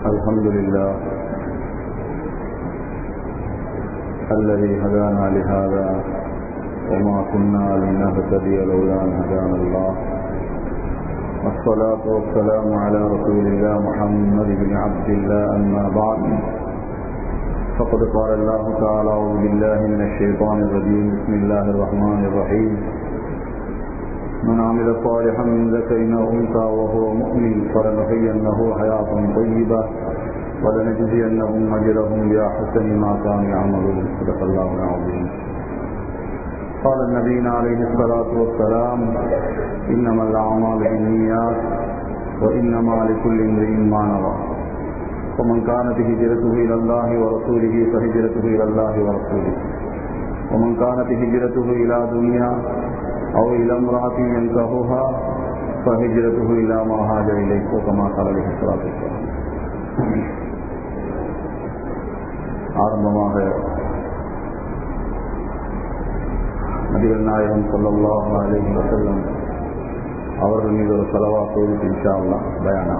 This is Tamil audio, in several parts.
الحمد لله الذي هدانا لهذا وما كنا لنهتدي لولا ان هدانا الله والصلاة والسلام على رسول الله محمد بن عبد الله أما بعد فقد قال الله تعالى أعوذ بالله من الشيطان الرجيم بسم الله الرحمن الرحيم من عمل صالحا من ذكر أو أنثى وهو مؤمن فلنحيينه حياة طيبة ولنجزينهم أجرهم بأحسن ما كانوا يعملون صدق الله العظيم قال النبي عليه الصلاة والسلام إنما الأعمال بالنيات وإنما لكل امرئ ما نوى ومن كانت هجرته إلى الله ورسوله فهجرته إلى الله ورسوله ومن كانت هجرته إلى دنيا أو إلى امرأة ينكهها فهجرته إلى ما هاجر إليه وكما قال عليه الصلاة والسلام ஆரம்பமாக நபிகள் நாயகம் சொல்லல்லாஹ் அலைஹி வஸல்லம் அவர்கள் மீது ஒரு செலவா தோல்வி இன்ஷா அல்லாஹ் பயானா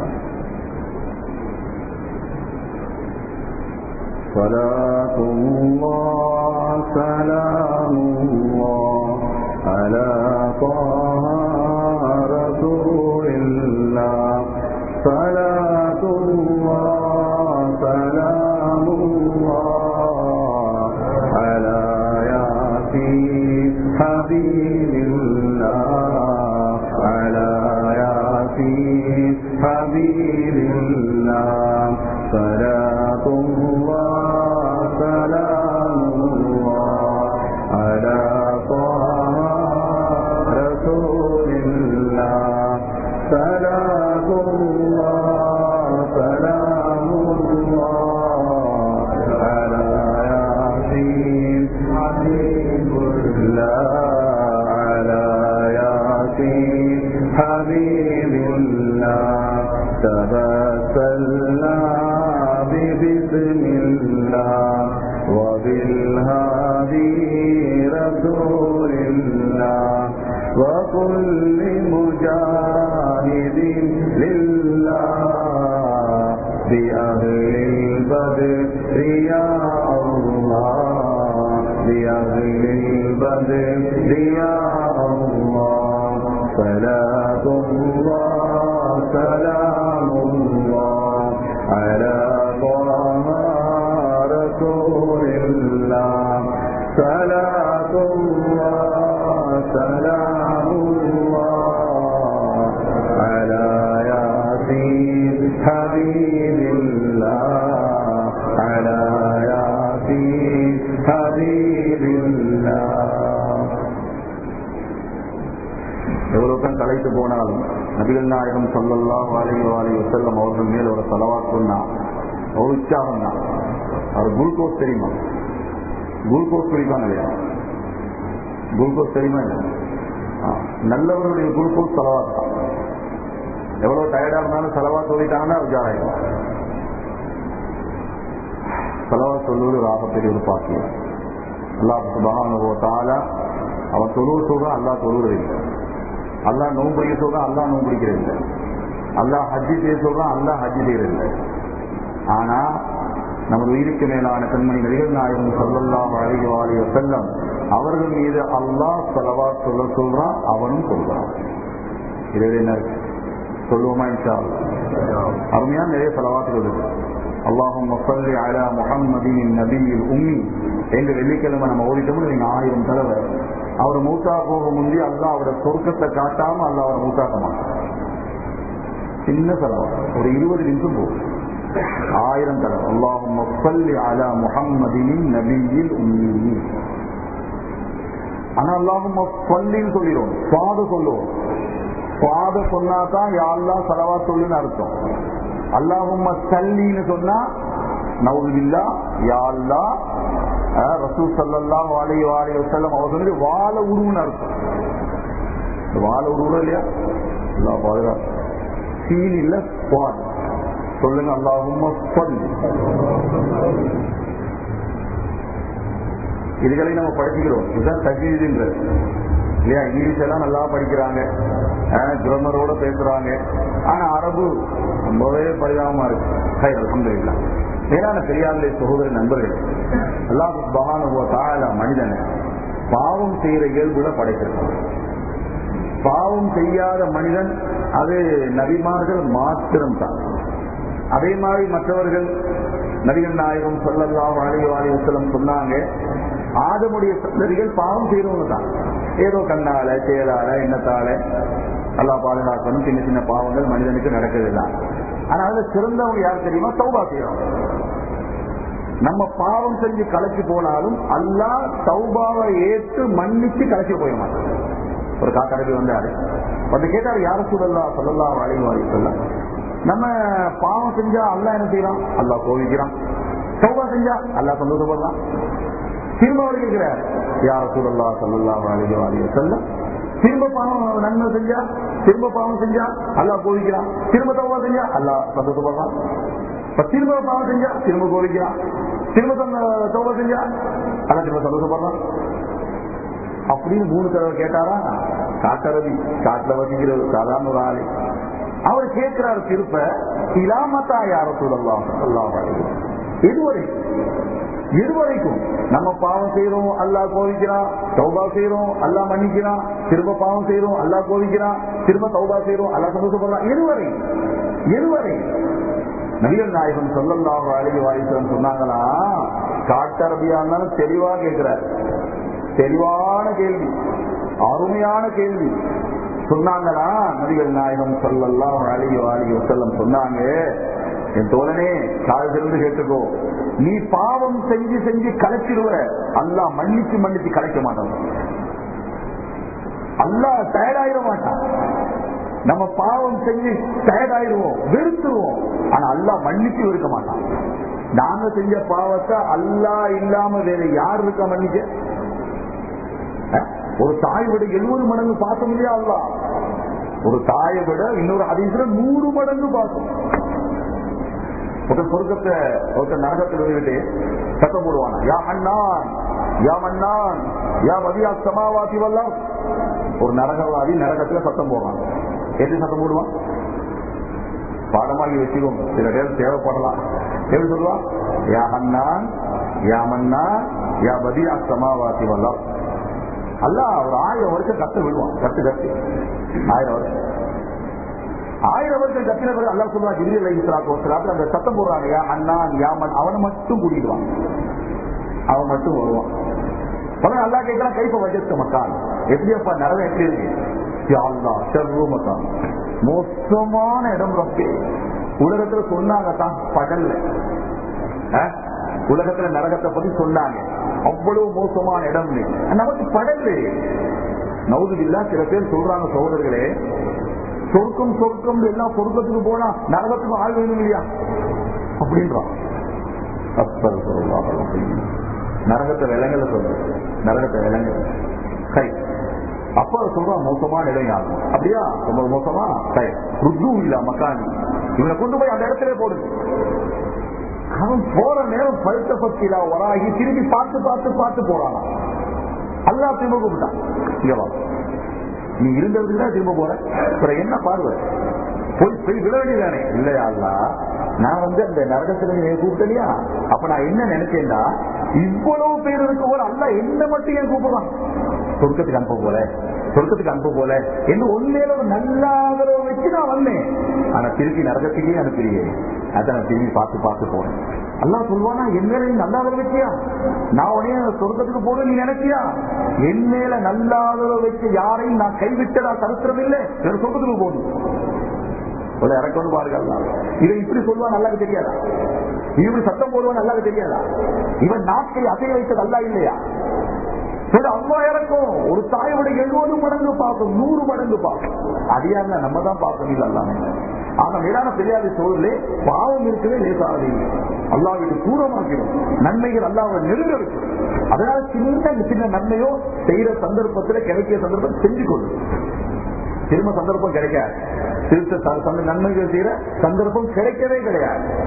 صلاة الله سلام الله على طه رسول الله صلاة الله سلام الله على ياسين حبيب الله على ياسين حبيب الله صلاة الله سلام الله على طه رسول الله صلاة الله سلام الله على ياسين حبيب الله على ياسين حبيب الله تبسلنا ببسم الله وبالهادي رسول الله وكل مجاهد لله بأهل البدر يا الله بأهل البدر يا الله صلاة الله سلام الله على طه رسول الله صلاة الله سلام الله على ياسين حبيب الله على ياسين حبيب الله எவ்வளவுதான் கலைத்து போனாலும் நபிகள் நாயகம் சொல்லல்லாஹு அலைஹி வாலி வசல்லம் அவர்கள் மேல் ஒரு செலவாத் சொன்னா ஒரு உற்சாகம் தான் அவர் குளுக்கோஸ் தெரியுமா குளுக்கோஸ் குடிப்பாங்க இல்லையா குளுக்கோஸ் தெரியுமா இல்லையா ஆ, நல்லவருடைய குளுக்கோஸ் செலவாத் தான் எவ்வளவு டயர்டா இருந்தாலும் செலவா சொல்லிட்டாங்கன்னா உஜாராயிடும் செலவா சொல்லுவது ஒரு ஆகப்பெரிய ஒரு பாக்கியம் அல்லாஹ் சுபஹானஹு தாலா அவன் தொழுவு சொல்றான் அல்லாஹ் தொழுவது இல்லை அல்லாஹ் நோம்பு பிடிக்க சொல்றான் அல்லாஹ் நோம்பு பிடிக்கிறது இல்லை அல்லாஹ் ஹஜ்ஜி செய்ய சொல்றான் அல்லாஹ் ஹஜ்ஜி செய்யறது இல்லை ஆனா நமது உயிருக்கு மேலான கண்மணி நபிகள் நாயகம் சொல்லல்லாம் அழகி வாழிய செல்லம் அவர்கள் மீது அல்லாஹ் செலவா சொல்ல சொல்றான் அவனும் சொல்றான் இது என்ன சொல்லுவோமா இன்ஷா அல்லாஹ் அருமையான நிறைய செலவாத்துகள் இருக்கு அல்லாஹும் மசல்லி அலா முஹம்மதின் நபியில் உம்மி என்று வெள்ளிக்கிழமை நம்ம ஓடிட்டோம்னு நீங்க ஆயிரம் தடவை அவர் மூத்தா போக முந்தி அல்லாஹ் அவரோட சொர்க்கத்தை காட்டாம அல்லாஹ் அவரை மூத்தாக்க மாட்டான் சின்ன செலவா ஒரு இருபது நிமிஷம் போகும் ஆயிரம் தடவை அல்லாஹும் மசல்லி அலா முஹம்மதின் நபியில் உம்மி ஆனா அல்லாஹும் சொல்லின்னு சொல்லிடுவோம் சுவாத சொல்லுவோம் சுவாத சொன்னாதான் யாழ்லாம் செலவா சொல்லுன்னு அர்த்தம் அல்லாஹும் சல்லின்னு சொன்னா நவுதுல்லா யாழ்லா ரசூ சல்லல்லாஹ் வாலி வாலி வசல்லம் அவர் சொன்னது வாழ உருவுன்னு அர்த்தம் இந்த வாழ உருவம் இல்லையா அல்லா பாதுகாப்பு சீன் இல்ல ஸ்வாத் சொல்லுங்க அல்லாஹும் சொல்லி இதுகளை நம்ம படிச்சுக்கிறோம் இதுதான் தஜீதுன்றது இல்லையா இங்கிலீஷ் எல்லாம் நல்லா படிக்கிறாங்க கிரமரோட பேசுறாங்க ஆனா அரபு ரொம்பவே பரிதாபமா இருக்கு ஹை அல்ஹம்துலில்லாஹ் மேலான பெரியார்களே சகோதர நண்பர்களே அல்லாஹ் சுப்ஹானஹு தஆலா மனிதனை பாவம் செய்யற இயல்புல படைத்திருக்கான் பாவம் செய்யாத மனிதன் அது நபிமார்கள் மாத்திரம்தான் அதே மாதிரி மற்றவர்கள் நபிகள் நாயகம் சொல்லலாம் அழகி வாலிவசலம் சொன்னாங்க ஆதமுடைய சந்ததிகள் பாவம் செய்யறவங்க தான் ஏதோ கண்ணால செயலால எண்ணத்தால நல்லா பாதுகாக்கணும் சின்ன சின்ன பாவங்கள் மனிதனுக்கு நடக்கிறதுதான் ஆனா அதுல சிறந்தவங்க யார் தெரியுமா சௌபா செய்யறவங்க நம்ம பாவம் செஞ்சு கலைச்சு போனாலும் அல்லாஹ் சௌபாவை ஏற்று மன்னிச்சு கலைச்சு போய மாட்டான் ஒரு காக்கடவி வந்தாரு வந்து கேட்டாரு யார சூழல்லா சொல்லலா அழைவு வாழி சொல்ல நம்ம பாவம் செஞ்சா அல்லா என்ன செய்யறான் அல்லா கோவிக்கிறான் சௌபா செஞ்சா அல்லா சந்தோஷப்படுறான் திரும்ப அவர் கேட்கிறார் யார சூழல்லா சொல்லலா அழைவு வாழி சொல்ல திரும்ப பாவம் நன்மை செஞ்சா திரும்ப பாவம் செஞ்சா அல்லா கோவிக்கிறான் திரும்ப சௌபா செஞ்சா அல்லா சந்தோஷப்படுறான் இப்ப திரும்ப பாவம் செஞ்சா திரும்ப கோவிக்கிறான் திரும்ப சௌபா செஞ்சா அல்லா திரும்ப சந்தோஷப்படுறான் அப்படின்னு மூணு தடவை கேட்டாரா காட்டரவி காட்டுல வசிக்கிற சாதாரண ஒரு ஆளு அவர் கேட்கிறார் திருப்ப இலாமத்தா யார சொல்லலாம் இதுவரைக்கும் இதுவரைக்கும் நம்ம பாவம் செய்யறோம் அல்லா கோவிக்கிறான் சௌபா செய்யறோம் அல்லா மன்னிக்கிறான் திரும்ப பாவம் செய்யறோம் அல்லா கோவிக்கிறான் திரும்ப சௌபா செய்யறோம் அல்லா சந்தோஷப்படுறான் இதுவரை இதுவரை நபிகள் நாயகம் சொல்லலாம் அழகி வாரிசன் சொன்னாங்களா காட்டரபியா இருந்தாலும் தெளிவா கேட்கிறார் தெளிவான கேள்வி அருமையான கேள்வி சொன்னாங்களா நபிகள் நாயகம் சொல்லலாம் அழகி வாழி வசல்லம் சொன்னாங்க என் தோழனே காலத்திலிருந்து கேட்டுக்கோ நீ பாவம் செஞ்சு செஞ்சு கலைச்சிடுவ அல்லா மன்னிச்சு மன்னிச்சு கலைக்க மாட்டான் அல்லா டயர்டாயிட மாட்டான் நம்ம பாவம் செஞ்சு டயர்டாயிருவோம் வெறுத்துருவோம் ஆனா அல்லா மன்னிச்சு வெறுக்க மாட்டான் நாங்க செஞ்ச பாவத்தை அல்லா இல்லாம வேற யார் இருக்கா மன்னிக்க ஒரு தாய் விட எழுபது மடங்கு பாசம் இல்லையா அல்லா ஒரு தாயை விட இன்னொரு அதிசல நூறு மடங்கு பாசம் ஒரு சொர்க்கத்தை ஒருத்தர் நரகத்தில் விட்டுட்டு சத்தம் போடுவானா யா அண்ணான் யா மன்னான் யா மதியா சமாவாசி வல்லாம் ஒரு நரகவாதி நரகத்துல சத்தம் போடுவான் எப்படி சத்தம் போடுவான் பாடமாகி வச்சுக்கோங்க சில பேர் தேவைப்படலாம் எப்படி சொல்லுவான் யா அண்ணான் யா மன்னா யா மதியா சமாவாசி வல்லாம் அல்ல ஒரு ஆயிரம் வருஷம் கத்து விடுவான் கத்து கத்து ஆயிரம் வருஷம் ஆயிரம் வருஷம் கத்தின பிறகு அல்லா சொல்லுவா ஜிபிரி அலி இஸ்லாத்து அந்த சத்தம் போடுறாங்க அண்ணான் யாமன் அவனை மட்டும் கூட்டிடுவான் அவன் மட்டும் வருவான் உடனே அல்லா கேட்கலாம் கைப்ப வஜத்த மக்கான் எப்படியப்பா நரகம் எப்படி இருக்கு அல்லா செர்வு மக்கான் மோசமான இடம் ரொம்ப உலகத்துல சொன்னாங்க தான் பகல்ல உலகத்துல நரகத்தை பத்தி சொன்னாங்க அவ்வளவு மோசமான இடம் நமக்கு படகு நவுதுவில்லா சில பேர் சொல்றாங்க சகோதரர்களே சொர்க்கம் சொர்க்கம் எல்லாம் சொர்க்கத்துக்கு போனா நரகத்துக்கு ஆள் வேணும் இல்லையா அப்படின்றான் நரகத்தை விலங்கல சொல்லு நரகத்தை விலங்கல கை அப்ப சொல்றான் மோசமான இடம் ஆகும் அப்படியா ரொம்ப மோசமா கை ருத்து இல்ல மக்கானி இவனை கொண்டு போய் அந்த இடத்துல போடுது அவன் போற நேரம் பழுத்த பத்திலா வராகி திரும்பி பார்த்து பார்த்து பார்த்து போறான் அல்லா திரும்ப கூப்பிட்டான் இங்க வா நீ இருந்ததுக்கு தான் திரும்ப போற அப்புறம் என்ன பார்வை போய் போய் விட வேண்டியதானே இல்லையா அல்லா நான் வந்து அந்த நரகத்துல நீ கூப்பிட்டலையா அப்ப நான் என்ன நினைச்சேன்டா இவ்வளவு பேர் இருக்க போல அல்ல என்ன மட்டும் ஏன் கூப்பிடுறான் சொர்க்கத்துக்கு அனுப்ப போல சொர்க்கத்துக்கு அனுப்ப போல என்று ஒன்னேல ஒரு நல்ல ஆதரவு வச்சு நான் வந்தேன் ஆனா திருப்பி நரகத்துக்கே அனுப்பிடுயே அதை நான் திரும்பி பார்த்து பார்த்து போறேன் அல்லா சொல்லுவானா என் மேல நீ நல்ல ஆதரவு வச்சியா நான் உடனே சொர்க்கத்துக்கு போட நீ நினைச்சியா என் மேல நல்ல ஆதரவு வச்சு யாரையும் நான் கைவிட்டதா சரித்திரம் இல்லை வேற சொர்க்கத்துக்கு போகணும் இறக்கணும் பாருங்க இதை இப்படி சொல்லுவா நல்லா தெரியாதா இப்படி சத்தம் போடுவா நல்லா தெரியாதா இவன் நாட்டை அசைய வைத்தது அல்லா இல்லையா அம்மா இறக்கும் ஒரு தாயோட எழுபது மடங்கு பார்க்கும் நூறு மடங்கு பார்க்கும் அடியாங்க நம்ம தான் பார்க்கணும் இல்லை அல்லாம ஆனா மேலான பெரியாதி சோழர்களே பாவம் இருக்கவே லேசாது அல்லாவிட்டு தூரமாக்கிடும் நன்மைகள் அல்லாவை நெருங்க வைக்கும் அதனால சின்ன சின்ன நன்மையோ செய்யற சந்தர்ப்பத்தில் கிடைக்கிற சந்தர்ப்பம் செஞ்சு கொள்ளும் திரும்ப சந்தர்ப்பம் கிடைக்காது திருத்த நன்மைகள் செய்யற சந்தர்ப்பம் கிடைக்கவே கிடையாது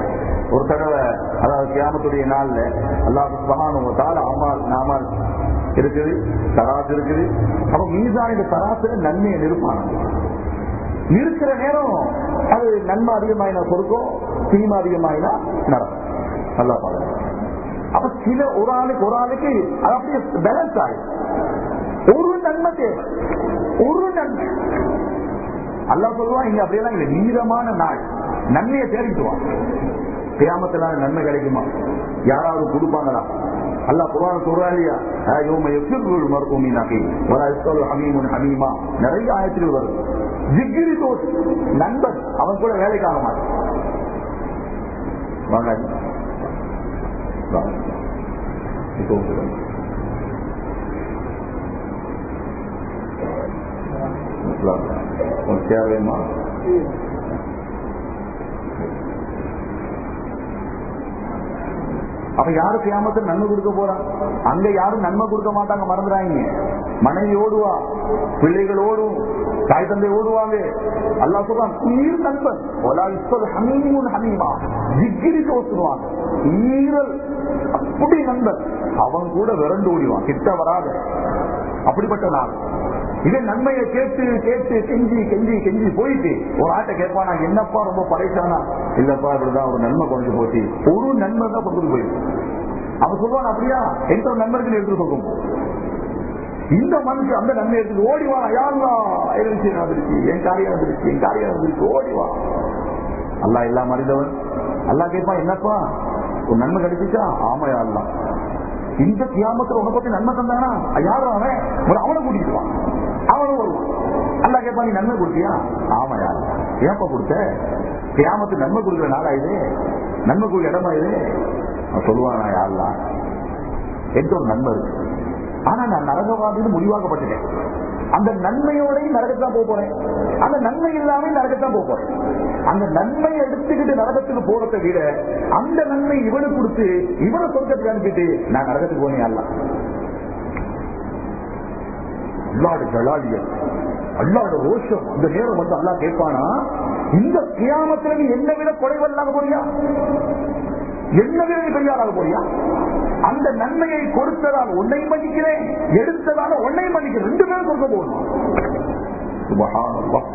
ஒரு தடவை அதாவது கியாமத்துடைய நாள்ல அல்லாஹ் சுபஹானஹு தால அமால் நாமால் இருக்குது தராசு இருக்குது அப்ப மீசான் இந்த தராசுல நன்மையை நிறுப்பாங்க இருக்கிற நேரம் அது நன்மை அதிகமாயினா கொடுக்கும் தீமை அதிகமாயினா நடக்கும் நல்லா பாருங்க அப்ப சில ஒரு ஆளுக்கு ஒரு ஆளுக்கு அது அப்படியே பேலன்ஸ் ஆகும் ஒரு நன்மை தேவை ஒரு நன்மை அல்லா சொல்லுவான் இங்க அப்படியெல்லாம் இல்ல நீளமான நாள் நன்மையை தேடிக்குவான் கிராமத்துல நன்மை கிடைக்குமா யாராவது கொடுப்பாங்களா அல்லா குரான் சொல்றா இல்லையா யோம எஃபிர்ருள் மருத்துவமி நகை ஒரு அஸ்தல் ஹமீமுன் ஹமீமா நிறைய ஆயத்தில் வரும் ஜிகிரி தோஸ் நண்பன் அவன் கூட வேலைக்கு ஆக மாட்டான் வாங்க வாங்க. இப்போ சொல்லுங்க. இஸ்லாம். உனக்கு சேர் வேணுமா அப்ப யாரு கியாமத்தில் நன்மை கொடுக்க போறா அங்க யாரும் நன்மை கொடுக்க மாட்டாங்க மறந்துடாங்க மனைவி ஓடுவா பிள்ளைகள் ஓடும் தாய் தந்தை ஓடுவாங்க அல்லா சொல்றான் உயிர் நண்பன் ஒலா இப்போது ஹமீமுன் ஹமீமா ஜிகிரி தோத்துருவாங்க ஈரல் அப்படி நண்பன் அவன் கூட விரண்டு ஓடிவான் கிட்ட வராத அப்படிப்பட்ட நாள் இதே நன்மையை கேட்டு கேட்டு கெஞ்சி கெஞ்சி கெஞ்சி போயிட்டு ஒரு ஆட்டை கேட்பானா என்னப்பா ரொம்ப படைச்சானா இல்லப்பா இப்படிதான் ஒரு நன்மை குறைஞ்சு போச்சு ஒரு நன்மை தான் கொண்டு போயிருக்கு அவன் சொல்லுவான் அப்படியா எந்த ஒரு நண்பர்கள் எடுத்து சொல்லும் இந்த மனுஷன் அந்த நன்மை எடுத்து ஓடிவா யாருலா எதிர்ச்சி வந்துருச்சு என் காரியம் வந்துருச்சு என் காரியம் வந்துருச்சு ஓடிவா அல்லா எல்லாம் அறிந்தவன் அல்லா கேட்பான் என்னப்பா ஒரு நன்மை கிடைச்சிச்சா ஆமையா அல்லா இந்த கியாமத்துல உன பத்தி நன்மை தந்தானா யாரும் அவன் ஒரு அவனை கூட்டிட்டு வான் அவனும் வருவான் அல்லா கேட்பா நீ நன்மை கொடுத்தியா ஆமையா ஏப்பா கொடுத்த கியாமத்து நன்மை கொடுக்குற நாளா இது நன்மை கொடுக்குற இடமா இது அவன் சொல்லுவானா யாரெல்லாம் எந்த ஒரு நன்மை இருக்கு ஆனா நான் நரகவாதின்னு முடிவாக்கப்பட்டுட்டேன் அந்த நன்மையோடையும் நரகத்தான் போக போறேன் அந்த நன்மை இல்லாம நரகத்தான் போக போறேன் அந்த நன்மையை எடுத்துக்கிட்டு நரகத்துக்கு போறதை விட அந்த நன்மை இவனுக்கு கொடுத்து இவனை சொர்க்கத்துக்கு அனுப்பிட்டு நான் நரகத்துக்கு போனேன் அல்ல அல்லாடு ஜலாலியம் அல்லாட ரோஷம் இந்த நேரம் வந்து அல்லா கேட்பானா இந்த கியாமத்துல நீ என்ன விட குறைவல்லாக போறியா என்ன விட நீ பெரியாராக போறியா அந்த நன்மையை கொடுத்ததால் உன்னை மன்னிக்கிறேன் எடுத்ததால உன்னை மன்னிக்கிறேன் ரெண்டு பேரும் கொடுக்க போகணும் சுபஹானல்லாஹ்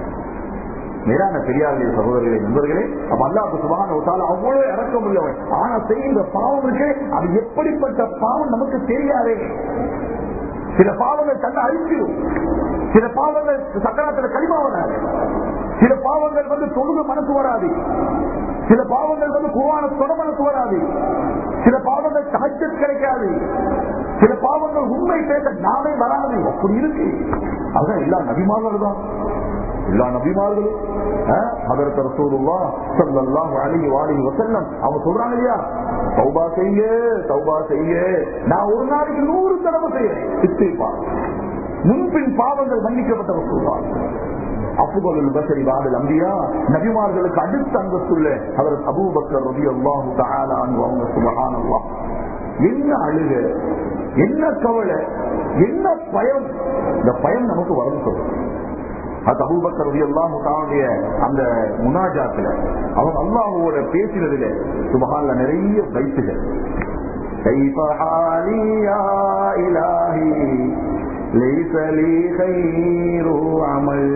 மேலான பெரியார்களே சகோதரர்களே நண்பர்களே அப்ப அல்லாஹ் சுபஹான ஒத்தால அவ்வளவு இறக்கம் உள்ளவன் ஆனா செய்கின்ற பாவம் இருக்கு அது எப்படிப்பட்ட பாவம் நமக்கு தெரியாதே சில பாவங்கள் தன்னை அழிச்சிடும் சில பாவங்கள் சக்கரத்துல களிமா வராது சில பாவங்கள் வந்து தொழுது மனசு வராது சில பாவங்கள் வந்து குவான தொட மனசு வராது சில பாவங்கள் தகச்ச கிடைக்காது சில பாவங்கள் உண்மை பேச நாமே வராது அப்படி இருக்கு அதுதான் எல்லா நபிமார்கள் தான் எல்லா நபிமார்களும் அதற்கு ரசூலுல்லா ஸல்லல்லாஹு அலைஹி வஆலிஹி வஸல்லம் அவங்க சொல்றாங்க இல்லையா தௌபா செய்ய தௌபா செய்ய நான் ஒரு நாளைக்கு நூறு தடவை செய்யறேன் இஸ்திஃபார் முன்பின் பாவங்கள் மன்னிக்கப்பட்ட ரசூலுல்லா அப்புகல் பசரி பாடல் அம்பியா நபிமார்களுக்கு அடுத்த அந்தஸ்துள்ள அவர் அபூபக்கர் ரபி அல்லாஹு தஆலா அன்ஹு அவங்க சுப்ஹானல்லாஹ் என்ன அழுக என்ன கவலை என்ன பயம் இந்த பயம் நமக்கு வரும் சொல்லும் அது அபூபக்கர் ரவி அல்லாஹு தாவுடைய அந்த முனாஜாத்துல அவன் அல்லாஹுவோட பேசினதுல சுபஹான்ல நிறைய பைத்துகள் كيف حالي يا إلهي ليس لي خير عمل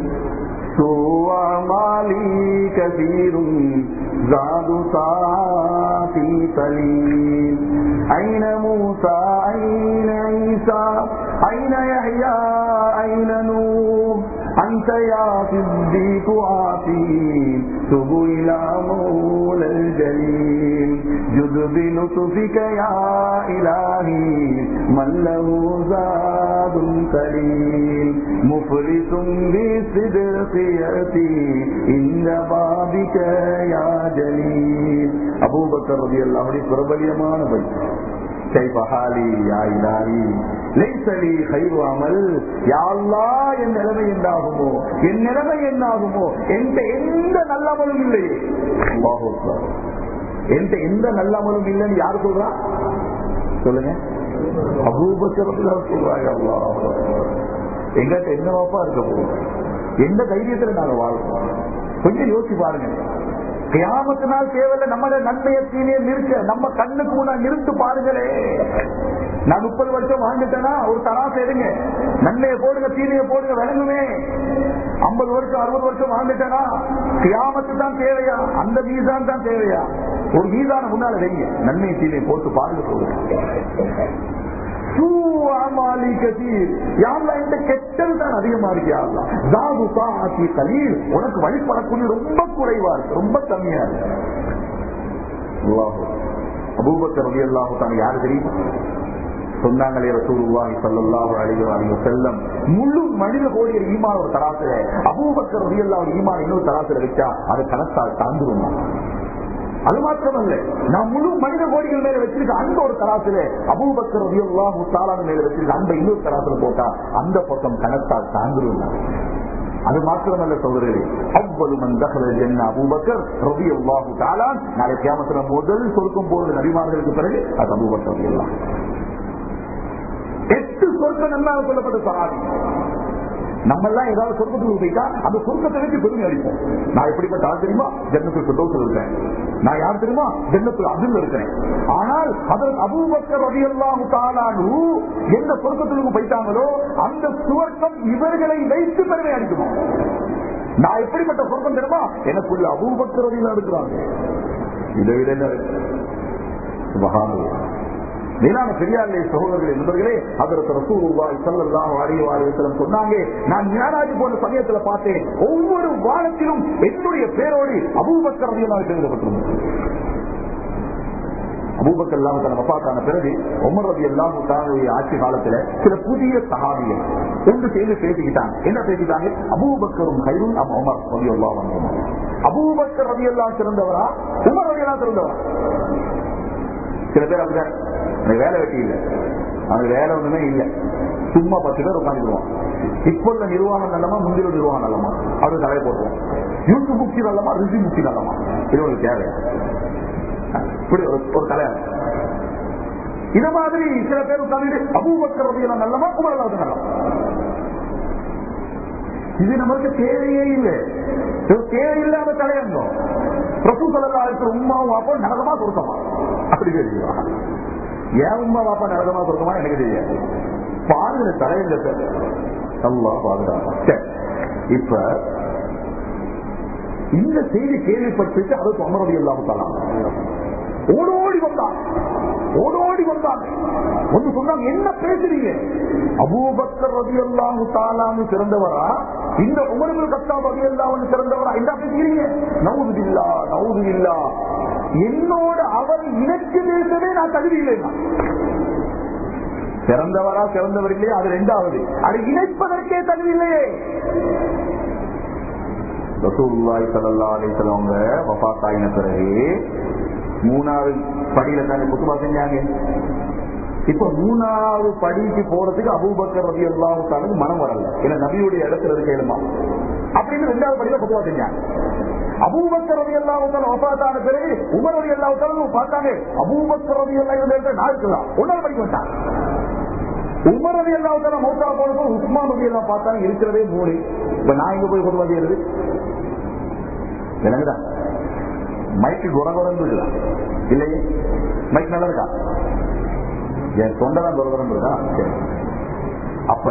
سوء أعمالي كثير زاد ساعاتي قليل أين موسى أين عيسى أين يحيى أين نوح أنت يا صديق عافين تب إلى مولى الجليل جد بلطفك يا إلهي من له زاد قليل مفلس بصدق يأتي عند بابك يا جليل أبو بكر رضي الله عنه பிரபலியமான பை كيف حالي يا إلهي ليس لي خير عمل يا الله என் நிலைமை என்னாகுமோ என் நிலைமை என்னாகுமோ எந்த எந்த நல்லமலும் இல்லையே அல்லாஹு அக்பர். எந்த எந்த நல்லமலும் இல்லைன்னு யார் சொல்றா சொல்லுங்க அபூபக்கரத்துல சொல்றாங்க அல்லாஹ் அக்பர். எங்கிட்ட என்னவாப்பா இருக்க போகுது எந்த தைரியத்துல நாங்க வாழ்றோம் கொஞ்சம் யோசிச்சு பாருங்க கியாமத்தினால் தேவையில்ல நம்மள நன்மையை தீமையை நிறுத்த நம்ம கண்ணுக்கு முன்னாடி நிறுத்து பாருங்களே நான் முப்பது வருஷம் வாழ்ந்துட்டேன்னா ஒரு தராசு எடுங்க நன்மையை போடுங்க தீமையை போடுங்க விளங்குமே ஐம்பது வருஷம் அறுபது வருஷம் வாழ்ந்துட்டேனா கியாமத்து தான் தேவையா அந்த மீசான் தான் தேவையா ஒரு மீதான முன்னால வைங்க நன்மை தீமையை போட்டு பாருங்க சொல்லுங்க கெட்டது தான் அதிகமா இருக்கு கலீல் உனக்கு வழிபடக்கூடிய ரொம்ப குறைவா இருக்கு ரொம்ப கம்மியா இருக்கு அபூபக்கர் ரவி அல்லாஹு தான் யாரு தெரியுமா சொன்னாங்களே ரசூலுல்லாஹி ஸல்லல்லாஹு அலைஹி வஸல்லம் செல்லம் முழு மனித கோடிய ஈமான் ஒரு தராசுல அபூபக்கர் ரலியல்லாஹு ஈமான் இன்னொரு தராசுல வச்சா அது கணத்தால் தாந்துருமா அது மாத்திரமல்ல நான் முழு மனித கோடிகள் மேல வச்சிருக்க அந்த ஒரு தராசுல அபூபக்கர் ரலியல்லாஹு தஆலா மேல வச்சிருக்க அந்த இன்னொரு தராசுல போட்டா அந்த பக்கம் கணத்தால் தாந்துருமா அது மாத்திரமல்ல சோதரர்களே அவ்வளவு மந்தகல என்ன அபூபக்கர் ரவி அல்லாஹு தாலான் நாளை கியாமத்துல முதல் சொருக்கம் போறது நபிமார்களுக்கு பிறகு அது அபூபக்கர் ரவி அல்லாஹ் எட்டு சொர்க்கம் நன்றாக சொல்லப்பட்ட சகாதி நம்ம எல்லாம் ஏதாவது சொர்க்கத்துக்கு போயிட்டா அந்த சொர்க்கத்தை வச்சு பெருமை அடிப்போம் நான் எப்படிப்பட்ட ஆள் தெரியுமா ஜன்னத்தில் சுத்தோத்தில் இருக்கேன் நான் யார் தெரியுமா ஜன்னத்தில் அதில் இருக்கிறேன் ஆனால் அதற்கு அபூபக்கர் ரவியெல்லாம் தாளானு எந்த சொர்க்கத்திற்கு போயிட்டாங்களோ அந்த சுவர்க்கம் இவர்களை வைத்து பெருமை அடிக்குமா நான் எப்படிப்பட்ட சொர்க்கம் தெரியுமா எனக்குள்ள அபூபக்கர் ரவியில் இருக்கிறாங்க இதை விட என்ன சுபகான மேலான பெரியார்களே சகோதரர்களே நண்பர்களே அதற்கு ரசூலுல்லாஹி ஸல்லல்லாஹு அலைஹி வஸல்லம் சொன்னாங்க நான் ஞானாஜி போன சமயத்துல பார்த்தேன் ஒவ்வொரு வானத்திலும் என்னுடைய பேரோடு அபூபக்கர் ரலியல்லாஹு அன்ஹு எழுதப்பட்டிருந்தது அபூபக்கர் எல்லாம் தன் வஃபாத்தான பிறகு உமர் ரவி எல்லாம் ஆட்சி காலத்துல சில புதிய சகாபிகள் ஒன்று சேர்ந்து பேசிக்கிட்டாங்க என்ன பேசிட்டாங்க அபூபக்கரும் கைரும் நம்ம உமர் ரவி எல்லாம் வந்தோம் அபூபக்கர் ரவி எல்லாம் சிறந்தவரா உமர் ரவி எல்லாம் சிறந்தவரா சில பேர் அப்படிதான் எனக்கு வேலை வெட்டி இல்லை அவனுக்கு வேலை ஒண்ணுமே இல்லை சும்மா பத்து பேர் உட்காந்துருவான் இப்போ உள்ள நிர்வாகம் நல்லமா முந்திர நிர்வாகம் நல்லமா அது தலையை போட்டுருவோம் யூத்து முக்தி நல்லமா ரிசி முக்தி நல்லமா இது ஒரு தேவை இப்படி ஒரு ஒரு தலைவர் இத மாதிரி சில பேர் உட்காந்து அபூபக்கர் ரபியெல்லாம் நல்லமா குமரலாவது நல்லமா இது நமக்கு தேவையே இல்லை தேவையில்லாத தலையங்கம் பிரபு சொல்லலா இருக்கிற உமாவும் அப்போ நரகமா கொடுக்கமா அப்படி தெரியுமா ஏன் உமா பாப்பா நரகமா கொடுக்கமா எனக்கு தெரியாது பாருங்க தலையங்கத்தை நல்லா பாதுகாப்பா இப்ப இந்த செய்தி கேள்விப்பட்டு அது தொந்தரவு இல்லாம தரலாம் ஓடோடி வந்தான் ஓடோடி வந்தாங்க வந்து சொன்னாங்க என்ன பேசுறீங்க அபூபக்கர் ரவி அல்லாமு தாலாமு சிறந்தவரா இந்த உமர்கள் கத்தா ரவி அல்லாமு சிறந்தவரா என்ன பேசுறீங்க நவுது இல்லா நவுது இல்லா என்னோட அவர் இணைச்சு பேசவே நான் தகுதி இல்லைன்னா சிறந்தவரா சிறந்தவர் இல்லையா அது ரெண்டாவது அதை இணைப்பதற்கே தகுதி இல்லையே ரசூல்லாய் சல்லா அலிசலவங்க வபாத் ஆகின பிறகு மூணாவது படியில தானே குத்துபா செஞ்சாங்க இப்ப மூணாவது படிக்கு போறதுக்கு அபூபக்கர் ரவி அல்லாவுக்கு மனம் வரல ஏன்னா நபியுடைய இடத்துல இருக்கேனுமா அப்படின்னு ரெண்டாவது படியில குத்துபா செஞ்சாங்க அபூபக்கர் ரவி அல்லாவுக்கான வபாத்தான பிறகு உமர் ரவி அல்லாவுக்கான பார்த்தாங்க அபூபக்கர் ரவி அல்லா நான் இருக்கலாம் ஒன்னாவது படிக்க வந்தாங்க உமர் ரவி அல்லாவுக்கான மௌத்தா போனப்போ உஸ்மான் ரவி எல்லாம் பார்த்தாங்க இருக்கிறதே மூணு இப்ப நான் எங்க போய் குத்துபா செய்யறது விளங்குதா மைக்கு குறகுறந்து இருக்குதா இல்லையே மைக் நல்லா இருக்கா என் தொண்டைதான் குறகுறந்து இருக்கா சரி அப்ப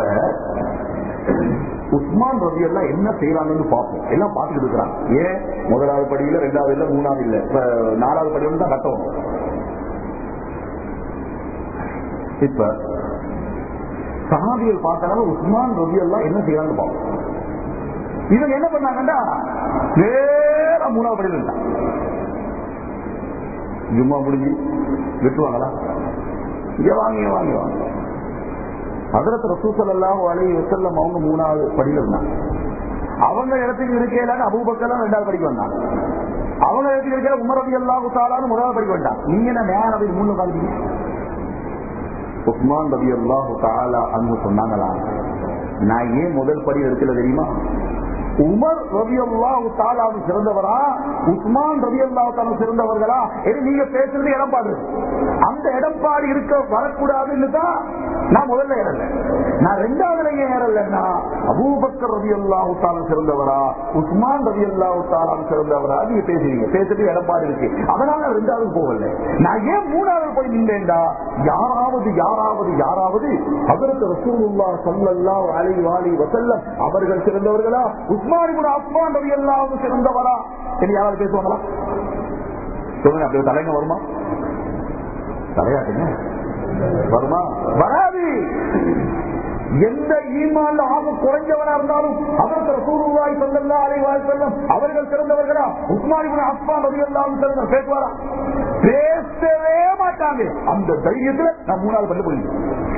உஸ்மான் ரவி எல்லாம் என்ன செய்யறாங்கன்னு பார்ப்போம் எல்லாம் பார்த்துட்டு இருக்கிறாங்க ஏன் முதலாவது படியில ரெண்டாவது இல்ல மூணாவது இல்ல இப்ப நாலாவது படி தான் கட்டணும் இப்ப சகாபிகள் பார்த்தாலும் உஸ்மான் ரவி எல்லாம் என்ன செய்யறாங்கன்னு பார்ப்போம் இவங்க என்ன பண்ணாங்கன்னா நேர மூணாவது படியில் இருந்தான் ஜும்மா முடிஞ்சு விட்டுவாங்களா இங்க வாங்க வாங்க வாங்க அதரத்து ரசூசல் எல்லாம் வலையை வசல்லம் அவங்க மூணாவது படியில் இருந்தாங்க அவங்க இடத்துக்கு இருக்கையிலான அபூபக்கெல்லாம் ரெண்டாவது படிக்க வந்தாங்க அவங்க இடத்துக்கு இருக்கிற உமரதி எல்லாம் தாளான்னு முதலாவது படிக்க வேண்டாம் நீங்க என்ன நேரம் அப்படி மூணு காலத்துக்கு உஸ்மான் ரவி அல்லாஹு தாலா அங்கு சொன்னாங்களா நான் ஏன் முதல் படியில் இருக்கிறது தெரியுமா உமர் ரவி அல்லாஹு தாலாவு சிறந்தவரா உஸ்மான் ரவி அல்லாஹு தாலு சிறந்தவர்களா என்று நீங்க பேசுறது இடம்பாடு அந்த இடம்பாடு இருக்க வரக்கூடாதுன்னு தான் நான் முதல்ல ஏறல நான் ரெண்டாவது ஏறலன்னா அபூபக்கர் ரவி அல்லாஹு தாலு சிறந்தவரா உஸ்மான் ரவி அல்லாஹு தாலாவு சிறந்தவரா நீங்க பேசுறீங்க பேசுறது இடம்பாடு இருக்கு அதனால நான் ரெண்டாவது போகல நான் ஏன் மூணாவது போய் நின்றேன்டா யாராவது யாராவது யாராவது அதற்கு ரசூலுல்லா சல்லல்லாஹு அலைஹி வாலி வஸல்லம் அவர்கள் சிறந்தவர்களா உஸ்மான் இப்னு அஃபான் ரலியல்லாஹு சிறந்தவரா சரி யாராவது பேசுவாங்களா சொல்லுங்க அப்படி தலைங்க வருமா தலையாட்டுங்க வருமா வராது எந்த ஈமான்ல ஆக குறைஞ்சவனா இருந்தாலும் அதற்கு ரசூலுல்லாஹி ஸல்லல்லாஹு அலைஹி வஸல்லம் அவர்கள் சிறந்தவர்களா உஸ்மான் இப்னு அஃபான் ரலியல்லாஹு சிறந்தவர் பேசுவாரா பேசவே மாட்டாங்க அந்த தைரியத்துல நான் மூணாவது பண்ணி போயிருந்தேன்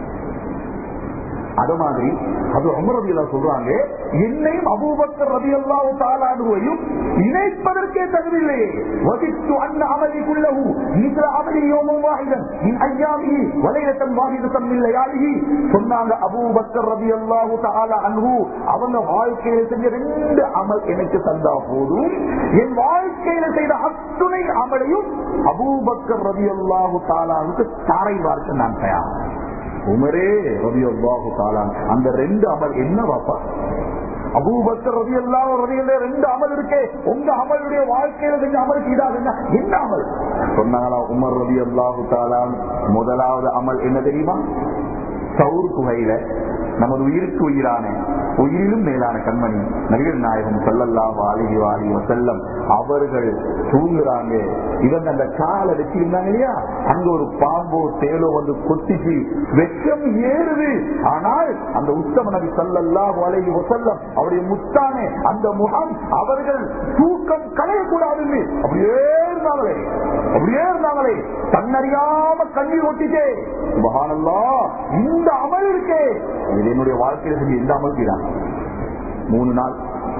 அது மாதிரி அது அமர் ரவி சொல்றாங்க என்னையும் அபூபக்கர் ரவி அல்லாஹு தாலானுவையும் இணைப்பதற்கே தகுதில்லையே வகித்து அண்ண அமலிக்குள்ளவு மிக அமலி யோமம் வாகிதன் இன் ஐயாமி வலையத்தன் வாகிதத்தன் இல்லையாகி சொன்னாங்க அபூபக்கர் ரவி அல்லாஹு தாலா அன்பு அவங்க வாழ்க்கையில செஞ்ச ரெண்டு அமல் எனக்கு தந்தா போதும் என் வாழ்க்கையில செய்த அத்துணை அமலையும் அபூபக்கர் ரவி அல்லாஹு தாலாவுக்கு தாரை வார்த்தை நான் தயார் உமரே ரவி அல்லாஹு தாலான் அந்த ரெண்டு அமல் என்ன வாப்பா அபூபக்கர் ரவி அல்லாஹ் ரவி ரெண்டு அமல் இருக்கே உங்க அமலுடைய வாழ்க்கையில செஞ்ச அமலுக்கு இதாக என்ன என்ன அமல் சொன்னாங்களா உமர் ரவி அல்லாஹு தாலான் முதலாவது அமல் என்ன தெரியுமா சவுர் குகையில நமது உயிருக்கு உயிரான உயிரிலும் மேலான கண்மணி நபிகள் நாயகம் சொல்லல்லாஹு அலிஹி வாலி வசல்லம் அவர்கள் தூங்குறாங்க இவங்க அந்த காலை வச்சிருந்தாங்க இல்லையா அங்க ஒரு பாம்போ தேலோ வந்து கொத்திச்சு வெக்கம் ஏறுது ஆனால் அந்த உத்தம நபி சல்லல்லாஹு அலைஹி வசல்லம் அவருடைய முத்தானே அந்த முகம் அவர்கள் தூக்கம் களையக்கூடாதுன்னு அப்படியே இருந்தாங்களே அப்படியே இருந்தாங்களே தன்னறியாம கண்ணீர் ஒட்டிட்டே மகானல்லா இந்த அமல் இருக்கே இது என்னுடைய வாழ்க்கையில செஞ்ச எந்த அமல் தான் மூணு நாள்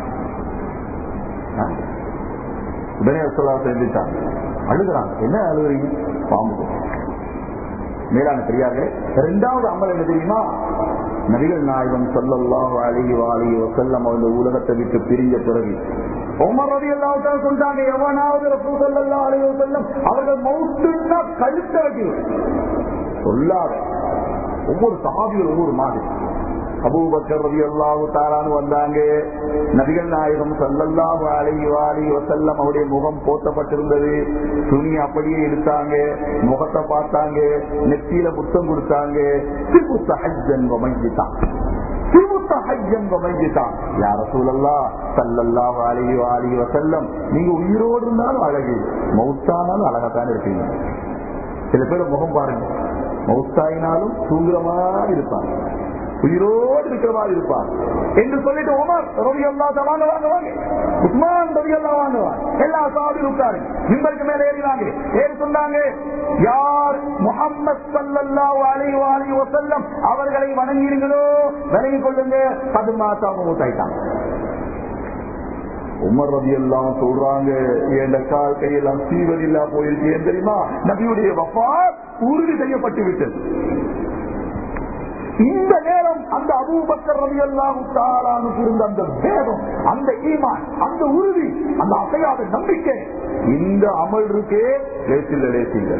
உடனே சொல்லா செஞ்சுட்டாங்க அழுகுறாங்க என்ன அழுகுறீங்க பாம்பு மேலான பெரியார்களே இரண்டாவது அமல் என்ன தெரியுமா நபிகள் நாயகம் சொல்லல்லாஹு அழகி வாழி வசல்லம் அவங்க உலகத்தை விட்டு பிரிஞ்ச பிறகு உமர் ரவி எல்லாம் சொல்றாங்க எவனாவது ரசூ சொல்லல்லா அழகி வசல்லம் அவர்கள் மவுத்துன்னா கழுத்த வைக்க சொல்லாத ஒவ்வொரு சகாபிகள் ஒவ்வொரு மாதிரி அபூபக்கர் ரவி அல்லாஹு தாரான்னு வந்தாங்க நபிகள் நாயகம் சல்லல்லாஹு அலைஹி வாலி வசல்லம் அவருடைய முகம் போட்டப்பட்டிருந்தது துணி அப்படியே எடுத்தாங்க முகத்தை பார்த்தாங்க நெத்தியில முத்தம் கொடுத்தாங்க சிபுத்த ஹஜ்ஜன் வமைஞ்சிட்டான் சிபுத்த ஹஜ்ஜன் வமைஞ்சிட்டான் யார சூழல்லா சல்லல்லாஹு அலைஹி வாலி வசல்லம் நீங்க உயிரோடு இருந்தாலும் அழகு மௌத்தானாலும் அழகாத்தான் இருப்பீங்க சில பேர் முகம் பாருங்க மௌத்தாயினாலும் தூங்குற மாதிரி இருப்பாங்க உயிரோடு இருக்கிற மாதிரி இருப்பார் என்று சொல்லிட்டு உமர் ரவி அல்லா வாங்க வாங்க வாங்க உஸ்மான் ரவி அல்லா வாங்குவாங்க எல்லா சாதியில் உட்காரு மிம்பருக்கு மேல ஏறினாங்க ஏறி சொன்னாங்க யார் முகம்மது சல்லல்லாஹு அலைஹி வஸல்லம் வஸல்லம் அவர்களை வணங்கினீங்களோ விலகிக் கொள்ளுங்க அது மாத்தா மூத்தாயிட்டாங்க உமர் ரவி எல்லாம் சொல்றாங்க என் கால் கையெல்லாம் சீவதில்லா போயிருக்கு ஏன் தெரியுமா நபியுடைய வப்பா உறுதி செய்யப்பட்டு விட்டது இந்த நேரம் அந்த அபூபக்கர் ரவி எல்லாம் இருந்த அந்த வேகம் அந்த ஈமான் அந்த உறுதி அந்த அசையாத நம்பிக்கை இந்த அமல் இருக்கே லேசில்ல லேசில்ல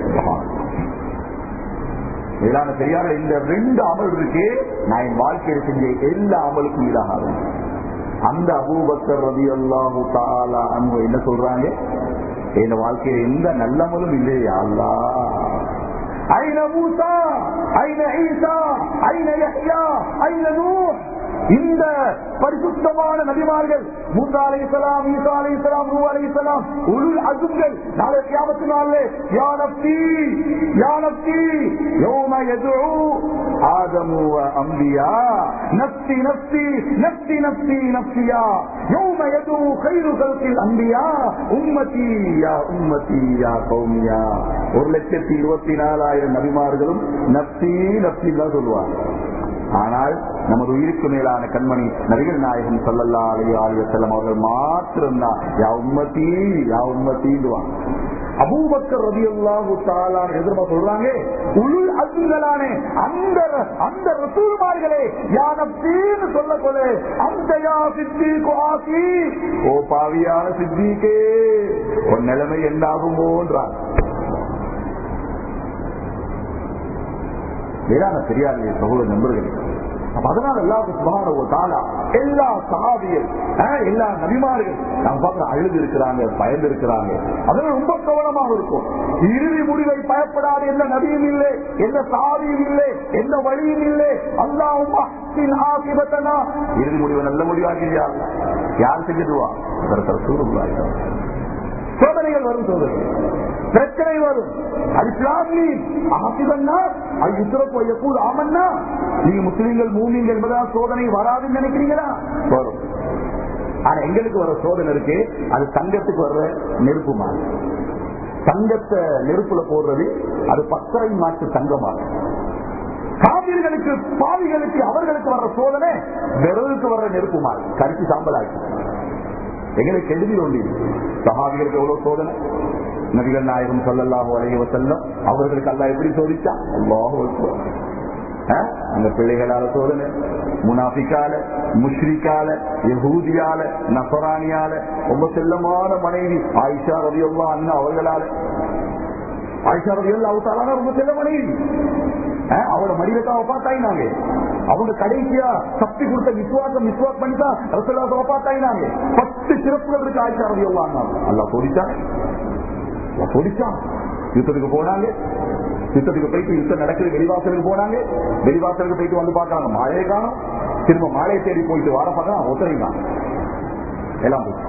மேலான பெரியார இந்த ரெண்டு அமல் இருக்கே நான் என் வாழ்க்கையில் செஞ்ச எல்லா அமலுக்கும் ஈடாகாது அந்த அபூபக்கர் ரவி அல்லாஹு தாலா அன்பு என்ன சொல்றாங்க என் வாழ்க்கையில எந்த நல்லமலும் இல்லையா அல்லா أين موسى أين عيسى أين يحيى أين نوح இந்த பரிசுத்தமான நபிமார்கள் மூசா அலை இஸ்லாம் ஈசா அலை இஸ்லாம் நூ அலை இஸ்லாம் உருள் அசுங்கள் நாளை கியாமத்து நாளே யா நப்தி யா நப்தி யோம யதுஉ ஆதமு வ அம்பியா நப்தி நப்தி நப்தி நப்தி நப்தியா யோம யதுஉ கைரு கல்கில் அம்பியா உம்மதி யா உம்மதி யா கௌமியா ஒரு லட்சத்தி இருபத்தி நாலாயிரம் நபிமார்களும் நப்தி நப்தி தான் சொல்லுவாங்க ஆனால் நமது உயிருக்கு மேலான கண்மணி நபிகள் நாயகம் சொல்லல்லா அலைய ஆலிய செல்லம் அவர்கள் மாத்திரம்தான் யா உம்மத்தி யா உம்மத்திடுவாங்க அபூபக்கர் ரவி அல்லாஹு தாலான எதிர்மா சொல்றாங்க உளுள் அசுங்களானே அந்த அந்த ரசூல்மார்களே யானப்பீன்னு சொல்ல கொள்ள அந்த யா சித்திக்கு ஆசி ஓ பாவியான சித்திக்கே உன் நிலைமை என்ன ஆகுமோன்றான் வேளாண் பெரியார்களே சகோதர நண்பர்களே அப்ப அதனால எல்லாருக்கும் சுபான ஒரு தாலா எல்லா சகாபியர் எல்லா நபிமார்கள் நாங்க பார்க்க அழுது இருக்கிறாங்க பயந்து இருக்கிறாங்க அதனால ரொம்ப கவனமாக இருக்கும் இறுதி முடிவை பயப்படாத எந்த நபியும் இல்லை எந்த சாதியும் இல்லை எந்த வழியும் இல்லை அல்லாவும் இறுதி முடிவை நல்ல முடிவாக்கியா யார் செஞ்சிடுவா சூழ்நிலை சோதனைகள் வரும் சோதனைகள் பிரச்சனை வரும் அலிஸ்லாமி ஆசிதன்னா அது யுத்தரப்பு எப்போது ஆமன்னா நீங்க முஸ்லீம்கள் மூமிங்கள் என்பதா சோதனை வராதுன்னு நினைக்கிறீங்களா வரும் ஆனா எங்களுக்கு வர சோதனை இருக்கு அது தங்கத்துக்கு வர்ற நெருப்பு மாதிரி தங்கத்தை நெருப்புல போடுறது அது பத்தரை மாற்று தங்கமாக காவிர்களுக்கு பாவிகளுக்கு அவர்களுக்கு வர்ற சோதனை விரலுக்கு வர்ற நெருப்பு மாதிரி கருத்து சாம்பலாக்கி எங்களுக்கு எழுதி ஒண்டி சகாபிகளுக்கு எவ்வளவு சோதனை நபிகள் நாயகம் சொல்லல்லாஹோ அலைய செல்லம் அவர்களுக்கு அல்லா எப்படி சோதிச்சா அல்லாஹோ அந்த பிள்ளைகளால சோதனை முனாபிக்கால முஷ்ரிக்கால யகூதியால நசராணியால ரொம்ப செல்லமான மனைவி ஆயிஷா ரவியல்லா அண்ணா அவர்களால ஆயிஷா ரவியல்லா அவத்தாலான ரொம்ப செல்ல மனைவி அவரோட மடிவக்காக பார்த்தாயினாங்க அவங்க கடைசியா சக்தி கொடுத்த விசுவாசம் விசுவாஸ் பண்ணிதான் ரசலாச பார்த்தாயினாங்க பத்து சிறப்புகள் இருக்கு ஆயிஷா ரவியல்லா அண்ணா அல்லா சோதிச்சாங்க பொடிச்சான் யுத்தத்துக்கு போனாங்க யுத்தத்துக்கு போயிட்டு யுத்தம் நடக்குது வெளிவாசலுக்கு போனாங்க வெளிவாசலுக்கு போயிட்டு வந்து பாக்குறாங்க மழையை காணும் திரும்ப மழையை தேடி போயிட்டு வர பார்க்கலாம் ஒத்தரையும் தான் எல்லாம் போச்சு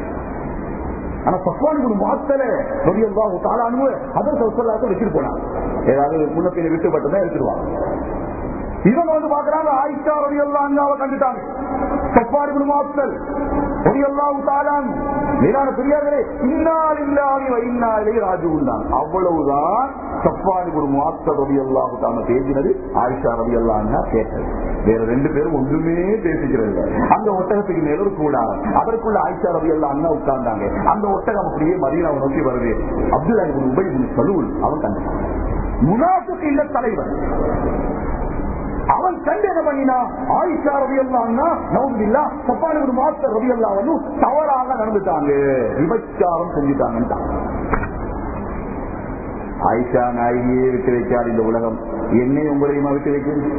ஆனா பக்வான் ஒரு மாத்தல பெரியவா தாளானு அதற்கு சொல்லாத வச்சுட்டு போனாங்க ஏதாவது முன்னப்பின விட்டுப்பட்டதான் எடுத்துருவாங்க இவங்க வந்து பாக்குறாங்க ஆயிஷா ரவி எல்லாம் அண்ணாவை கண்டுட்டாங்க சப்பாடு மாத்தல் ரவி எல்லாம் தாளான் மேலான பெரியார்களே இன்னால் இல்லாமி வைநாளே ராஜு தான் அவ்வளவுதான் சப்பாடு ஒரு மாத்தல் ரவி எல்லாம் தாங்க பேசினது ஆயிஷா ரவி எல்லாம் கேட்டது வேற ரெண்டு பேரும் ஒன்றுமே பேசிக்கிறது அந்த ஒட்டகத்துக்கு மேல ஒரு கூடாரம் அதற்குள்ள ஆயிஷா ரவி எல்லாம் அண்ணா உட்கார்ந்தாங்க அந்த ஒட்டகம் அப்படியே மதியனாவை நோக்கி வருது அப்துல்லா உபை சலூல் அவன் கண்டான் முனாசுக்கு இல்ல தலைவர் அவன் கண்டு என்ன பண்ணினா ஆயிஷா ரவி அல்லான்னா நவுதில்லா சப்பான ஒரு மாஸ்டர் ரவி அல்லா வந்து தவறாக நடந்துட்டாங்க விபச்சாரம் செஞ்சுட்டாங்க ஆயிஷா நாயகியே விட்டு வைக்காது இந்த உலகம் என்னை உங்களையுமா விட்டு வைக்கிறது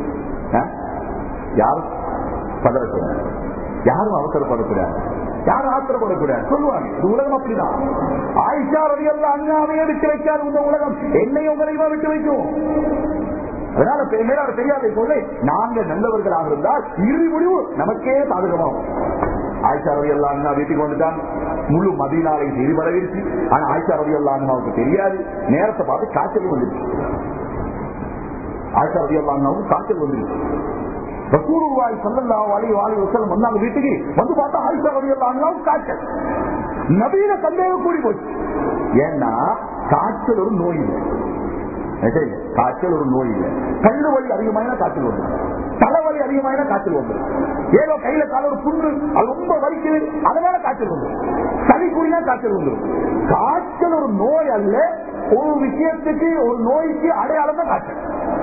யாரும் பதற யாரும் அவசரப்படக்கூடாது யாரும் ஆத்திரப்படக்கூடாது சொல்லுவாங்க இந்த உலகம் அப்படிதான் ஆயிஷா ரவி அல்லா அண்ணாவையே விட்டு வைக்காது இந்த உலகம் என்னை உங்களையுமா விட்டு வைக்கும் அதனால மேலான பெரியாரை சொல்ல நாங்க நல்லவர்களாக இருந்தால் இறுதி முடிவு நமக்கே சாதகமாகும் ஆயிஷா ரவி அல்லா அண்ணா வீட்டுக்கு வந்துட்டான் முழு மதியனாலை செய்தி வரவிருச்சு ஆனா ஆயிஷா ரவி அல்லா அண்ணாவுக்கு தெரியாது நேரத்தை பார்த்து காய்ச்சல் வந்துருச்சு ஆயிஷா ரவி அல்லா அண்ணாவுக்கு காய்ச்சல் வந்துருச்சு ரசூருவாய் சல்லல்லா வாலி வாலி வசலம் வந்தாங்க வீட்டுக்கு வந்து பார்த்தா ஆயிஷா ரவி அல்லா அண்ணாவுக்கு காய்ச்சல் நவீன சந்தேகம் கூடி போச்சு ஏன்னா காய்ச்சல் ஒரு நோய் இல்லை காய்ச்சல் ஒரு நோய் இல்லை கண்ணு வலி அதிகமான காய்ச்சல் வரும் தலைவலி அதிகமான காய்ச்சல் வரும் ஏதோ கையில கால ஒரு புண்ணு அது ரொம்ப வலிக்குது அதனால காய்ச்சல் வந்துடும் சளி கூடினா காய்ச்சல் வந்துடும் காய்ச்சல் ஒரு நோய் அல்ல ஒரு விஷயத்துக்கு ஒரு நோய்க்கு அடையாளம் தான் காய்ச்சல்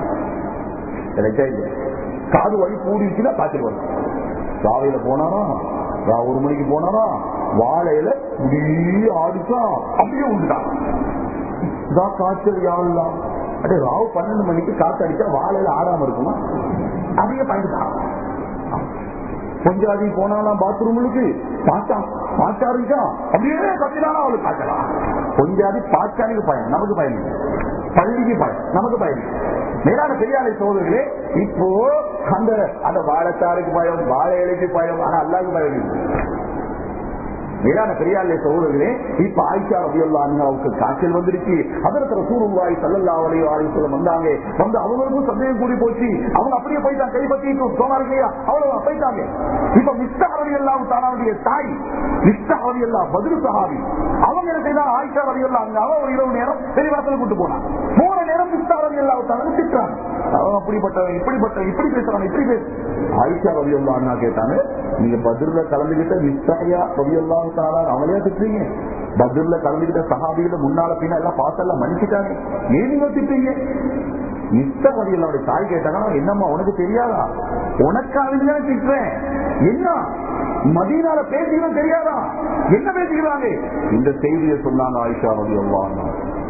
காது வலி கூடிச்சுன்னா காய்ச்சல் வரும் ராவையில போனாரா ஒரு மணிக்கு போனாரா வாழையில இப்படியே ஆடிச்சான் அப்படியே உண்டுட்டான் இதான் காய்ச்சல் யாழ்லாம் அடே ராவு பன்னெண்டு மணிக்கு காத்து அடிச்சா வாழையில ஆடாம இருக்குமா அதிக பயந்துட்டான் கொஞ்சம் அதிகம் போனாலாம் பாத்ரூமுக்கு பாட்டா பாட்டா இருக்கா அப்படியே கத்தினாலும் அவளுக்கு காய்ச்சலாம் கொஞ்சாதி பாச்சானுக்கு பயம் நமக்கு பயம் இல்லை பள்ளிக்கு பயம் நமக்கு பயம் இல்லை மேலான பெரியாலை சோதர்களே இப்போ அந்த அந்த வாழைத்தாருக்கு பயம் வாழை இலைக்கு பயம் ஆனா அல்லாவுக்கு பயம் இல்லை மேலான பெரியாலே சகோதரர்களே இப்ப ஆயிஷா ரபியுல்லா அண்ணாவுக்கு காய்ச்சல் வந்துருச்சு அதற்கு ரசூருவாய் சல்லல்லா அலையோ ஆலோசனை வந்தாங்க வந்து அவங்களுக்கும் சந்தேகம் கூடி போச்சு அவங்க அப்படியே போயிட்டாங்க கைப்பற்றிட்டு சொன்னாங்க இல்லையா அவ்வளவு போயிட்டாங்க இப்ப மிஸ்டா ரவியல்லாம் தானாவுடைய தாய் மிஸ்டா ரவியல்லா பதில் சஹாபி அவங்க என்ன செய்தாங்க ஆயிஷா ரவியல்லா அண்ணாவை ஒரு இரவு நேரம் வெளிவாசல் கூட்டு போனாங்க போன நேரம் மிஸ்டா ரவியல்லா தானு திட்டுறாங்க அவன் அப்படிப்பட்டவன் இப்படிப்பட்டவன் இப்படி பேசுறான் இப்படி பேச ஆயிஷா ரவி அல்லா அண்ணா கேட்டாங்க நீங்க பதிர்ல கலந்துகிட்ட மிஸ்தாயா ரவி அல்லா தாரா அவங்களே திட்டுறீங்க பதிர்ல கலந்துகிட்ட சஹாபிகளை முன்னால பின்னா எல்லாம் பார்த்தெல்லாம் மன்னிச்சுட்டாங்க ஏன் நீங்க திட்டுறீங்க மிஸ்த ரவியல்லாவுடைய தாய் கேட்டாங்க என்னம்மா உனக்கு தெரியாதா உனக்காக தான் திட்டுறேன் என்ன மதீனால பேசிகளும் தெரியாதா என்ன பேசிக்கிறாங்க இந்த செய்தியை சொன்னாங்க ஆயிஷா ரவி அல்லா அண்ணா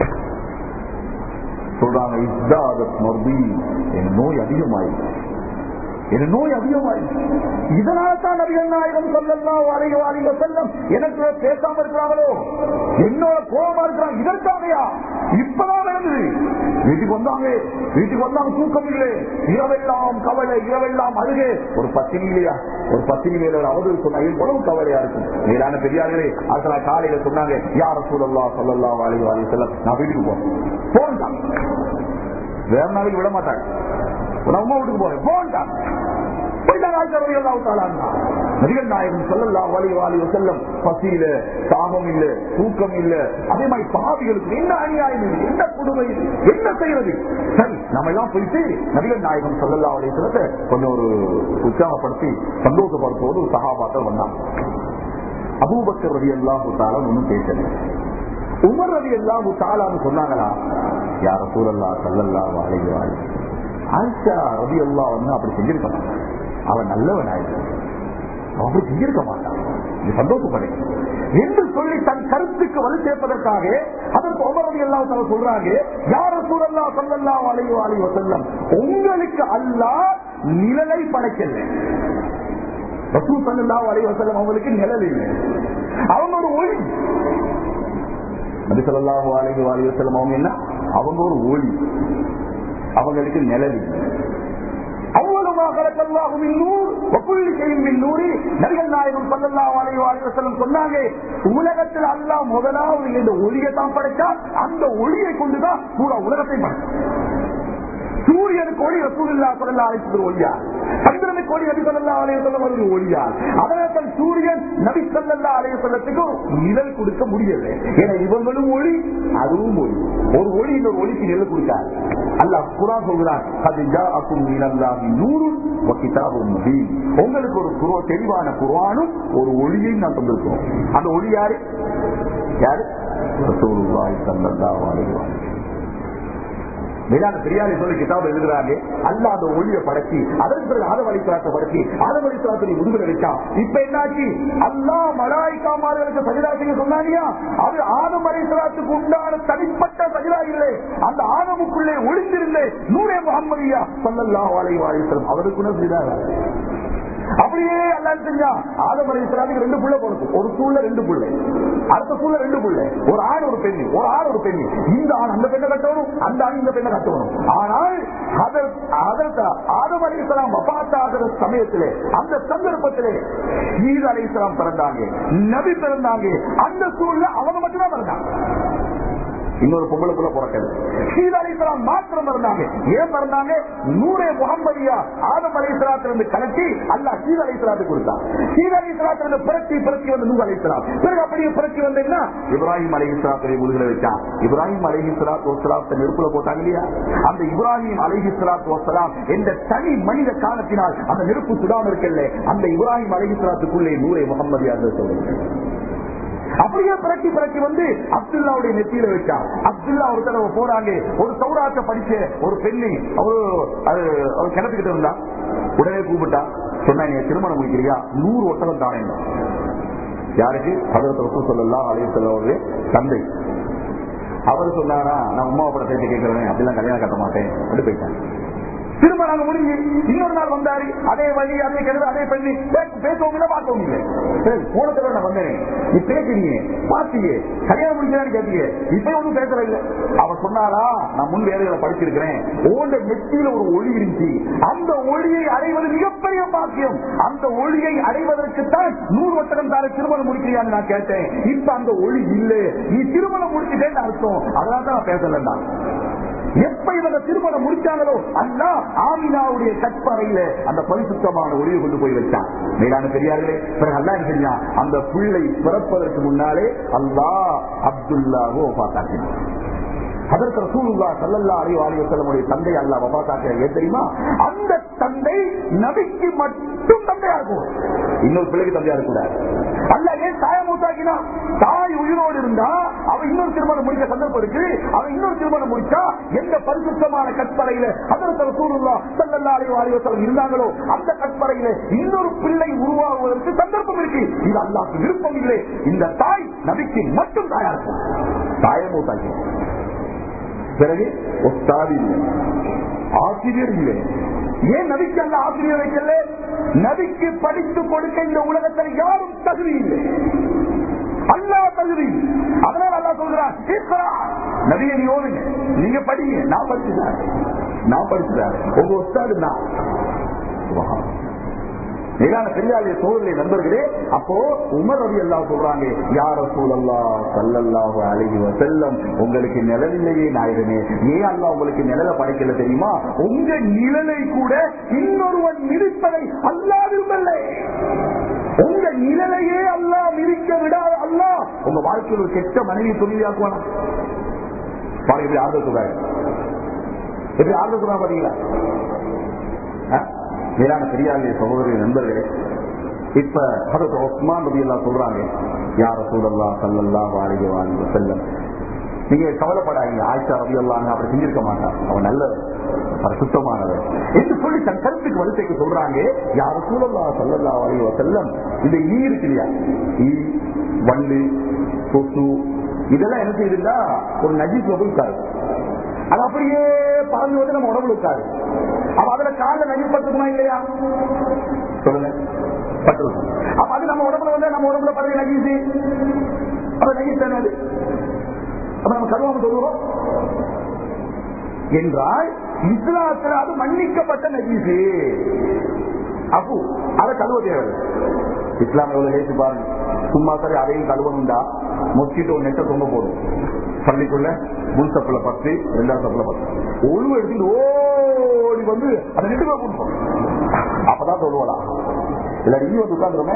சொல்றாங்க இஸ்தாதத் மர்தி என் நோய் அதிகமாயிடுச்சு என் நோய் அதிகமாயிடுச்சு இதனால தான் நபிகள் நாயகம் சொல்லலாம் வாழைக வாழிக செல்லம் எனக்கு பேசாம இருக்கிறாங்களோ என்னோட கோபமா இருக்கிறாங்க இதற்காகயா இப்பதான் நடந்தது வீட்டுக்கு வந்தாங்க வீட்டுக்கு வந்தாங்க தூக்கம் இல்லை இரவெல்லாம் கவலை இரவெல்லாம் அழுகே ஒரு பத்தினி இல்லையா ஒரு பத்தினி மேல ஒரு அவதூறு சொன்னா எவ்வளவு கவலையா இருக்கும் மேலான பெரியார்களே அதனால காலையில சொன்னாங்க யார சூழல்லா சொல்லலாம் வாழிக வாழிக செல்லம் நான் வீட்டுக்கு போறேன் போன்ட்டாங்க வேற நாளைக்கு விட மாட்டாங்க நான் அம்மா வீட்டுக்கு போறேன் போன்ட்டாங்க நபிகள் நாயகம் சொல்லலாம் வலி வாலி செல்லம் பசியில தாகம் இல்ல தூக்கம் இல்ல அதே மாதிரி பாவிகளுக்கு என்ன அநியாயம் இது என்ன கொடுமை இது என்ன செய்யறது சரி நம்ம எல்லாம் போயிட்டு நபிகள் நாயகம் சொல்லலாம் வலி செல்லத்தை கொஞ்சம் ஒரு உற்சாகப்படுத்தி சந்தோஷப்படுத்துவது ஒரு சகாபாக்கள் வந்தாங்க அபூபக்கர் ரவி அல்லாஹு தாலம் ஒன்னும் பேசல உமர் ரவி அல்லாஹு தாலான்னு சொன்னாங்களா யார சூழல்லா சல்லல்லா வாழை வாழை ஆயிஷா ரவி அல்லா வந்து அப்படி செஞ்சிருக்க மாட்டான் அவன் நல்லவன் ஆயிடுச்சு அவன் அப்படி செஞ்சிருக்க மாட்டான் இது சந்தோஷப்படு என்று சொல்லி தன் கருத்துக்கு வலு சேர்ப்பதற்காக அதற்கு உமர் ரவி அல்லா தலை சொல்றாங்க யார சூழல்லா சல்லல்லா வாழை வாழை செல்லம் உங்களுக்கு அல்லாஹ் நிழலை படைக்கல ரசூ சல்லா அலி வசல்லம் அவங்களுக்கு நிழல் இல்லை அவங்க ஒரு ஒளி நபி சொல்லாஹு அலைஹி அலி வசல்லம் அவங்க என்ன அவங்க ஒரு ஒளி அவங்களுக்கு நிழல் இல்லை உலகத்தில் அல்லா முதலாவது இந்த ஒளியை தான் படைச்சா அந்த ஒளியை கொண்டுதான் பூரா உலகத்தை படைச்சா சூரியனுக்கு ஒளி ரசூல்லா சொல்லா அழைப்பது ஒளியா சந்திரனுக்கு ஒளி நபி சொல்லா அலைய சொல்ல ஒளியா அதனால் சூரியன் நபி சொல்லா அலைய சொல்லத்துக்கு நிழல் கொடுக்க முடியல ஏன்னா இவங்களும் ஒளி அதுவும் ஒளி ஒரு ஒளி இன்னொரு ஒளிக்கு நிழல் கொடுக்காது அல்லாஹ் குரான் சொல்கிறான் அது ஜாஅக்கும் மினல்லாஹி நூறுன் வ கிதாபும் முபீன் உங்களுக்கு ஒரு குரோ தெளிவான குர்ஆனும் ஒரு ஒளியையும் நான் தந்திருக்கிறோம் அந்த ஒளி யாரு யாரு ரசூலுல்லாஹி ஸல்லல்லாஹு அலைஹி வஸல்லம் மேலான பெரியாரை சொல்லி கிதாப் எழுதுறாங்க அல்ல அந்த ஒளியை படைச்சி அதற்கு பிறகு ஆதம் அலிஸ்லாத்தை படைச்சி ஆதம் அலிஸ்லாத்தை முதுகுல வச்சான் இப்ப என்னாச்சு அல்லா மலாய்க்காமார்களுக்கு சஜிதா செய்ய சொன்னாங்க அது ஆதம் அலிஸ்லாத்துக்கு உண்டான தனிப்பட்ட சஜிதா இல்லை அந்த ஆதமுக்குள்ளே ஒளிந்திருந்தே நூரே முகமதியா சொல்லல்லா வாழை வாழிசலம் அவருக்குள்ள செய்தாரா அப்படியே அல்லாஹ் செஞ்சா ஆதம் அலைஹிஸ்ஸலாத்துக்கு ரெண்டு புள்ள பிறக்கும் ஒரு சூழ்ல ரெண்டு புள்ள அடுத்த சூழ்ல ரெண்டு புள்ள ஒரு ஆண் ஒரு பெண் ஒரு ஆண் ஒரு பெண் இந்த ஆண் அந்த பெண்ணை கட்டணும் அந்த ஆண் இந்த பெண்ணை கட்டணும் ஆனால் அதற்கு ஆதம் அலைஹிஸ்ஸலாம் வபாத்தாகிற சமயத்திலே அந்த சந்தர்ப்பத்திலே ஈத் அலைஹிஸ்ஸலாம் பிறந்தாங்க நபி பிறந்தாங்க அந்த சூழ்ல அவங்க மட்டும்தான் பிறந்தாங்க இன்னொரு பொம்பளை புள்ள பிறக்கல சீதா அலிஸ்லாம் மாத்திரம் இருந்தாங்க ஏன் பிறந்தாங்க நூரே முகம்மதியா ஆதம் அலிஸ்லாத்திலிருந்து கலட்டி அல்லா சீதா அலிஸ்லாத்துக்கு கொடுத்தான் சீதா அலிஸ்லாத்திலிருந்து பிறக்கி பிறக்கி வந்து நூறு அலிஸ்லாம் பிறகு அப்படியே பிறக்கி வந்தீங்கன்னா இப்ராஹிம் அலி இஸ்லாத்துடைய முதுகில வச்சான் இப்ராஹிம் அலி இஸ்லாத் வசலாத்தை நெருப்புல போட்டாங்க இல்லையா அந்த இப்ராஹிம் அலி இஸ்லாத் வசலாம் என்ற தனி மனித காலத்தினால் அந்த நெருப்பு சுடாம இருக்கல அந்த இப்ராஹிம் அலி இஸ்லாத்துக்குள்ளே நூரே முகம்மதியா சொல்லுங்க அப்படியே பிறக்கி பிறக்கி வந்து அப்துல்லாவுடைய நெத்தியில வச்சான் அப்துல்லா ஒரு தடவை போறாங்க ஒரு சௌராத்த படிச்ச ஒரு பெண்ணு அவரு அது அவர் கிணத்துக்கிட்டு இருந்தா உடனே கூப்பிட்டா சொன்னா நீ திருமணம் முடிக்கிறியா நூறு ஒட்டகம் தானே யாருக்கு அதற்கு சொல்லலாம் அலைய செல்லவருடைய தந்தை அவர் சொன்னாரா நான் உமா பட பேச்சு கேட்கிறேன் அப்படிலாம் கல்யாணம் கட்ட மாட்டேன் அப்படி போயிட்டேன் திரும்ப நாங்க முடிஞ்சு இன்னொரு நாள் வந்தாரு அதே வழி அதே கிணறு அதே பெண்ணு பேசவும் இல்லை பார்க்கவும் இல்லை சரி போன தடவை நான் வந்தேன் நீ பேசுறீங்க பார்த்தீங்க கல்யாணம் முடிக்கிறான்னு கேட்டீங்க இப்ப ஒன்றும் பேசல இல்லை அவர் சொன்னாரா நான் முன் வேலைகளை படிச்சிருக்கிறேன் ஓண்ட நெத்தியில ஒரு ஒளி இருந்துச்சு அந்த ஒளியை அடைவது மிகப்பெரிய பாக்கியம் அந்த ஒளியை அடைவதற்குத்தான் நூறு வட்டகம் தார திருமணம் முடிக்கிறியான்னு நான் கேட்டேன் இப்ப அந்த ஒளி இல்லை நீ திருமணம் முடிச்சுட்டேன்னு அர்த்தம் அதனால தான் நான் பேசலன்னா எப்ப இவங்க திருமணம் முடிச்சாங்களோ அல்லா ஆமினாவுடைய கற்பறையில அந்த பரிசுத்தமான ஒளியை கொண்டு போய் வச்சான் மேலான பெரியார்களே பிறகு அல்லா என்ன செஞ்சான் அந்த பிள்ளை பிறப்பதற்கு முன்னாலே அல்லா அப்துல்லாவோ பார்த்தாக்கினான் அதற்கு ரசூலுல்லா சல்லல்லா அலி அலி வசல்லமுடைய தந்தை அல்லா வபாத்தாக்கிற ஏன் தெரியுமா அந்த தந்தை நபிக்கு மட்டும் தந்தையா இருக்கும் இன்னொரு பிள்ளைக்கு தந்தையா இருக்கக்கூடாது அல்ல ஏன் தாய மூத்தாக்கினா தாய் உயிரோடு இருந்தா அவன் இன்னொரு திருமணம் முடிக்க சந்தர்ப்பம் இருக்கு அவன் இன்னொரு திருமணம் முடிச்சா எந்த பரிசுத்தமான கற்பறையில அதற்கு ரசூலுல்லா சல்லல்லா அலி அலி வசல்லம் இருந்தாங்களோ அந்த கற்பறையில இன்னொரு பிள்ளை உருவாகுவதற்கு சந்தர்ப்பம் இருக்கு இது அல்லாஹ்க்கு விருப்பம் இல்லை இந்த தாய் நபிக்கு மட்டும் தாயா இருக்கும் தாயை மூத்தாக்கி பிறகு ஒஸ்தாது இல்லை ஆசிரியர் இல்லை ஏன் நபிக்கு அல்ல ஆசிரியர் வைக்கல நபிக்கு படித்து கொடுக்க இந்த உலகத்தில் யாரும் தகுதி இல்லை அல்லா தகுதி அதனால அல்லா சொல்கிறான் "இக்ரா." நபியை நீ ஓடுங்க நீங்க படிங்க நான் படிச்சுதான் நான் படிச்சுதான் உங்க ஒஸ்தாது நான் சுபஹான். மேலான பெரியாரிய சோதனை நண்பர்களே அப்போ உமர் ரவி அல்லா சொல்றாங்க யார சூழல்லா சல்லல்லாஹு அழகி செல்லம் உங்களுக்கு நிழலிலேயே நாயகமே ஏன் அல்லா உங்களுக்கு நிழல படைக்கல தெரியுமா உங்க நிழலை கூட இன்னொருவன் மிதிப்பதை அல்லா விரும்பலை உங்க நிழலையே அல்லா மிதிக்க விடாத அல்லா உங்க வாழ்க்கையில் ஒரு கெட்ட மனைவி தொழிலாக்குவானா பாருங்க எப்படி ஆர்வம் சொல்றாங்க எப்படி ஆர்வம் சொல்றாங்க பாத்தீங்களா ஆ? மேலான பெரியாரிய சகோதரி நண்பர்களே இப்ப அதற்கு ஒஸ்மான் ரவி எல்லாம் சொல்றாங்க யார சூழல்லா சல்லல்லா வாழிக வாழ்ந்து செல்லம் நீங்க கவலைப்படாதீங்க ஆயிஷா ரவி எல்லாம் அப்படி செஞ்சிருக்க மாட்டான் அவன் நல்லவர் அவர் சுத்தமானவர் என்று சொல்லி தன் கருத்துக்கு வலுத்தைக்கு சொல்றாங்க யார சூழல்லா சல்லல்லா வாழிக செல்லம் இந்த ஈ இருக்கு இல்லையா ஈ வண்டு கொசு இதெல்லாம் என்ன செய்யுதுன்னா ஒரு நஜீஸ்ல போய் உட்காரு அது அப்படியே பறந்து வந்து நம்ம உடம்புல உட்காரு அப்ப அதுல கால நஜீஸ் பட்டுக்குமா இல்லையா சொல்லுங்க பட்டிருக்கும் அப்ப அது நம்ம உடம்புல வந்து நம்ம உடம்புல பறவை நஜீசு அப்ப நஜீஸ் தானே அது அப்ப நம்ம கருவாம சொல்லுவோம் என்றால் இஸ்லாத்துல அது மன்னிக்கப்பட்ட நஜீசு அப்பு அதை கழுவ தேவையில்லை இஸ்லாம் எவ்வளவு லேசி பாருங்க சும்மா சரி அதையும் கழுவணும்டா மொச்சிட்டு ஒரு நெட்டை தொங்க போடும் பள்ளிக்குள்ள முன் சப்புல பத்து ரெண்டாவது சப்புல பத்து ஒழுவு எடுத்துட்டு ஓடி வந்து அந்த நெட்டுக்குள்ள கொடுப்போம் அப்பதான் சொல்லுவாடா இல்ல நீ வந்து உட்காந்துருமே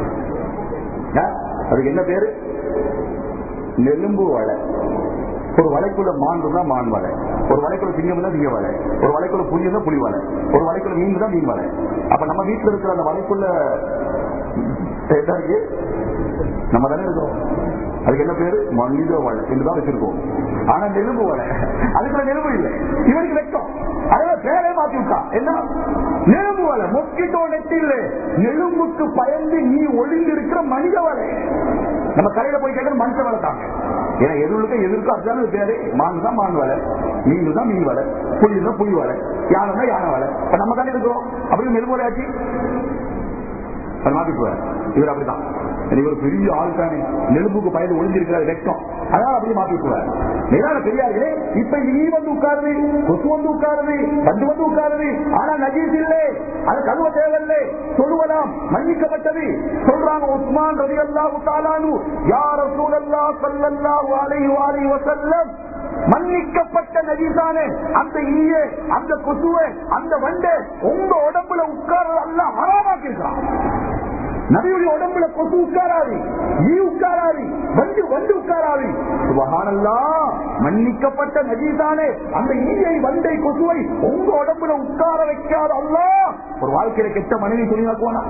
அதுக்கு என்ன பேரு நெலும்பு வலை ஒரு வலைக்குள்ள மான் இருந்தா மான் வலை ஒரு வலைக்குள்ள சிங்கம் தான் சிங்க வலை ஒரு வலைக்குள்ள புலி இருந்தா புலி வலை ஒரு வலைக்குள்ள மீன் தான் மீன் வலை அப்ப நம்ம வீட்டுல இருக்கிற அந்த வலைக்குள்ள என்ன இருக்கு நம்ம தானே இருக்கோம் அதுக்கு என்ன பேரு மனித வலை என்றுதான் வச்சிருக்கோம் ஆனா நெலும்பு வலை அதுக்குள்ள நெலும்பு இல்லை இவனுக்கு வெட்கம் அதனால பேரே மாத்தி விட்டா என்ன நெலும்பு வலை மொக்கிட்டோ நெட்டில் நெலும்புக்கு பயந்து நீ ஒளிந்து இருக்கிற மனித வலை நம்ம கடையில போய் கேட்கறது மனுஷ வலை தாங்க ஏன்னா எதிர்க்க எதிர்க்க அதுதான் பேரு மான் தான் மான் வலை மீன் தான் மீன் வலை புலி தான் புலி வலை யானை தான் யானை வலை இப்ப நம்ம தானே இருக்கிறோம் அப்படி நெருப்பு வலையாச்சு அது மாத்திக்குவார் இவர் அப்படிதான் இவர் பெரிய ஆள் தானே நெலும்புக்கு பயந்து ஒளிஞ்சிருக்கிறார் வெட்கம் அதனால அப்படியே மாத்திக்குவார் மேலான பெரியார்களே இப்ப ஈ வந்து உட்காருது கொசு வந்து உட்காருது பந்து வந்து உட்காருது ஆனா நஜீஸ் இல்லை அது கழுவ தேவையில்லை சொல்லுவலாம் மன்னிக்கப்பட்டது சொல்றாங்க உஸ்மான் ரவி அல்லாஹு தாலானு யார் சூழல்லா சல்லல்லா வாலை வாலை வசல்லம் மன்னிக்கப்பட்ட நஜீசானே அந்த ஈய அந்த கொசுவை அந்த வண்டை உங்க உடம்புல உட்கார அல்ல ஹராமாக்கிருக்கான் நபியுடைய உடம்புல கொசு உட்காராது ஈ உட்காராது வந்து வந்து உட்காராது சுபஹானல்லா மன்னிக்கப்பட்ட நஜீசானே அந்த ஈயை வண்டை கொசுவை உங்க உடம்புல உட்கார வைக்காத அல்லா ஒரு வாழ்க்கையில கெட்ட மனைவி துணியாக்குவானா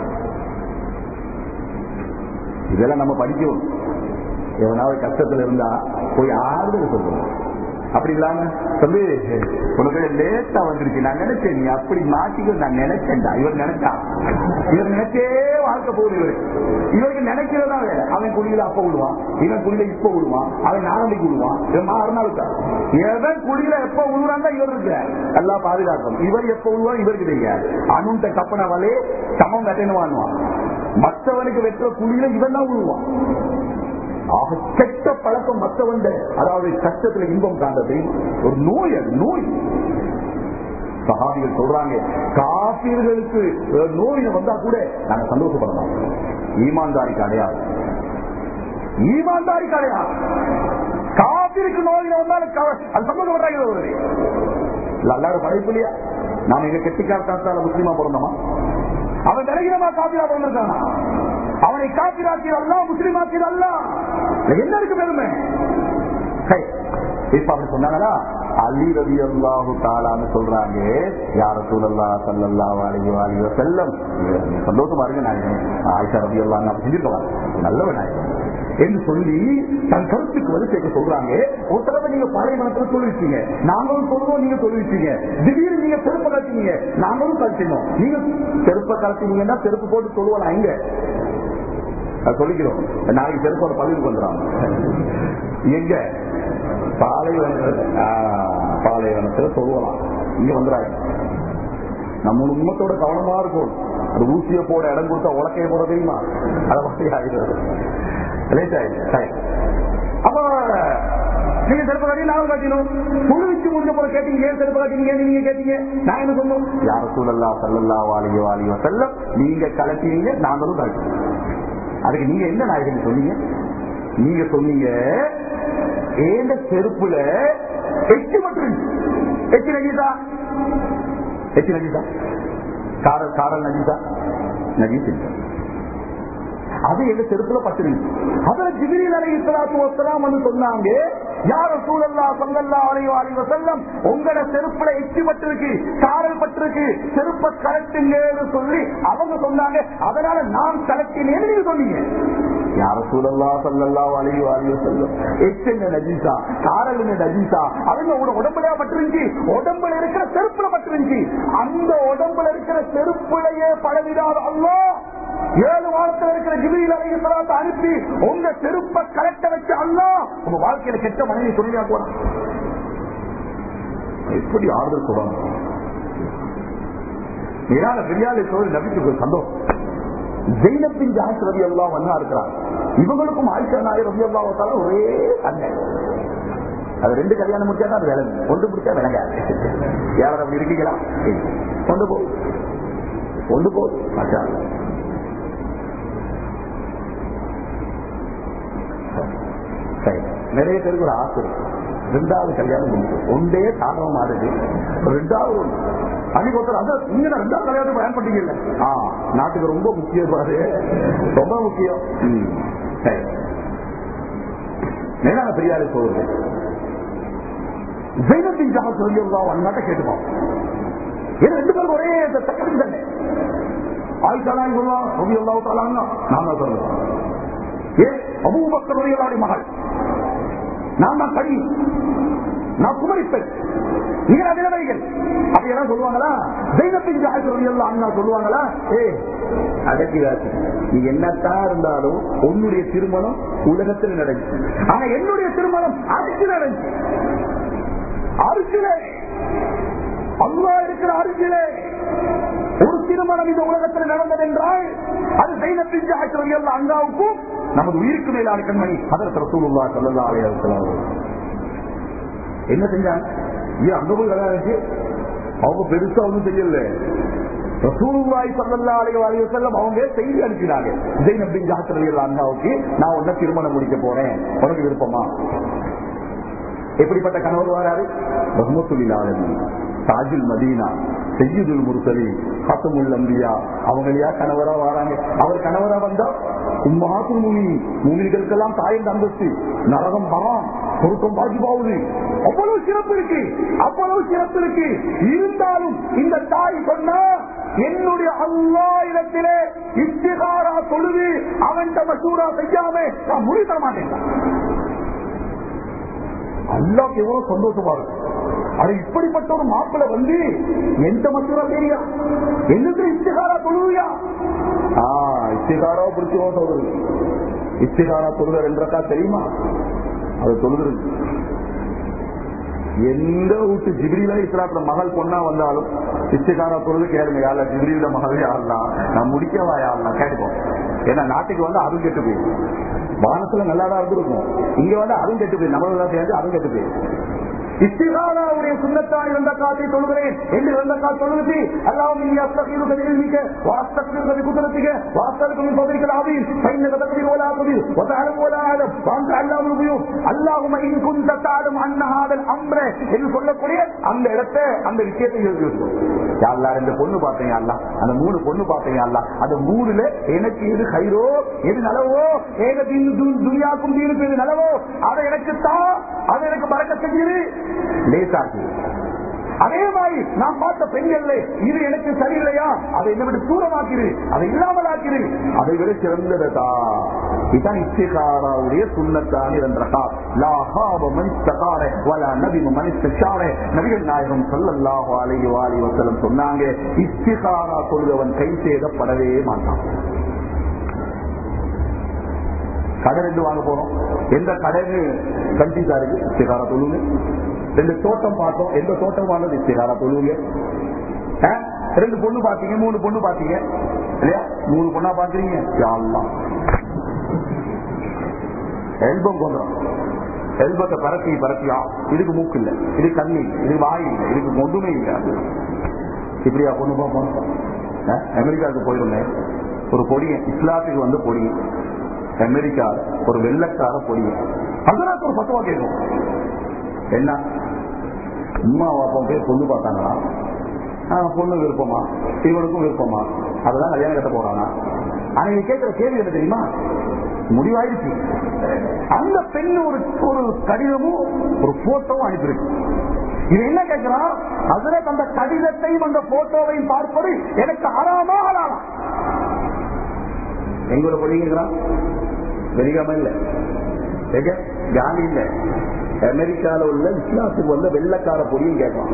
இதெல்லாம் நம்ம படிக்கணும் எவனாவது கஷ்டத்துல இருந்தா போய் ஆறுதல் சொல்லணும் அப்படி இல்லாம சொல்லி உனக்கு லேட்டா வந்துருச்சு நான் நினைச்சேன் நீ அப்படி மாட்டிக்க நான் நினைச்சேன்டா இவர் நினைச்சான் இவர் நினைச்சே வாழ்க்கை போகுது இவரு இவருக்கு நினைக்கிறதா வேற அவன் குழியில அப்ப விடுவான் இவன் குழியில இப்ப விடுவான் அவன் நாளைக்கு விடுவான் இவன் மறுநாள் எவன் குழியில எப்ப விழுறாங்க இவர் இருக்கிறார் எல்லாம் பாதுகாக்கும் இவர் எப்ப விழுவான் இவருக்கு தெரியாது அனுண்ட கப்பன வலே சமம் கட்டணும் வாங்குவான் மற்றவனுக்கு வெற்ற குழியில இவன் தான் விழுவான் ஆக கெட்ட பழக்கம் மற்றவன் அதாவது கஷ்டத்துல இன்பம் காண்றது ஒரு நோய் அது நோய் சகாபிகள் சொல்றாங்க காப்பீர்களுக்கு நோய் வந்தா கூட நாங்க சந்தோஷப்படலாம் ஈமான்தாரிக்கு அடையாது ஈமான்தாரிக்கு அடையாது காப்பீருக்கு நோய் வந்தாலும் அது சந்தோஷப்படுறாங்க வருது அல்லாத படைப்பு இல்லையா நாம எங்க கெட்டிக்காரத்தால முஸ்லீமா பிறந்தோமா அவன் விலகினமா காப்பீரா பிறந்திருக்கானா அவனை காப்பிராக்கி அல்ல முஸ்லீம் ஆக்கி அல்ல என்ன இருக்கு பெருமை இப்ப அப்படி சொன்னாங்களா அலி ரவி அல்லாஹு தாலான்னு சொல்றாங்க யார சூழல்லா சல்லல்லா வாழி வாழி செல்லம் சந்தோஷமா இருங்க நாயகன் ஆயிஷா ரவி அல்லா அப்படி செஞ்சிருக்கலாம் நல்லவன் நாயகன் என்று சொல்லி தன் கருத்துக்கு வந்து சேர்க்க சொல்றாங்க ஒரு தடவை நீங்க பாலைவனத்துல சொல்லிருக்கீங்க நாங்களும் சொல்லுவோம் நீங்க சொல்லிருக்கீங்க திடீர்னு நீங்க செருப்பை கட்டினீங்க நாங்களும் கட்டினோம் நீங்க செருப்பை கட்டினீங்கன்னா செருப்பு போட்டு சொல்லுவோம் எங்க அது சொல்லிக்கிறோம் நாளைக்கு செருப்போட பதிவுக்கு வந்துடும் எங்க பாலைவனத்துல பாலைவனத்துல சொல்லுவலாம் இங்க வந்துடாங்க நம்ம உண்மத்தோட கவனமா இருக்கும் அது ஊசிய போட இடம் கொடுத்தா உலக்கைய போட தெரியுமா அதை மாதிரி ஆகிடுறது அப்ப நீங்க செருப்பு காட்டி நானும் காட்டினோம் தொழுவிச்சு முடிஞ்ச போல கேட்டீங்க ஏன் செருப்பு காட்டினீங்க நீங்க கேட்டீங்க நான் என்ன சொன்னோம் யார சூழல்லா சல்லல்லா வாலியோ வாலியோ செல்லம் நீங்க கலட்டினீங்க நாங்களும் கலட்டினோம் அதுக்கு நீங்க என்ன நாயகன் சொன்னீங்க நீங்க சொன்னீங்க ஏந்த செருப்புல எச்சு மட்டும் எச்சு நஜீசா எச்சு நஜீசா காரல் காரல் நஜீசா நஜீஸ் இல்லை அது எங்க செருப்புல பட்டிருக்கு அதுல ஜிபிரில் அலை இஸ்லாத்து வசலாம் வந்து சொன்னாங்க யார சூழல்லா சொல்லல்லா அலையோ அலைவ செல்லம் உங்களோட செருப்புல எச்சி பட்டிருக்கு காரல் பட்டிருக்கு செருப்ப கலட்டுங்கன்னு சொல்லி அவங்க சொன்னாங்க அதனால நான் கலட்டினேன்னு நீங்க சொன்னீங்க யார சூழல்லா சொல்லல்லா அலையோ அலைவ செல்லம் எச்சுங்க நஜீசா காரல் நஜீசா அவங்க உங்களோட உடம்புல பட்டிருந்துச்சு உடம்புல இருக்கிற செருப்புல பட்டிருந்துச்சு அந்த உடம்புல இருக்கிற செருப்புலையே பழவிடாத அல்லா ஏழு வாரத்தில் இருக்கிற ஜிபிரியில் அலைஹிஸ்ஸலாத்தை அனுப்பி உங்க செருப்ப கலெக்ட வச்சு அல்லா உங்க வாழ்க்கையில கெட்ட மனைவி சொல்லியா போறான் எப்படி ஆறுதல் சொல்றாங்க மீனான பெரியாலை சொல்லி நபிக்கு ஒரு சந்தோஷம் ஜெயினப்பின் ஜாஸ் ரவி எல்லாம் வந்தா இருக்கிறார் இவங்களுக்கும் ஆயிஷா நாயர் ரவி அல்லா ஒரே சண்டை அது ரெண்டு கல்யாணம் முடிச்சா தான் அது விளங்கு ஒன்று முடிச்சா விளங்காது யாரும் அப்படி இருக்கீங்களா கொண்டு போ கொண்டு போ மச்சா சரி நிறைய பேருக்கு ஒரு ஆசை இருக்கு. ரெண்டாவது கல்யாணம் முடிச்சு ஒன்றே தாண்டவம் ஆடுது ரெண்டாவது ஒண்ணு அன்னைக்கு ஒருத்தர் அது நீங்க தான் ரெண்டாவது கல்யாணம் பயன் பண்ணீங்கல்ல ஆ நாட்டுக்கு ரொம்ப முக்கியம் பாரு ரொம்ப முக்கியம் ம், சரி மேலான பெரியாரை சொல்லுங்க ஜெயினத்தின் ஜாமத் சொல்லி அண்ணாட்ட கேட்டுப்போம் ஏன்னா ரெண்டு பேரும் ஒரே தக்கடி தானே ஆயிஷாலாம் சொல்லலாம் ரவி அல்லாஹ் தாலாங்க நான் தான் சொல்லுவேன் ஏ அபூபக்கர் ரலியல்லாஹு அன்ஹு மகள் நான் தான் கடி நான் குமரிப்பேன் நீங்க விதவைகள் அப்படி எல்லாம் சொல்லுவாங்களா தெய்வத்தின் ஜாகிரதையெல்லாம் அண்ணா சொல்லுவாங்களா ஏ அடக்கிதாச்சு நீ என்னத்தான் இருந்தாலும் உன்னுடைய திருமணம் உலகத்தில் நடந்துச்சு ஆனா என்னுடைய திருமணம் அரிசி நடந்துச்சு அரிசிலே அல்லா இருக்கிற அரிசிலே ஒரு திருமணம் இந்த உலகத்தில் நடந்தது என்றால் அது தெய்வத்தின் ஜாகிரதையெல்லாம் அண்ணாவுக்கும் நமது உயிருக்கு மேலான கண்மணி அதற்கு ரசூலுல்லா ஸல்லல்லாஹு அலைஹி வஸல்லம் என்ன செஞ்சாங்க இது அங்க போய் விளையாடுச்சு அவங்க பெருசா ஒண்ணும் செய்யல ரசூலுல்லாஹி ஸல்லல்லாஹு அலைஹி வஸல்லம் அவங்க செய்தி அனுப்பினாங்க ஜெயினப் பின் ஜாஹர் ரலியல்லாஹு அன்ஹாவுக்கு நான் உன்ன திருமணம் முடிக்க போறேன் உனக்கு விருப்பமா எப்படிப்பட்ட கணவர் வராரு ரஹ்மத்துல் ஆலமீன் தாஜுல் மதீனா செய்யுதுல் முர்சலி ஹத்தமுல் அம்பியா அவங்களையா கணவரா வராங்க அவர் கணவரா வந்தா உம்மாத்துல் முனி மூமிகளுக்கெல்லாம் தாயின் அந்தஸ்து நரகம் ஹராம் பொருத்தம் வாஜிபாவுது அவ்வளவு சிறப்பு இருக்கு அவ்வளவு சிறப்பு இருக்கு இருந்தாலும் இந்த தாய் சொன்னா என்னுடைய அல்லா இடத்திலே இத்திகாரா தொழுது அவன் மசூரா செய்யாம நான் முடிவு தர மாட்டேன் அல்லாக்கு எவ்வளவு சந்தோஷமா இருக்கு அது இப்படிப்பட்ட ஒரு மாப்பிள்ள வந்து எந்த மசூரா தெரியா என்னது இஸ்திகாரா தொழுவியா ஆஹ் இஸ்திகாரா பிடிச்சவோ சொல்றது இஸ்திகாரா தொழுக ரெண்டக்கா தெரியுமா அது தொழுகிறது எந்த வீட்டு ஜிபிரியில இஸ்லாத்துல மகள் பொண்ணா வந்தாலும் இஸ்திகாரா தொழுது கேளுங்க யாருல ஜிபிரியில மகள் யாருலாம் நான் முடிக்கவா யாருலாம் கேட்டுப்போம் ஏன்னா நாட்டுக்கு வந்து அதுவும் கெட்டு போயிடும் வானத்துல நல்லா தான் இருந்திருக்கும் இங்க வந்து அதுவும் கெட்டு போயிடும் நம்மளெல்லாம் சேர்ந்து அதுவும் கெட்டு போயிடும் இஸ்திகாராவுடைய சுண்ணத்தான் இரண்ட காத்தை தொழுகிறேன் என்று இரண்ட காத்து தொழுது அல்லாவும் நீ அஸ்தகிருக்க நிகழ்மிக்க வாஸ்தகிருக்க குதிரத்திக வாஸ்தகிருக்கும் பதவிகள் ஆவியில் பைன கதவி ஓலா புதிர் ஒத்தாலும் ஓலா ஆலம் வாங்க அல்லாமல் உபயோகம் அல்லாஹும் இன் குந்த தாடும் அன்னஹாதல் அம்ர என்று சொல்லக்கூடிய அந்த இடத்தை அந்த விஷயத்தை எழுதி அல்லா ரெண்டு பொண்ணு பார்த்தீங்க அல்ல அந்த மூணு பொண்ணு பார்த்தீங்க அல்ல அந்த மூணுல எனக்கு எது ஹைரோ எது நலவோ ஏக தீன் து- துனியாக்கும் தீனுக்கு எது நலவோ அதை எனக்கு தான் அதை எனக்கு பறக்க செஞ்சது லேசாக்கி அதே மாதிரி நான் பார்த்த பெண்கள்ல இது எனக்கு சரியில்லையா அதை என்னை விட தூரமாக்கிரு அதை இல்லாமல் ஆக்கிரு அதை விட சிறந்ததா இதுதான் இஸ்திகாராவுடைய சுண்ணத்தான் இரண்டா லா ஹாப மனிஸ்தகார வலா நபிம மனிஸ்தார நபிகள் நாயகம் ஸல்லல்லாஹு அலைஹி வஆலிஹி வஸல்லம் சொன்னாங்க இஸ்திகாரா சொல்றவன் கை சேதப்படவே மாட்டான் கடை ரெண்டு வாங்க போறோம் எந்த கடைன்னு கண்டிப்பா இருக்கு இஸ்திகாரா தொழுங்க ரெண்டு தோட்டம் பார்த்தோம் எந்த தோட்டம் வாங்க இஸ்திகாரா தொழுங்க ஆ? ரெண்டு பொண்ணு பாத்தீங்க மூணு பொண்ணு பாத்தீங்க இல்லையா மூணு பொண்ணா பாக்குறீங்க யா அல்லாஹ். எல்பம் கொண்டோம் எல்பத்தை பரப்பி பரப்பியா இதுக்கு மூக்கு இல்ல இது கண்ணு இல்ல இது வாய் இல்ல இதுக்கு ஒன்றுமே இல்ல இப்படியா பொண்ணு பார்ப்போம் ஆ? அமெரிக்காவுக்கு போயிருந்தேன் ஒரு பொடியன் இஸ்லாத்துக்கு வந்து பொடியன் அமெரிக்கா ஒரு வெள்ளக்கார பொடியன் அதனால ஒரு பத்துவா கேட்கும் என்ன அம்மா பாப்பா போய் பொண்ணு பார்த்தாங்களா ஆ, பொண்ணு விருப்பமா இவனுக்கும் விருப்பமா அதெல்லாம் கல்யாணம் கட்ட போறானா ஆனா நீ கேட்கிற கேள்வி என்ன தெரியுமா முடிவாயிருச்சு அந்த பெண் ஒரு ஒரு கடிதமும் ஒரு போட்டோவும் அனுப்பியிருக்கு இது என்ன கேட்கிறான் அதுல அந்த கடிதத்தையும் அந்த போட்டோவையும் பார்ப்பது எனக்கு ஆறாமா ஆளாலாம் எங்களோட பொடிங்கிறான் வெறிகாம இல்ல ஏங்க, காலி இல்ல அமெரிக்கால உள்ள இஸ்லாத்துக்கு வந்த வெள்ளக்கார பொடியும் கேட்கலாம்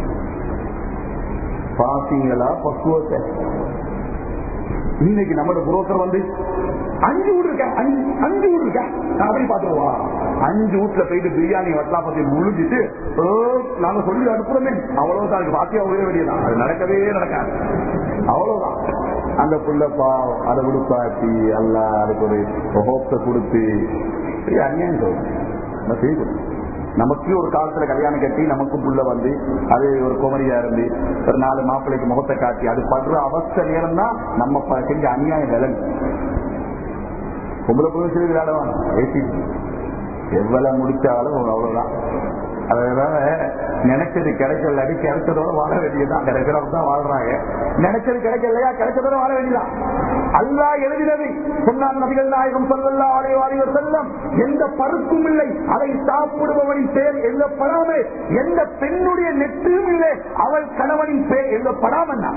பாத்தீங்களா பக்குவத்தை இன்னைக்கு நம்மளோட புரோக்கர் வந்து அஞ்சு வீடு இருக்க அஞ்சு அஞ்சு வீடு இருக்க நான் அப்படி பாத்துருவா அஞ்சு வீட்டுல போயிட்டு பிரியாணி வட்டா பத்தி முழுங்கிட்டு ஓ, நாங்க சொல்லி அனுப்புறோமே அவ்வளவுதான் இருக்கு பாத்தியா ஒரே வேண்டியதான் அது நடக்கவே நடக்காது அவ்வளவுதான் அந்த புள்ள பாவம் அதை கொடுப்பாட்டி அல்ல அதுக்கு ஒரு ஹோப்ஸ கொடுத்து பெரிய அநியாயம் சொல்றேன் நம்ம செய்யக்கூடாது நமக்கு ஒரு காலத்துல கல்யாணம் கட்டி நமக்கும் புள்ள வந்து அது ஒரு குமரியா இருந்து ஒரு நாலு மாப்பிள்ளைக்கு முகத்தை காட்டி அது படுற அவஸ்தை நேரம் தான் நம்ம ப- செஞ்ச அநியாயம் விலங்கு பொம்பளை பொண்ணு சரி விளையாடுவாங்க ஏசி எவ்வளவு முடிச்சாலும் அவ்வளவுதான் அதனால நினைச்சது கிடைக்கலடி கிடைச்சதோட வாழ வேண்டியதுதான் கிடைக்கிறவங்க தான் வாழ்றாங்க நினைச்சது கிடைக்கலையா கிடைச்சதோட வாழ வேண்டியதான் அல்லாஹ் எழுதினது சொன்னார் நபிகள் நாயகம் சொல்லல்லா அலைவாரிவர் செல்லம் எந்த பருக்கும் இல்லை அதை சாப்பிடுபவனின் பெயர் எழுதப்படாமல் எந்த பெண்ணுடைய நெற்றியும் இல்லை அவள் கணவனின் பெயர் எழுதப்படாமல்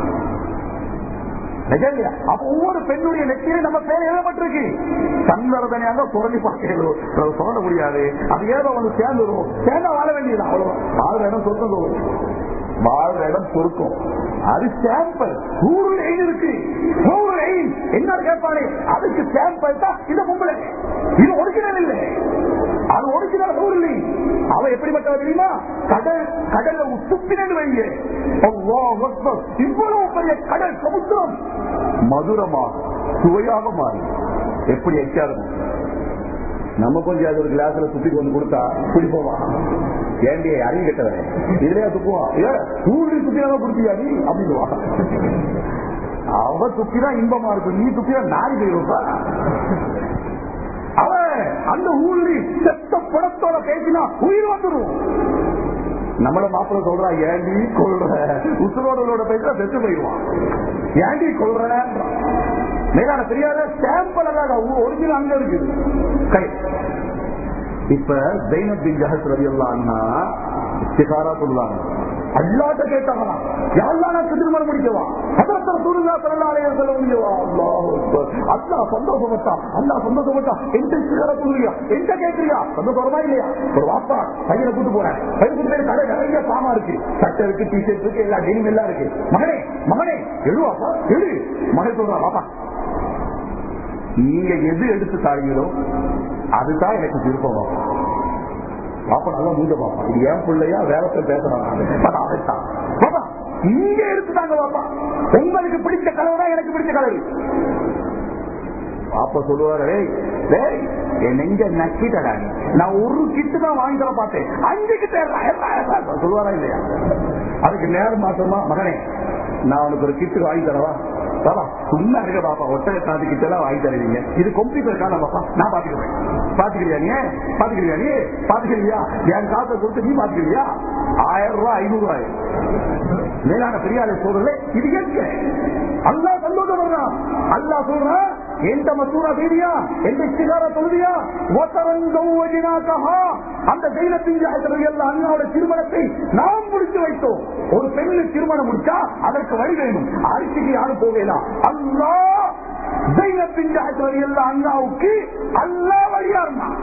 நிஜம் இல்லையா? அப்ப ஒவ்வொரு பெண்ணுடைய நெற்றியில நம்ம பேர் எழுதப்பட்டிருக்கு சந்தர்தனையாக குறைஞ்சு பார்க்கணும் சொல்ல முடியாது அது ஏதோ வந்து சேர்ந்துடும் சேர்ந்தா வாழ வேண்டியது அவ்வளவு வாழ்ற இடம் சொர்க்கம் தோறும் வாழ்ற இடம் சொருக்கும் அது சாம்பிள் நூறு எயின் இருக்கு நூறு எயின் என்ன கேட்பானே அதுக்கு சாம்பிள் தான் இது பொம்பளை இது ஒரிஜினல் இல்லை அது ஒரிஜினல் நூறு இல்லை அவ எப்படிப்பட்டவ தெரியுமா கடல் கடல்ல உத்துப்பினு வைங்க அல்லாஹ் அக்பர். இவ்வளவு பெரிய கடல் சமுத்திரம் மதுரமாக சுவையாக மாறி எப்படி எச்சா இருக்கும் நம்ம கொஞ்சம் அது ஒரு கிளாஸ்ல துப்பி கொண்டு கொடுத்தா குடி போவான் ஏண்டி அறிவு கெட்டவன் இதுலயா துப்புவான் ஏ தூளி துப்பியாதான் குடிப்பியா நீ அப்படின்னு அவ துப்பினா இன்பமா இருக்கும் நீ துப்பினா நாய் போயிருப்பா அவன் அந்த ஊர்லி செத்த படத்தோட பேசினா உயிர் வந்துடும் நம்மள மாப்பிள்ள சொல்றா ஏண்டி கொள்ற உசுரோடலோட பேசுற செத்து போயிடுவான் ஏண்டி கொள்ற மேலான தெரியாத சாம்பிள் எல்லாம் ஒரிஜினல் அங்க இருக்குது கை இப்ப ஜெயினப் பின் ஜஹஸ் ரவி அல்லான்னா இஸ்திகாரா சொல்லுவாங்க அல்லாட்ட கேட்டாங்களா யாரெல்லாம் நான் திருமணம் முடிக்கவா அதற்கு சூழ்நிலை பிறந்தாலே சொல்ல முடியவா அல்லாஹ் அக்பர். அல்லாஹ் சந்தோஷப்பட்டா அல்லாஹ் சந்தோஷப்பட்டா எந்த இஸ்திகாரா சொல்லுவியா எந்த கேட்கறியா சந்தோஷமா இல்லையா ஒரு வாப்பா பையனை கூட்டு போறேன் பையன் கூட்டு போய் கடை நிறைய சாமா இருக்கு சட்டை இருக்கு டிஷர்ட் இருக்கு எல்லா டெனிம் எல்லாம் இருக்கு மகனே மகனே எழுவாப்பா எழு மகன் சொல்றான் வாப்பா நீங்க எது எடுத்து தாரீங்களோ அதுதான் எனக்கு விருப்பம் பாப்பா நல்லா மூஞ்ச பாப்பா இது ஏன் பிள்ளையா வேலத்தை பேசுறான் அதைத்தான் பாப்பா இங்க எடுத்துட்டாங்க பாப்பா உங்களுக்கு பிடிச்ச கலர் தான் எனக்கு பிடிச்ச கலர் அப்ப சொல்லுவாரு "டேய், டேய், என் நெஞ்ச நக்கிட்டடா நீ. நான் ஒரு கிட்டு தான் வாங்கி தர பார்த்தேன் அஞ்சு கிட்ட சொல்லுவாரா இல்லையா அதுக்கு நேரம் மாசமா மகனே நான் உனக்கு ஒரு கிட்டு வாங்கி தரவா பாப்பா சும்மா இருக்க பாப்பா ஒட்டக சாதி கிட்ட எல்லாம் வாங்கி தருவீங்க இது கம்ப்யூட்டர் கால பாப்பா நான் பாத்துக்கிறேன் பாத்துக்கிறியா நீ பாத்துக்கிறியா நீ பாத்துக்கிறியா என் காசை கொடுத்து நீ பாத்துக்கிறியா ஆயிரம் ரூபாய் ஐநூறு ரூபாய் மேலான பெரியாரை சொல்றல இது கேட்க அல்லா சந்தோஷப்படுறான் அல்லா சொல்றான் எந்த மசூரா செய்தியா எந்த இஷ்டிகார தொழுதியா ஒத்தரங்கா அந்த தெய்வத்தின் எல்லாம் அண்ணாவோட திருமணத்தை நாம் முடித்து வைத்தோம் ஒரு பெண்ணு திருமணம் முடிச்சா அதற்கு வழி வேணும் அரிசிக்கு யாரும் போகலாம் அல்லா தெய்வத்தின் எல்லாம் அண்ணாவுக்கு அல்லா வழியா இருந்தான்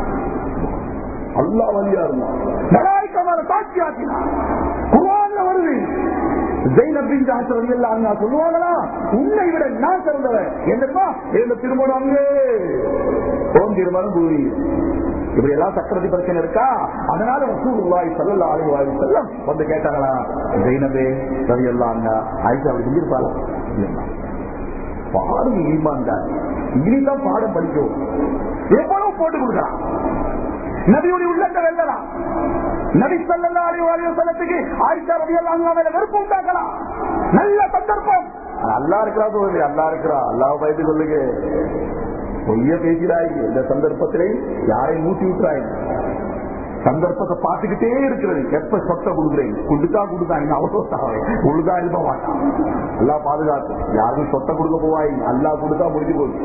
அல்லா வழியா இருந்தான் மலாய்க்கமான சாட்சி ஆக்கினான் குரான்ல வருது ஜெயினபின் ஜாசரதி எல்லாம் அண்ணா சொல்லுவாங்களா உன்னை விட நான் சிறந்தவன் என்னமா இந்த திருமணம் அங்கே ஓம் திருமணம் பூரி இப்படி எல்லாம் சக்கரதி பிரச்சனை இருக்கா அதனால ரசூலுல்லாஹி ஸல்லல்லாஹு அலைஹி வஸல்லம் வந்து கேட்டாங்களா ஜெயினபே ரவி எல்லாம் அண்ணா ஆயிஷா அப்படி செஞ்சிருப்பாளா இல்லையா பாருங்க ஈமான் தான் இனிதான் பாடம் படிக்கும் எவ்வளவு போட்டு கொடுக்கலாம் நபியுடைய உள்ளத்தை வெல்லலாம் நபி சல்லா அலி வசனத்துக்கு ஆயிஷா ரவி எல்லாம் மேல வெறுப்பு உண்டாக்கலாம் நல்ல சந்தர்ப்பம் அல்லா இருக்கிறா தோல்வி அல்லா இருக்கிறா அல்லாஹ் பயந்து கொள்ளுங்க பொய்ய பேசிடாய் இந்த சந்தர்ப்பத்திலே யாரை மூட்டி விட்டுறாய் சந்தர்ப்பத்தை பார்த்துக்கிட்டே இருக்கிறது எப்ப சொத்தை கொடுக்குறேன் கொடுத்தா கொடுத்தாங்க அவ்வளோ தாவே ஒழுங்கா இருப்ப மாட்டான் அல்லா பாதுகாத்து யாருக்கும் சொத்தை கொடுக்க போவாய் அல்லா கொடுத்தா முடிஞ்சு போகுது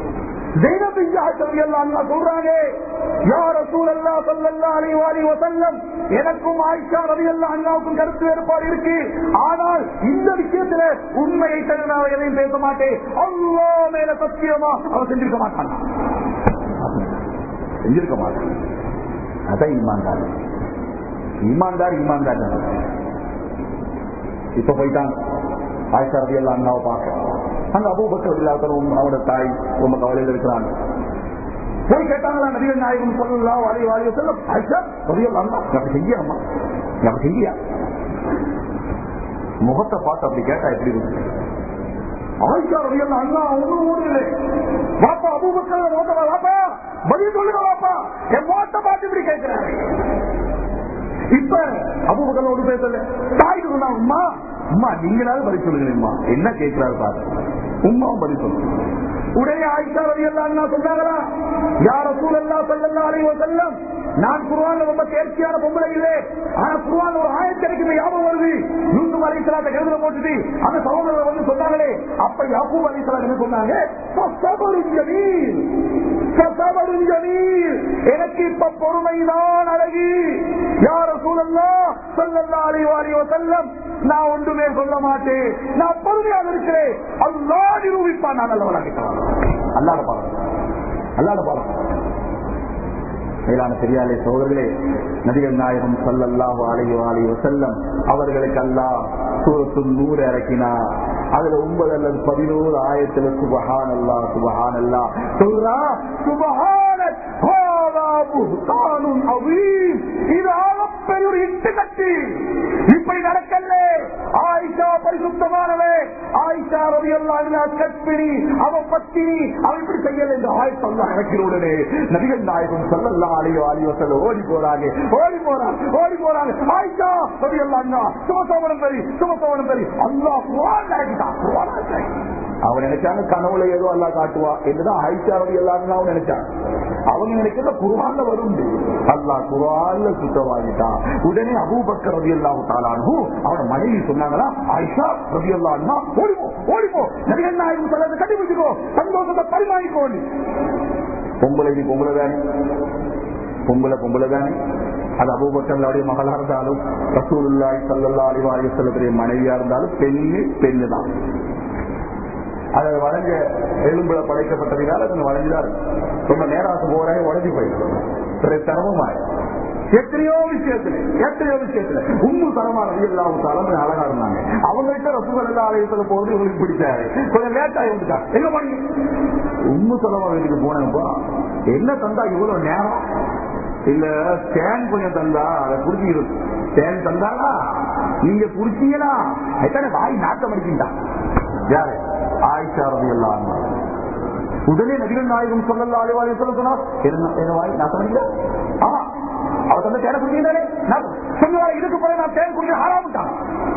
எனக்கும் ஆயிஷா ரவி அல்லா அண்ணாவுக்கும் கருத்து வேறுபாடு இருக்கு ஆனால் இந்த விஷயத்துல உண்மையை தவிர நான் எதையும் பேச மாட்டேன் அவ்வளோ மேல சத்தியமா அவன் செஞ்சிருக்க மாட்டான் செஞ்சிருக்க மாட்டான் அதான் ஈமான்தார் ஈமான்தார் ஈமான்தார் இப்ப போயிட்டாங்க ஆயிஷா ரவி அல்லா அண்ணாவை பார்க்க அங்க அபூபக்கர் இல்லாதவரும் அவனோட தாய் ரொம்ப கவலையில் இருக்கிறாங்க போய் கேட்டாங்களா நபிகள் நாயகம் சொல்லலாம் வாலி வாலி சொல்ல ஆயிஷா ரவியல் அண்ணா அப்படி செஞ்சியாமா அப்படி செஞ்சியா முகத்தை பார்த்து அப்படி கேட்டா எப்படி இருக்கு ஆயிஷா ரவியல் அண்ணா ஒன்றும் ஓடுது வாப்பா அபூபக்கர் மோட்டா வாப்பா பதில் சொல்லுங்க வாப்பா என் மோட்டை பார்த்து இப்படி கேட்கிறாரு இப்ப அபூபக்கர் ஒரு பேசல தாய்க்கு சொன்னா அம்மா அம்மா நீங்களாவது பதில் சொல்லுங்கம்மா என்ன கேட்கிறாரு பாரு உமாவும் பதில் சொல்லுங்க உடனே ஆயிஷா ரவி எல்லாம் சொன்னாங்களா யார சூழல்லா சொல்லல்லா அலைவ செல்லம் நான் குருவான்ல ரொம்ப தேர்ச்சியான பொம்பளை இல்லை ஆனா குருவான் ஒரு ஆயிரக்கணக்கு ஞாபகம் வருது யூசுப் அலிசலாத்த கருதுல போட்டுட்டு அந்த சகோதரர் வந்து சொன்னாங்களே அப்ப யாபூப் அலிசலாம் என்ன சொன்னாங்க எனக்கு இப்ப பொறுமைதான் அழகி யார சூழல்லா சொல்லல்லா அலைவாரியோ செல்லம் நான் ஒன்றுமே சொல்ல மாட்டேன் நான் பொறுமையாக இருக்கிறேன் அல்லா நிரூபிப்பான் நான் நல்லவனாக அல்லாட பாடம் அல்லாட பாடம் மேலான பெரியாலே சோதர்களே நபிகள் நாயகம் சல்லல்லாஹு அலையோ அலையோ செல்லம் அவர்களுக்கு அல்லா சூரத்து நூறு இறக்கினார் அதுல ஒன்பது அல்லது பதினோரு ஆயிரத்துல சுபஹான் அல்லா சுபஹான் அல்லா சொல்றா சுபஹான இது ஆகப்பெரிய ஒரு இட்டு கட்டி இப்படி நடக்கல ஆயிஷா பரிசுத்தமானவே ஆயிஷா ரவி எல்லாம் கற்பிணி அவ பத்தினி அவ இப்படி செய்யல என்று ஆயிஷா இறக்கிற உடனே நபிகள் நாயகம் சொல்லலாம் அலையோ அலையோ சொல்ல ஓடி போறாங்க ஓடி போறாங்க ஓடி போறாங்க ஆயிஷா ரவி எல்லாம் சுமசோமனம் பெரி சுமசோமனம் பெரி அல்லா குரான் நடக்கிட்டான் குரான் அவன் நினைச்சாங்க கனவுல ஏதோ அல்லா காட்டுவா என்றுதான் ஆயிஷா ரவி எல்லாம் அவன் நினைச்சான் அவங்க நினைக்கிற குரான்ல வரும் அல்லா குரான்ல சுத்தமாகிட்டான் உடனே அபூபக்கர் ரவி அல்லாஹு தாலானு அவன மனைவி சொன்னாங்களா ஆயிஷா ரவி அல்லா ஓடிப்போ ஓடிப்போ நடிகர் நாயகம் சொல்ல கண்டுபிடிச்சுக்கோ சந்தோஷத்தை பரிமாறிக்கோ பொம்பளை நீ பொம்பளை தானே பொம்பளை பொம்பளை தானே அது அபூபக்கர்களுடைய மகளா இருந்தாலும் ரசூலுல்லாய் சல்லல்லா அலிவாரி செல்லக்கூடிய மனைவியா இருந்தாலும் பெண்ணு பெண்ணு தான் அது வளைஞ்ச எலும்புல படைக்கப்பட்டதுனால கொஞ்சம் வளைஞ்சுதான் இருக்கும் ரொம்ப நேரம் போறாங்க உடஞ்சி போயிடும் சிரமமாய் எத்தனையோ விஷயத்துல எத்தனையோ விஷயத்துல உண்மை தரமான எல்லாம் தலைமை அழகா இருந்தாங்க அவங்கள்ட்ட ரசூகள் எல்லாம் ஆலயத்துல போறது இவங்களுக்கு பிடிச்சாரு கொஞ்சம் லேட்டாகி வந்துட்டாங்க எங்க பண்ணி உண்மை தரமா வீட்டுக்கு போனப்பா என்ன தந்தா இவ்வளவு நேரம் இல்ல ஸ்கேன் கொஞ்சம் தந்தா அதை புடிச்சிக்கிறது ஸ்கேன் தந்தாளா நீங்க புடிச்சீங்களா எத்தனை வாய் நாட்டம் அடிக்கின்றான் யாரு ஆயிஷா ரவி எல்லாம் உடனே நபிகள் நாயகம் சொல்லல அலைவாரி சொல்ல சொன்னா என்ன என்ன வாய் நான் சொன்னீங்க ஆமா அவர் தந்த தேனை குடிக்கிறேன் நான் சொன்னா இதுக்கு போய் நான் தேன் குடிக்க ஆராமிட்டான்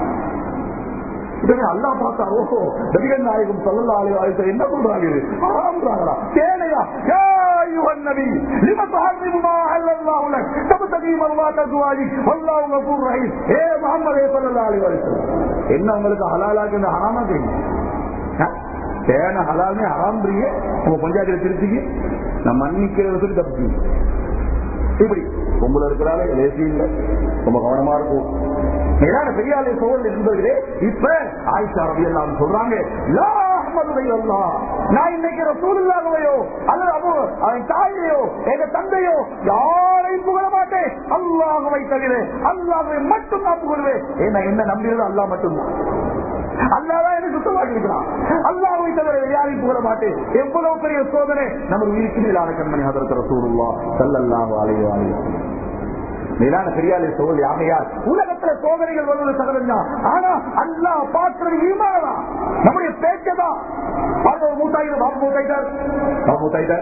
உடனே அல்லா பார்த்தா ஓஹோ நபிகள் நாயகம் சொல்லல அலைவாரி என்ன சொல்றாங்க இது ஆராம்ன்றாங்களா தேனையா யா அய்யுஹன் நபி லிம துஹர்ரிமு மா அஹல்லல்லாஹு லக் தப்தகி மர்வாத துவாஜி வல்லாஹு கஃபூர் ரஹீம் ஏ முஹம்மதே ஸல்லல்லாஹு அலைஹி வஸல்லம் என்ன உங்களுக்கு ஹலாலாக்கு இந்த ஹராமா தெரியும் தேன ஹலால்னே ஹராம்ன்றீங்க உங்க பஞ்சாயத்துல திருச்சிக்கு நான் மன்னிக்கிறத சொல்லி தப்பு இப்படி பொம்பளை இருக்கிறாலே லேசி இல்ல ரொம்ப கவனமா இருக்கும் மேலான பெரியாலே சோழல் என்பதிலே இப்ப ஆயிஷா ரவி எல்லாம் சொல்றாங்க லா அஹ்மதுரை அல்லாஹ். நான் இன்னைக்கு ரசூலுல்லாஹவையோ அல்லது அபு அவன் தாயையோ எங்க தந்தையோ யாரையும் புகழ மாட்டேன் அல்லாஹுவை தவிர அல்லாஹுவை மட்டும் நான் புகழ்வேன் ஏன்னா என்ன நம்பியது அல்லாஹ் மட்டும்தான் அல்லாதான் எனக்கு சுத்தமாக இருக்கிறான் அல்லாவை தவிர யாரையும் புகழ மாட்டேன் எவ்வளவு பெரிய சோதனை நம்ம உயிருக்கு மேலான கண்மணி அதற்கு ரசூலுல்லா சல்லல்லாஹு அலைஹி வஸல்லம் மேலான பெரியாலே சோழல் யாமையார் உலகத்துல சோதனைகள் வருவது சகஜம் ஆனா அல்லா பாக்குறது ஈமானதான் நம்முடைய பேச்சதான் பார்த்த ஒரு மூத்தாயிரம் பாபு மூத்தாயிட்டார் பாபு மூத்தாயிட்டார்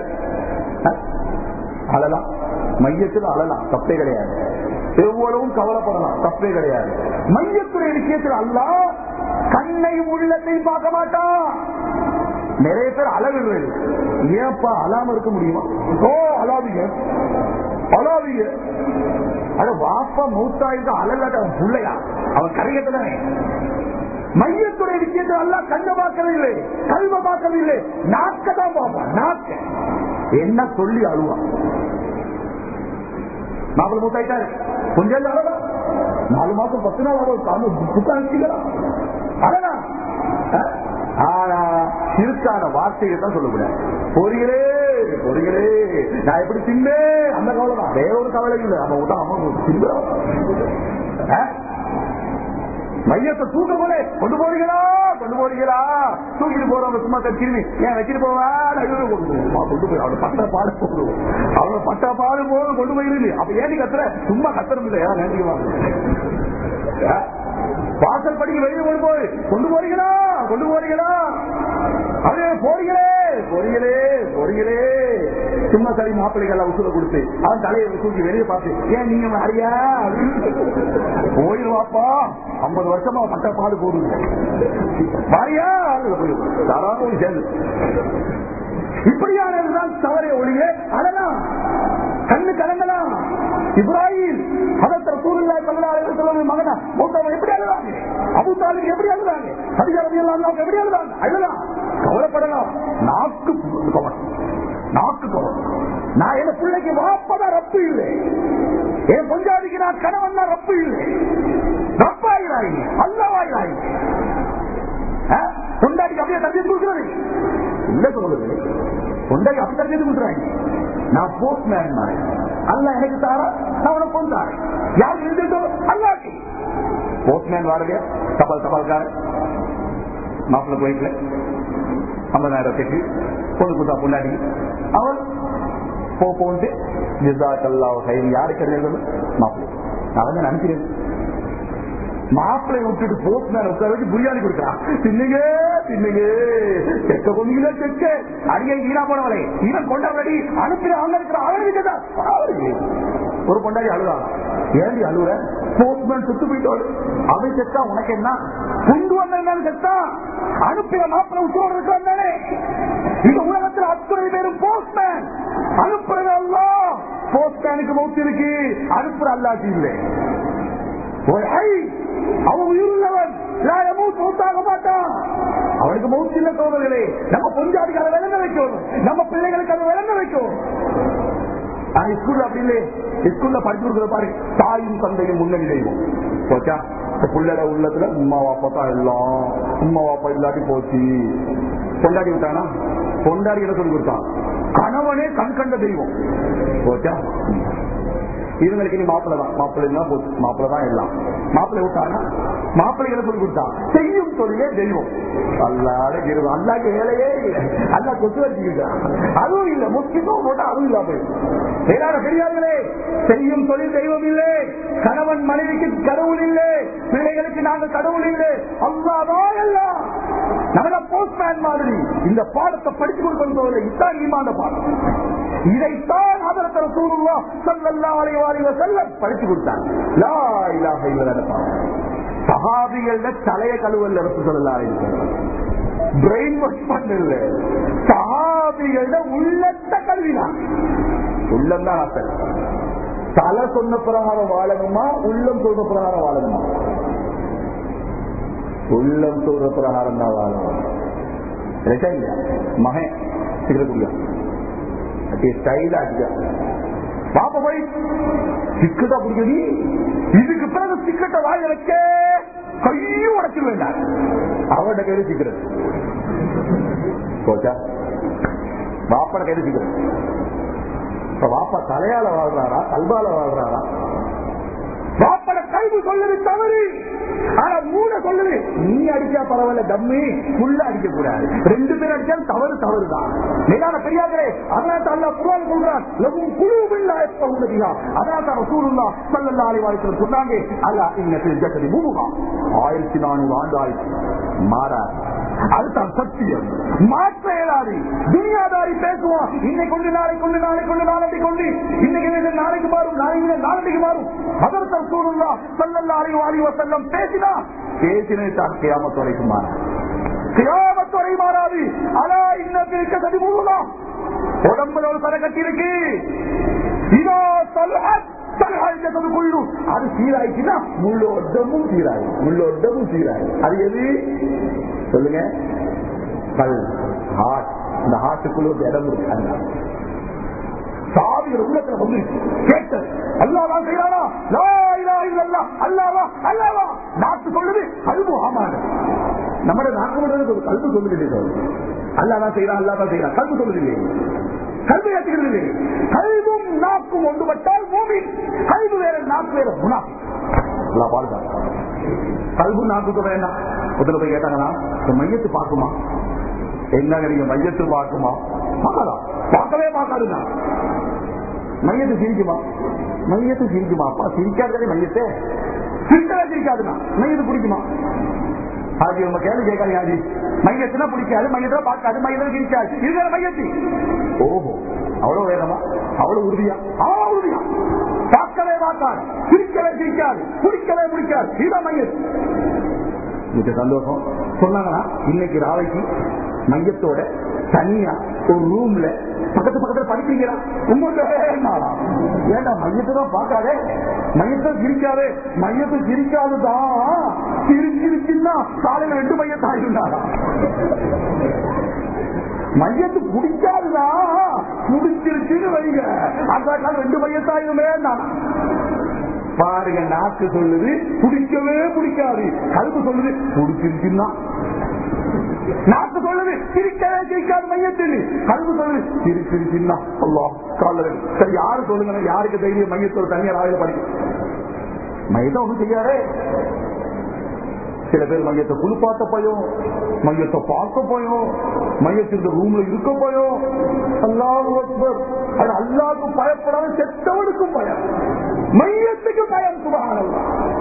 அழலாம் மையத்தில் அழலாம் தப்பே கிடையாது எவ்வளவும் கவலைப்படலாம் தப்பே கிடையாது மையத்துடைய விஷயத்தில் அல்லா கண்ணையும் உள்ளத்தையும் பார்க்க மாட்டான் நிறைய பேர் அழகுறது ஏப்பா அழாம இருக்க முடியுமா ஓ அழாதீங்க அழாதீங்க அட வாப்பா மூத்தாயிருக்கு அழகாட்ட அவன் பிள்ளையா அவன் கரையத்துதானே மையத்துடைய விஷயத்தை எல்லாம் கண்ண பார்க்கவில்லை கல்வ பார்க்கவில்லை நாக்க தான் பார்ப்பான் நாக்க என்ன சொல்லி அழுவான் மாப்பிள்ள மூத்தாயிட்டாரு கொஞ்சம் அழகா நாலு மாசம் பத்து நாள் ஆகும் புத்தாண்டிக்கலாம் அழகா ஆனா இருக்கான வார்த்தையை தான் சொல்லக்கூடாது பொறிகளே பொறிகளே நான் எப்படி தின்னே அந்த கவலை தான் வேற ஒரு கவலை இல்லை நம்ம விட்டா அம்மா மையத்தை தூக்க போல கொண்டு போறீங்களா கொண்டு போறீங்களா தூக்கிட்டு போறவங்க சும்மா திரும்பி ஏன் வச்சுட்டு போவா கொண்டு போய் அவனை பட்ட பாடு போடுவோம் அவனை பட்ட பாடு போது கொண்டு போயிருந்து அப்ப ஏன் கத்துற சும்மா கத்துறது இல்லை யாரும் நினைச்சுக்குவாங்க வாசல் படிக்க வெளியே கொண்டு போய் கொண்டு போறீங்களா கொண்டு போறீங்களா அதே போறீங்களே போறீங்களே போறீங்களே சும்மா சரி மாப்பிள்ளைகள் உசுர கொடுத்து அவன் தலையை தூக்கி வெளியே பார்த்து ஏன் நீங்க மாறியா போயிருவாப்பா ஐம்பது வருஷமா பட்ட பாடு போடுங்க மாறியா தாராளம் சேர்ந்து இப்படியானதுதான் தவறே ஒழிய அதெல்லாம் கண்ணு கலங்கலாம் இப்ராஹிம் அதற்கு சூழ்நிலை பல்லாயிரம் மகனா மூத்தவன் எப்படி அழுதாங்க அபுத்தாலுக்கு எப்படி அழுதாங்க அதிகாரம் எல்லாம் எப்படி அழுதாங்க அழுதலாம் கவலைப்படலாம் நாக்கு கவனம் நாக்கு கவனம் நான் என் பிள்ளைக்கு வாப்பதான் ரப்பு இல்லை என் பொஞ்சாதிக்கு நான் கணவன் தான் ரப்பு இல்லை ரப்பாயிராங்க அல்லவாயிராங்க பொண்டாடிக்கு அப்படியே தந்தி கொடுக்கிறது இல்ல சொல்லுது பொண்டாடி அப்படி தந்தி கொடுக்குறாங்க நான் போஸ்ட் மேன் மாதிரி அல்ல எனக்கு தாரா நான் உனக்கு கொண்டாரு யார் இருந்துட்டோம் அல்லாக்கு போஸ்ட்மேன் வாடகை தபால் தபால்கார மாப்பிள்ள போயிட்டு ஐம்பதாயிரத்துக்கு பொண்ணு கொடுத்தா பொண்டாடி அவன் போ போன்ட்டு ஜிசாக்கல்லா கைது யாருக்கு எழுதணும் மாப்பிள்ளை நான் வந்து நினைக்கிறேன் மாப்பிளை விட்டுட்டு போஸ்ட்மேன் உட்கார வச்சு பிரியாணி கொடுக்குறான் தின்னுங்க தின்னுங்க செக்க கொண்டீங்களா செக்க அடியே ஈரா போனவளே இவன் கொண்டாடி அனுப்பின அவங்க இருக்கிற அழகு ஒரு கொண்டாடி அழுதாங்க ஏண்டி அழுகுற போஸ்ட்மேன் சுத்து போயிட்டோடு அவன் செத்தா உனக்கு என்ன கொண்டு வந்த செத்தா அனுப்பின மாப்பிளை உத்தரவு இருக்கான் தானே இந்த உலகத்தில் அத்தனை பேரும் போஸ்ட்மேன் அனுப்புறது அல்ல போஸ்ட்மேனுக்கு மௌத்து இருக்கு அனுப்புற அல்லாச்சு இல்லை அவன் உயிருள்ளவன் மூத்தாக மாட்டான் அவனுக்கு மௌத்து இல்ல தோழர்களே நம்ம பொஞ்சாதிக்கு அதை விளங்க வைக்கணும் நம்ம பிள்ளைகளுக்கு அதை விளங்க வைக்கணும் ஸ்கூல்ல அப்படி இல்லை ஸ்கூல்ல படிச்சு கொடுக்குற பாரு தாயும் தந்தையும் முன்னணி தெய்வம் போச்சா பிள்ளைட உள்ளத்துல உமா வாப்பா தான் எல்லாம் உமா வாப்பா இல்லாட்டி போச்சு கொண்டாடி விட்டானா கொண்டாடி என்ன சொல்லி கொடுத்தான் கணவனே கண் கண்ட தெய்வம் போச்சா இவங்களுக்கு நீ மாப்பிள்ள தான் மாப்பிள்ளை தான் போச்சு மாப்பிள்ள தான் எல்லாம் மாப்பிள்ளை விட்டானா மாப்பிள்ளைகளை சொல்லி கொடுத்தான் செய்யும் தொழிலே தெய்வம் அல்லாட இருவம் அல்லாக்கு வேலையே இல்லை அல்லா கொத்து வச்சுக்கிட்டான் அதுவும் இல்லை முக்கியத்துவம் போட்டா அதுவும் இல்ல போய் வேளாண் பெரியார்களே செய்யும் தொழில் தெய்வம் இல்லை கணவன் மனைவிக்கு கடவுள் இல்லை பிள்ளைகளுக்கு நாங்கள் கடவுள் இல்லை அல்லாதான் எல்லாம் நம்ம போஸ்ட்மேன் மாதிரி இந்த பாடத்தை படிச்சு கொடுக்கணும் இதுதான் ஈமாந்த பாடம் இதைத்தான் அதற்கு ரசூலுல்லாஹ் ஸல்லல்லாஹு அலைஹி வஸல்லம் செல்ல படிச்சு கொடுத்தாங்க லா இலாஹ இல்லல்லாஹ் பாடம் சஹாபிகள தலைய கழுவல்ல ரசூல் ஸல்லல்லாஹு அலைஹி வஸல்லம் பிரெயின் வாஷ் பண்ணல சஹாபிகள உள்ளத்த கல்விதான் உள்ளம் தான் அசல் தலை சொன்ன பிரகாரம் வாழணுமா உள்ளம் சொல்ற பிரகாரம் வாழணுமா உள்ளம் சொல்ற பிரகாரம் தான் வாழணும் ரைட்டா இல்லையா மகன் சிகரெட் குடியா அப்படியே ஸ்டைலா அடிக்கா பாப்பா போய் சிக்கட்டா பிடிக்கடி இதுக்கு பிறகு சிக்கட்டை வாய வைக்க கையும் உடைச்சு வேண்டாம் அவட கையில சிக்கரெட் போச்சா பாப்பட கையில சிக்கரெட் இப்ப பாப்பா தலையால வாழ்றாரா கல்வால வாழ்றாரா பாப்பட கல்வி சொல்லுது தவறு ஆனா மூட சொல்லுது நீ அடிச்சா பரவாயில்ல தம்மி புல்ல அடிக்க கூடாது ரெண்டு பேர் அடிச்சாலும் தவறு தவறுதான் மேலான பெரியார்களே அதனால அல்லா குரான் சொல்றான் லகும் குழுவில்லா எப்ப உள்ளதியா அதனால தான் ரசூலுல்லா ஸல்லல்லாஹு அலைஹி வஸல்லம் சொன்னாங்க அல்லா இன்னத்தில் ஜக்கதி மூமுகா ஆயிரத்தி நானூறு ஆண்டு ஆயிடுச்சு மாறாது அதுதான் சத்தியம் மாற்ற இயலாது துனியாதாரி பேசுவான் இன்னைக்கு கொண்டு நாளை கொண்டு நாளை கொண்டு நாளைக்கு கொண்டு இன்னைக்கு இல்லை, நாளைக்கு மாறும் நாளைக்கு இல்லை, நாளைக்கு மாறும் அதற்கு சூழ்நிலா சல்லல்லா அலைஹி வஸல்லம் வசல்லம் பேசினா பேசினே தான் கியாமத் வரைக்கும் மாறாது கியாமத் வரை மாறாது அலா இன்னத்திற்கு சதி மூலம் உடம்புல ஒரு தலை கட்டி இருக்கு இதோ தலுஹத் தலுஹல் ஜஸது குல்லு. அது சீராயிச்சுன்னா முள்ளோட்டமும் சீராய் முள்ளோட்டமும் சீராய் அது எது சொல்லுங்க கல் ஹார்ட் இந்த ஹார்ட்டுக்குள்ள ஒரு இடம் இருக்கு அதுதான். சாவிகள் உள்ளத்துல வந்து கேட்டது அல்லாதான் செய்யறானா லா இலாஹ இல்லல்லாஹ் அல்லாவா அல்லாவா நாக்கு சொல்லுது கல்பு ஆமாடு நம்ம நாக்கு மட்டும் ஒரு கல்பு சொல்லுது அல்லாதான் செய்யறான் அல்லாதான் செய்யறான் கல்பு சொல்லுது கல்வி ஏற்றுகிறது கல்வும் நாக்கும் ஒன்றுபட்டால் பூமி கல்வி வேற நாக்கு வேற முனா நல்லா பாருங்க கல்வு நாக்கு சொல்ற என்ன முதல்ல போய் கேட்டாங்கன்னா இந்த மையத்து பார்க்குமா என்னங்க நீங்க மையத்து பார்க்குமா பார்க்கலாம் பார்க்கவே பார்க்காதுங்க மையத்து சிரிக்குமா மையத்து சிரிக்குமா அப்பா சிரிக்காதே மையத்தை சிரிக்கவே சிரிக்காதுண்ணா மையத்து பிடிக்குமா ஆஜி உங்க கேள்வி கேட்காது ஆஜி மையத்தினா பிடிக்காது மையத்துல பார்க்காது மையத்துல சிரிக்காது இருக்கிற மையத்தி ஓஹோ அவ்வளவு வேகமா அவ்வளவு உறுதியா அவ்வளவு உறுதியா பார்க்கவே பார்க்காது சிரிக்கவே சிரிக்காது பிடிக்கவே பிடிக்காது இதுதான் மையத்து மிக சந்தோஷம் சொன்னாங்கன்னா இன்னைக்கு ராவைக்கு மையத்தோட தனியா ஒரு ரூம்ல பக்கத்து பக்கத்துல படிக்கிறீங்களா உங்களுக்கு ஏண்டா மையத்தை தான் பார்க்காதே மையத்தை சிரிக்காதே மையத்தை சிரிக்காதுதான் சிரிச்சிருச்சுன்னா காலையில ரெண்டு மையத்தை ஆயிருந்தாரா மையத்து பிடிக்காதுதான் பிடிச்சிருச்சுன்னு வைங்க அந்த காலம் ரெண்டு மையத்தாயுமே நான் பாருங்க நாக்கு சொல்லுது பிடிக்கவே பிடிக்காது கழுப்பு சொல்லுது பிடிச்சிருச்சுன்னா நாக்கு சொல்லுது சிரிக்கவே சிரிக்காது மையத்தில் கல்வி சொல்லுது சிரிச்சிருச்சுன்னா அல்லா கால சரி யாரு சொல்லுங்க யாருக்கு தைரியம் மையத்தோட தனியார் ஆயுத படிக்கும் மையத்தை ஒண்ணும் செய்யாதே சில பேர் மையத்தை குளிப்பாட்ட போயும் மையத்தை பார்க்க போயும் மையத்தின் ரூம்ல இருக்க போயும் அல்லாஹ் அக்பர் அது அல்லாவுக்கு பயப்படாத செத்தவனுக்கும் பயம் மையத்துக்கு பயம் சுபகானல்லா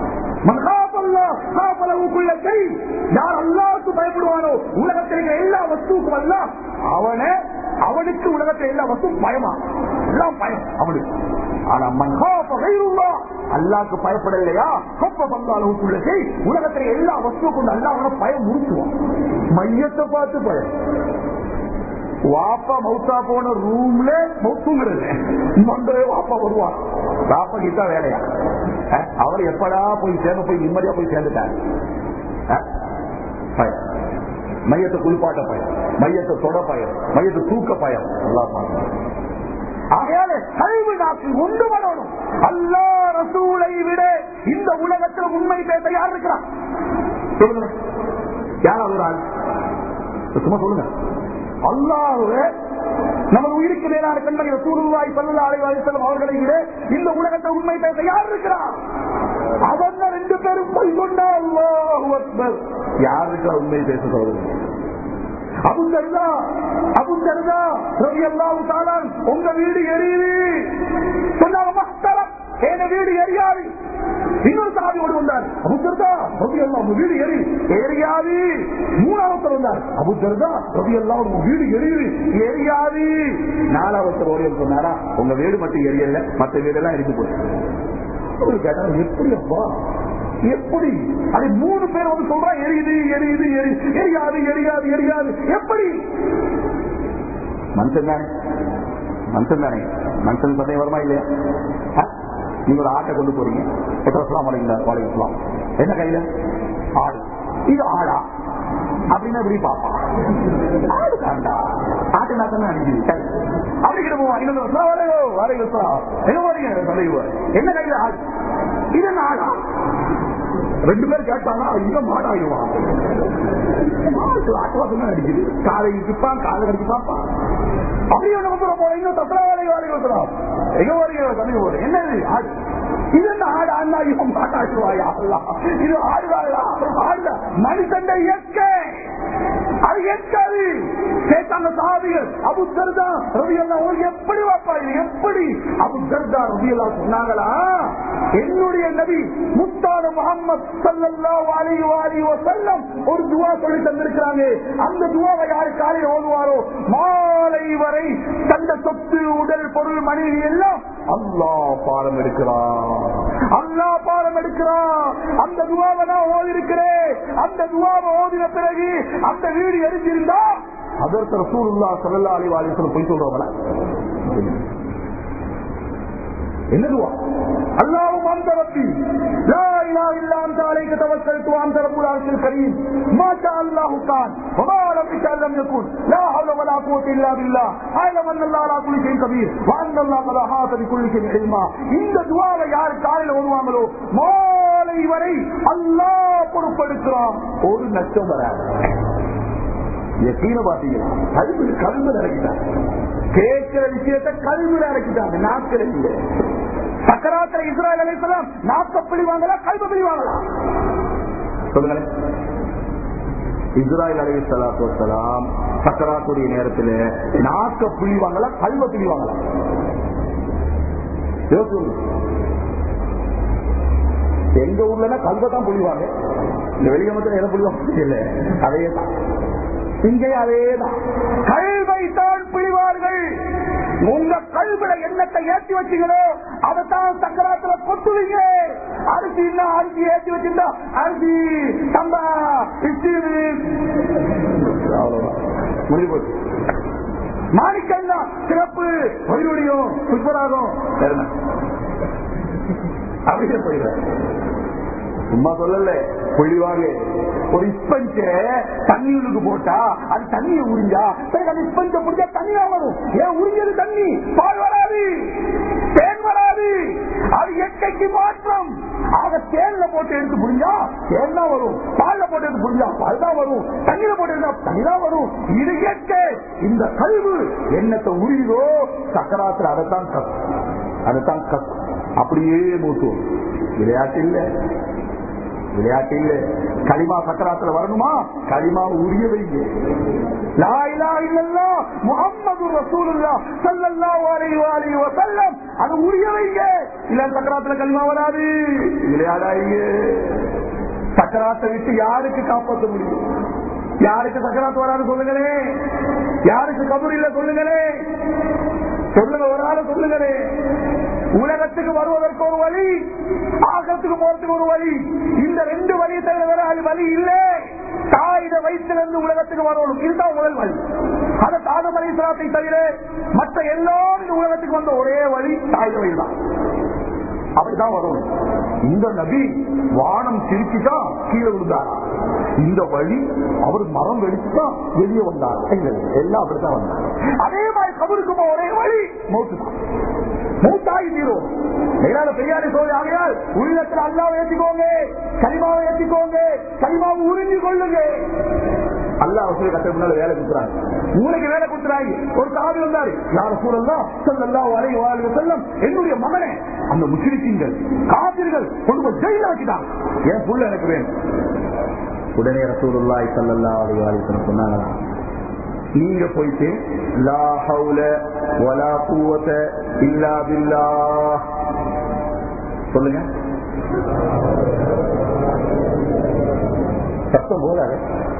யார் அல்லாவுக்கு பயப்படுவானோ உலகத்தில் இருக்கிற எல்லா வஸ்துவுக்கும் அல்ல அவனே அவனுக்கு உலகத்தில் எல்லா வஸ்துவும் பயமா எல்லாம் பயம் அவனுக்கு ஆனா மன்ஹாபா அல்லாக்கு பயப்படலையா கொப்ப பங்காளவுக்குள்ள செய் உலகத்துல எல்லா வஸ்துக்கும் அல்லா அவனை பயம் முடிச்சுவான் மையத்தை பார்த்து பயம் வாப்பா மௌத்தா போன ரூம்ல மௌத்துங்கிறது மண்டே வாப்பா வருவான் வாப்பா கிட்ட வேலையா அஹ், அவர் எப்படா போய் சேர்ந்து போய் நிம்மதியா போய் சேர்ந்துட்டார் அஹ், பயம் மையத்தை குளிப்பாட்ட பயம் மையத்தை தொட பயம் மையத்தை தூக்க பயம் நல்லா பாருங்க ஆகையால கல்வி நாக்கு ஒன்று வரணும் அல்லா ரசூலை விட இந்த உலகத்தில் உண்மை பேச யார் இருக்கிறான் சொல்லுங்க யார் ஒரு ஆள் சும்மா சொல்லுங்க அல்லாஹ்வே நமது உயிருக்கு மேலான கண்மணி ரசூலுல்லாஹி ஸல்லல்லாஹு அலைஹி வஸல்லம் அவர்களை விட இந்த உலகத்தில் உண்மை பேச யார் இருக்கிறார் அவங்க ரெண்டு பேரும் போய் கொண்டா அல்லாஹு அக்பர் யார் இருக்கிறா உண்மை பேச சொல்லுங்க அபு தர்தா அபு தர்தா ரவி அல்லாஹு தாலான் உங்க வீடு எரியுது சொன்னாங்க மஸ்தரம் என் வீடு எரியாது இன்னொரு சாதியோடு வந்தார் அபுத்தர்தா ரவி எல்லாம் உங்க வீடு எரி எரியாது மூணாவத்தர் வந்தார் அபுத்தர்தா ரவி எல்லாம் உங்க வீடு எரியுது எரியாது நாலாவத்தர் ஓடி சொன்னாரா உங்க வீடு மட்டும் எரியல மற்ற வீடெல்லாம் எரிஞ்சு போச்சு அவரு கேட்டாங்க எப்படி அப்பா எப்படி அது மூணு பேர் வந்து சொல்றான் எரியுது எரியுது எரி எரியாது எரியாது எரியாது எப்படி மனுஷன் தானே மனுஷன் தானே மனுஷன் சந்தேகம் வருமா இல்லையா ஆ? நீங்க ஒரு ஆட்டை கொண்டு போறீங்க எத்தலாம் வளைங்களா வளைக்கலாம் என்ன கையில ஆடு இது ஆடா அப்படின்னு எப்படி பாப்பான் ஆடு தாண்டா ஆட்டு நாட்டம் அடிக்குது சரி. அப்படி கிட்ட போவான் இன்னொரு வருஷம் வரையோ வரையோ என்ன வரீங்க தலைவர் என்ன கையில ஆடு இது என்ன ஆடா ரெண்டு பேரும் கேட்டாங்க இங்க மாடாயிடுவான் மாட்டு ஆட்டுவாசம் அடிக்குது காலை இடிப்பான் காலை கடிச்சு பார்ப்பான் அப்படியே ஒண்ணு கொண்டு போறோம் இன்னும் தசரா வேலை வேலை வைக்கிறோம் எங்க வரீங்க தண்ணி போற என்னது ஆடு இது என்ன ஆடு அண்ணா இவன் மாட்டாச்சுவாயா இது ஆடுதாயா ஆடுல மனுஷன் இயற்கை அது எட்டாது கேட்டாங்க சாதிகள் அபு தர்தா ரவி எல்லாம் உங்களுக்கு எப்படி வாப்பா இது எப்படி அபு தர்தா ரவி எல்லாம் சொன்னாங்களா என்னுடைய நபி முத்தான முகமது சல்லல்லாஹு அலைஹி வஆலிஹி வஸல்லம் ஒரு துவா சொல்லி தந்திருக்கிறாங்க அந்த துவாவை யாரு காலையில் ஓதுவாரோ மாலை வரை தந்த சொத்து உடல் பொருள் மனைவி எல்லாம் அல்லாஹ் பாடம் எடுக்கிறான் அல்லாஹ் பாடம் எடுக்கிறான் அந்த துவாவை நான் ஓதி இருக்கிறேன் அந்த துவாவை ஓதின பிறகு அந்த வீடு எரிஞ்சிருந்தா அதற்கு ரசூலுல்லா ஸல்லல்லாஹு அலைஹி வஸல்லம் போய் சொல்றவங்கள என்ன துவா اللهم انت ربي لا اله الا انت عليك توكلت وانت رب العرش الكريم ما شاء الله كان وما لم يشاء لم يكن لا حول ولا قوه الا بالله اعلم ان الله على كل شيء قدير وان الله قد احاط بكل شيء علما இந்த துவாவை யார் காலையில் ஓதுவாங்களோ மாலை வரை அல்லாஹ் பொறுப்பெடுக்கிறான் ஒரு நஷ்டம் வராது யக்கீன பாத்தீங்களா கல்வி கல்வி இறக்கிட்டாங்க கேட்கிற விஷயத்தை கல்வியில இறக்கிட்டாங்க நாட்கள் இல்லை சக்கராத்திர இஸ்ராயல் அலைசலாம் நாக்க பிடிவாங்களா கல்வி பிடிவாங்களா சொல்லுங்களேன் இஸ்ராயல் அலி சலாத்து வசலாம் சக்கராத்துடைய நேரத்தில் நாக்க பிழிவாங்களா கல்வ பிழிவாங்களா யோசிச்சு எங்க ஊர்ல கல்வ தான் புழிவாங்க இந்த வெளியமத்தில் எதை புழிவாங்க இல்ல அதே தான் இங்கே அதேதான் கல்வை தான் பிழிவார்கள் உங்க கல்வில எண்ணத்தை ஏற்றி வச்சீங்களோ அதைத்தான் சக்கராத்துல கொட்டுவீங்க அரிசி என்ன அரிசி ஏற்றி வச்சிருந்தா அரிசி சம்பா இஸ்டீல் அவ்வளவுதான் முடிவு போச்சு மாணிக்கம் தான் சிறப்பு வயிறுடியும் புஷ்பராகம் பெருமை அப்படியே போயிடுறேன் சும்மா சொல்லல பொழிவாங்க ஒரு இஸ்பஞ்ச தண்ணியுக்கு போட்டா அது தண்ணியை உறிஞ்சா சரி அந்த இஸ்பஞ்ச புடிச்சா தண்ணியா வரும் ஏன் உறிஞ்சது தண்ணி பால் வராது தேன் வராது அது இயற்கைக்கு மாற்றம் ஆக தேன்ல போட்டு எடுத்து புரிஞ்சா தேன் தான் வரும் பால்ல போட்டு எடுத்து புரிஞ்சா பால் தான் வரும் தண்ணியில போட்டு எடுத்தா தண்ணி தான் வரும் இது இயற்கை இந்த கல்வு என்னத்தை உரியுதோ சக்கராத்துல அதைத்தான் கத்து அதைத்தான் கத்து அப்படியே மூத்துவோம் விளையாட்டு இல்லை விளையாட்டு இல்ல களிமா சக்கராத்துல வரணுமா களிமா உரிய வைங்க லா இலாஹ இல்லல்லாஹ் முஹம்மது ரசூலுல்லாஹ் ஸல்லல்லாஹு அலைஹி வஆலிஹி வஸல்லம் அது உரிய வைங்க இல்ல சக்கராத்துல களிமா வராது விளையாடாதீங்க சக்கராத்தை விட்டு யாருக்கு காப்பாற்ற முடியும் யாருக்கு சக்கராத்து வராது சொல்லுங்களே யாருக்கு கபூர் இல்ல சொல்லுங்களே சொல்லுங்க ஒரு ஆளு சொல்லுங்களே உலகத்துக்கு வருவதற்கு ஒரு வழி ஆகத்துக்கு போறதுக்கு ஒரு வழி இந்த ரெண்டு வழி தவிர வேற அது வழி இல்லை தாயிட வயிற்றிலிருந்து உலகத்துக்கு வரணும் இதுதான் முதல் வழி அது தாதமலை சிராத்தை தவிர மற்ற எல்லாரும் இந்த உலகத்துக்கு வந்த ஒரே வழி தாயிட வழி தான் அப்படிதான் வரும் இந்த நபி வானம் சிரிச்சுதான் கீழே விழுந்தாரா இந்த வழி அவர் மரம் வெடிச்சுதான் வெளியே வந்தார் எல்லாம் அப்படித்தான் வந்தார் அதே மாதிரி கபருக்கு ஒரே வழி மௌத்து தான் மூத்தாகி தீரும் மேலான பெரியாரி சோழி ஆகையால் உள்ளத்தில் அல்லாவை ஏற்றிக்கோங்க கனிமாவை ஏற்றிக்கோங்க கனிமாவை உறிஞ்சு கொள்ளுங்க அல்லா வசூல் கட்ட முன்னால வேலை கொடுக்குறாங்க உங்களுக்கு வேலை கொடுக்குறாங்க ஒரு காவி வந்தாரு யார் சூழல்லாம் செல்லல்லா வரை வாழ்வு செல்லம் என்னுடைய மகனே அந்த முஸ்லிம்கள் காவிர்கள் கொண்டு போய் ஜெயில வச்சுட்டாங்க என் புள்ள எனக்கு வேணும் உடனே ரசூலுல்லாய் சல்லல்லா அலி வாலிசன் சொன்னாங்களா நீங்க போயிட்டு லா ஹவுல வலா கூவத்த இல்லா பில்லா சொல்லுங்க சத்தம் போதாது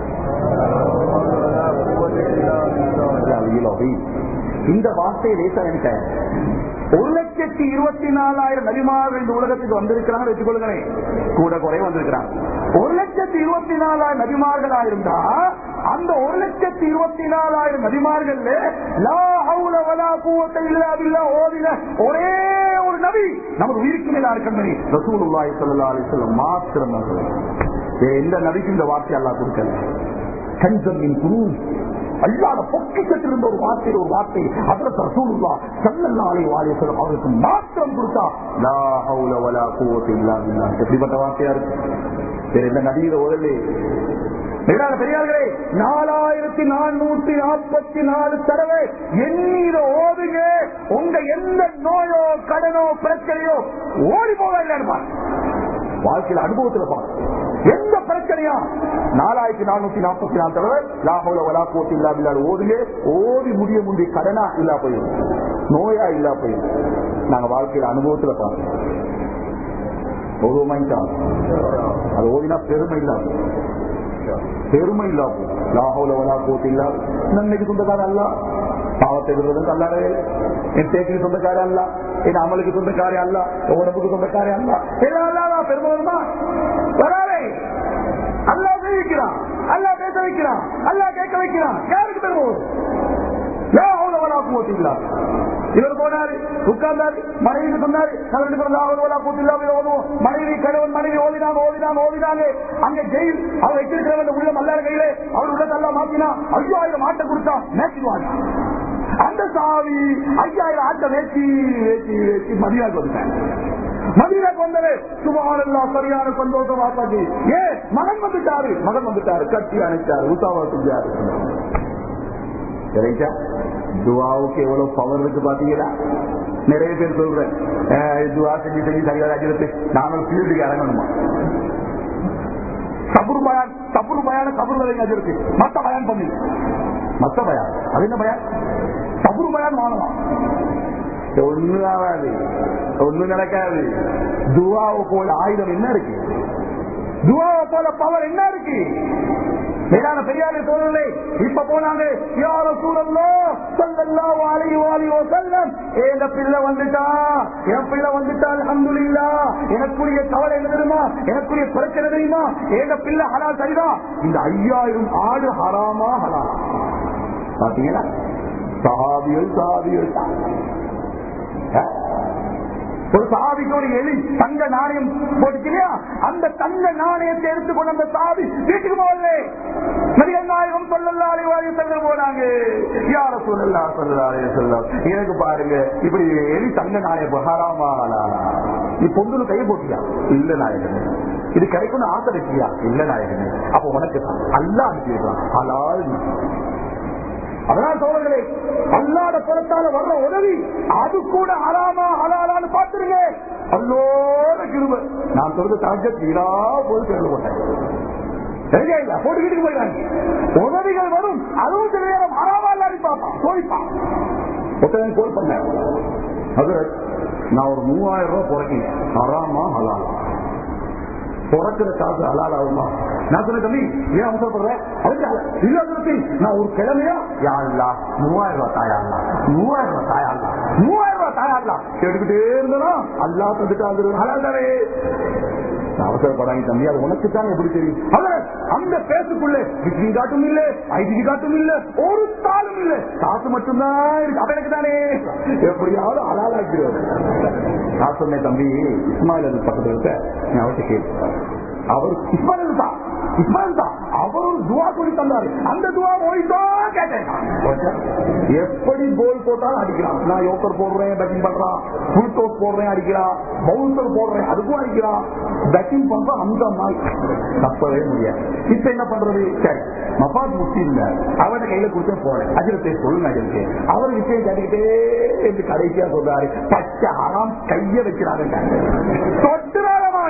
இந்த வார்த்தையை லேசா நினைக்க ஒரு லட்சத்தி இருபத்தி நாலாயிரம் நபிமார்கள் இந்த உலகத்துக்கு வந்திருக்கிறாங்க வச்சுக்கொள்ளுங்களேன் கூட குறை வந்திருக்கிறாங்க ஒரு லட்சத்தி இருபத்தி நாலாயிரம் நபிமார்களா இருந்தா அந்த ஒரு லட்சத்தி இருபத்தி நாலாயிரம் நபிமார்கள் லா ஹவுல வலா கூவத்தை இல்லா பில்லா ஓதின ஒரே ஒரு நபி நமது உயிருக்கு மேலா இருக்கணும் ரசூலுல்லாஹி ஸல்லல்லாஹு அலைஹி வஸல்லம் மாத்திரம் வேற எந்த நபிக்கும் இந்த வார்த்தை அல்லாஹ் கொடுக்கல கஞ்சமின் குரு அல்லாத பொக்கிச்சத்திலிருந்த ஒரு வார்த்தை ஒரு வார்த்தை அதற்கு ரசூலுல்லா சல்லல்லாஹு அலைஹி வஸல்லம் அவருக்கு மாத்திரம் கொடுத்தா லா ஹவுல வலா குவத்த இல்லா பில்லா எப்படிப்பட்ட வார்த்தையா இருக்கு வேற எந்த நபியில ஓதலே மேலான பெரியார்களே நாலாயிரத்தி நானூத்தி நாற்பத்தி நாலு தடவை எண்ணீர ஓதுங்க உங்க எந்த நோயோ கடனோ பிரச்சனையோ ஓடி போக இல்லைன்னு வாழ்க்கையில அனுபவத்துல பாரு எந்த பிரச்சனையா நாலாயிரத்தி நானூத்தி நாற்பத்தி நாலு தடவை லாபோல வலா போட்டி இல்லா இல்லாத ஓதுங்க ஓடி முடிய முடிய கடனா இல்லா போயிடும் நோயா இல்லா போயிடும் நாங்க வாழ்க்கையில அனுபவத்துல பாருங்க ஒருவமாயிட்டான் அது ஓதினா பெருமை இல்லாம பெருமை இல்லாம லாஹோல வலா போட்டி இல்லா நன்மைக்கு சொந்தக்கார அல்ல பாவத்தை விடுறதும் அல்லாத என் தேக்கிக்கு சொந்தக்கார அல்ல என் அமலுக்கு சொந்தக்காரே அல்ல உடம்புக்கு சொந்தக்காரே அல்ல எல்லாம் அல்லாதா பெருமை வருமா வராதே அல்லா வைக்கிறான் அல்லா பேச வைக்கிறான் அல்லா கேட்க வைக்கிறான் யாருக்கு பெருமை வரும் இவர் போனாரு உட்கார்ந்தாரு மனைவி சொன்னாரு மனைவி கணவன் மனைவி ஓதினாங்க ஓதினாங்க ஓதினாங்க அங்க ஜெயில் அவர் வச்சிருக்கிறவன் உள்ள மல்லார கையில அவர் உள்ள நல்லா மாத்தினா ஐயாயிரம் ஆட்டை கொடுத்தா மேய்ச்சிடுவாங்க அந்த சாவி ஐயாயிரம் ஆட்டை வேச்சி வேச்சி வேச்சி மதியாக்கு வந்துட்டாங்க மதியாக்கு வந்தது சுமாரெல்லாம் சரியான சந்தோஷம் வாப்பாச்சு ஏ மகன் வந்துட்டாரு மகன் வந்துட்டாரு கட்டி அணைச்சாரு உத்தாவா செஞ்சாரு கிடைச்சா துவாவுக்கு எவ்வளவு பவர் இருக்கு பாத்தீங்களா நிறைய பேர் சொல்றேன் துவா செஞ்சு செஞ்சு சரியாக நாங்கள் ஃபீல்டுக்கு இறங்கணுமா சபுரு பயான் சபுரு பயான சபுரு வரைக்கும் இருக்கு மத்த பயான் பண்ணி மத்த பயான் அது என்ன பயான் சபுரு பயான் வாங்கலாம் ஒண்ணு ஆகாது ஒண்ணு நடக்காது துவாவை போல ஆயுதம் என்ன இருக்கு துவாவை போல பவர் என்ன இருக்கு மேலான பெரியாரு தோழர்களே இப்ப போனாங்க யார சூழல்லோ சொல்லல்லா வாலி வாலி ஓ செல்லம் எங்க பிள்ளை வந்துட்டா என் பிள்ளை வந்துட்டா அல்ஹம்துலில்லா எனக்குரிய கவலை என்ன தெரியுமா எனக்குரிய பிரச்சனை தெரியுமா எங்க பிள்ளை ஹலால் சரிதான் இந்த ஐயாயிரம் ஆடு ஹராமா ஹலாலா பாத்தீங்களா சஹாபிகள் சஹாபிகள் தான் ஒரு சாவிக்கு ஒரு எலி தங்க நாணயம் போட்டுக்கிறியா அந்த தங்க நாணயத்தை எடுத்துக்கொண்டு அந்த சாவி வீட்டுக்கு போகலே நடிகர் நாயகம் சொல்லல்லாலே வாழி செல்ல போனாங்க யார சொல்லலா சொல்லலாலே சொல்ல எனக்கு பாருங்க இப்படி எலி தங்க நாணயம் ஹராமா நீ பொங்கல் கையை போட்டியா இல்ல நாயகன் இது கிடைக்கும்னு ஆசை வச்சியா இல்ல நாயகன் அப்ப உனக்கு அல்லா அனுப்பிடுறான் ஹலால் அதனால் தோழர்களே அல்லாத புறத்தால வர்ற உதவி அது கூட ஹலாமா ஹலாலான்னு பாத்துருங்க அல்லோட கிருப நான் சொல்றது தாஜ தீரா போய் கேள்வி போட்டேன் இல்ல போட்டு வீட்டுக்கு போயிடாங்க உதவிகள் வரும் அதுவும் சில நேரம் ஹராமா இல்லாடி பார்ப்பான் சோதிப்பான் ஒருத்தன் கோல் பண்ண அது நான் ஒரு மூவாயிரம் ரூபாய் புறக்கேன் ஹராமா ஹலாலா பிறக்கிற காசு ஹலால் ஆகுமா நான் சொன்ன தம்பி ஏன் அவசரப்படுறேன் அதுக்கு இல்ல திருப்பி நான் ஒரு கிழமையா யாருலா மூவாயிரம் ரூபாய் தாயாடலா மூவாயிரம் ரூபாய் தாயாடலா மூவாயிரம் ரூபாய் தாயாடலா கேட்டுக்கிட்டே இருந்தனா அல்லா தந்துட்டு ஹலால் தானே அவசரப்படாங்க தம்பி அது உனக்கு தான் எப்படி தெரியும் அந்த பேசுக்குள்ள விக்ரி காட்டும் இல்ல ஐடி காட்டும் இல்ல ஒரு தாளும் இல்ல காசு மட்டும்தான் இருக்கு அப்ப எனக்கு தானே எப்படியாவது அலாலாக்கிறது நான் சொன்னேன் தம்பி இஸ்மாயில் பக்கத்துல இருக்க நீ அவர்கிட்ட கேட்டு அவர் இஸ்மாயில் தான் இஸ்மாயில் தான் அவரும் துவா சொல்லி தந்தாரு அந்த துவா ஓய்தான் கேட்டேன் எப்படி கோல் போட்டாலும் அடிக்கிறான் நான் யோக்கர் போடுறேன் பேட்டிங் பண்றான் ஃபுல் டோஸ் போடுறேன் அடிக்கிறான் பவுன்சர் போடுறேன் அதுக்கும் அடிக்கிறான் பேட்டிங் பண்றான் அந்த மாதிரி தப்பவே முடியாது இப்ப என்ன பண்றது சரி மபாத் முக்தி இல்ல அவன் கையில கொடுத்து போறேன் அஜிரத்தை சொல்லுங்க அஜிரத்தை அவர் விஷயம் கேட்டுக்கிட்டே என்று கடைசியா சொல்றாரு பச்சை அறாம் கைய வைக்கிறாங்க தொட்டுறாரமான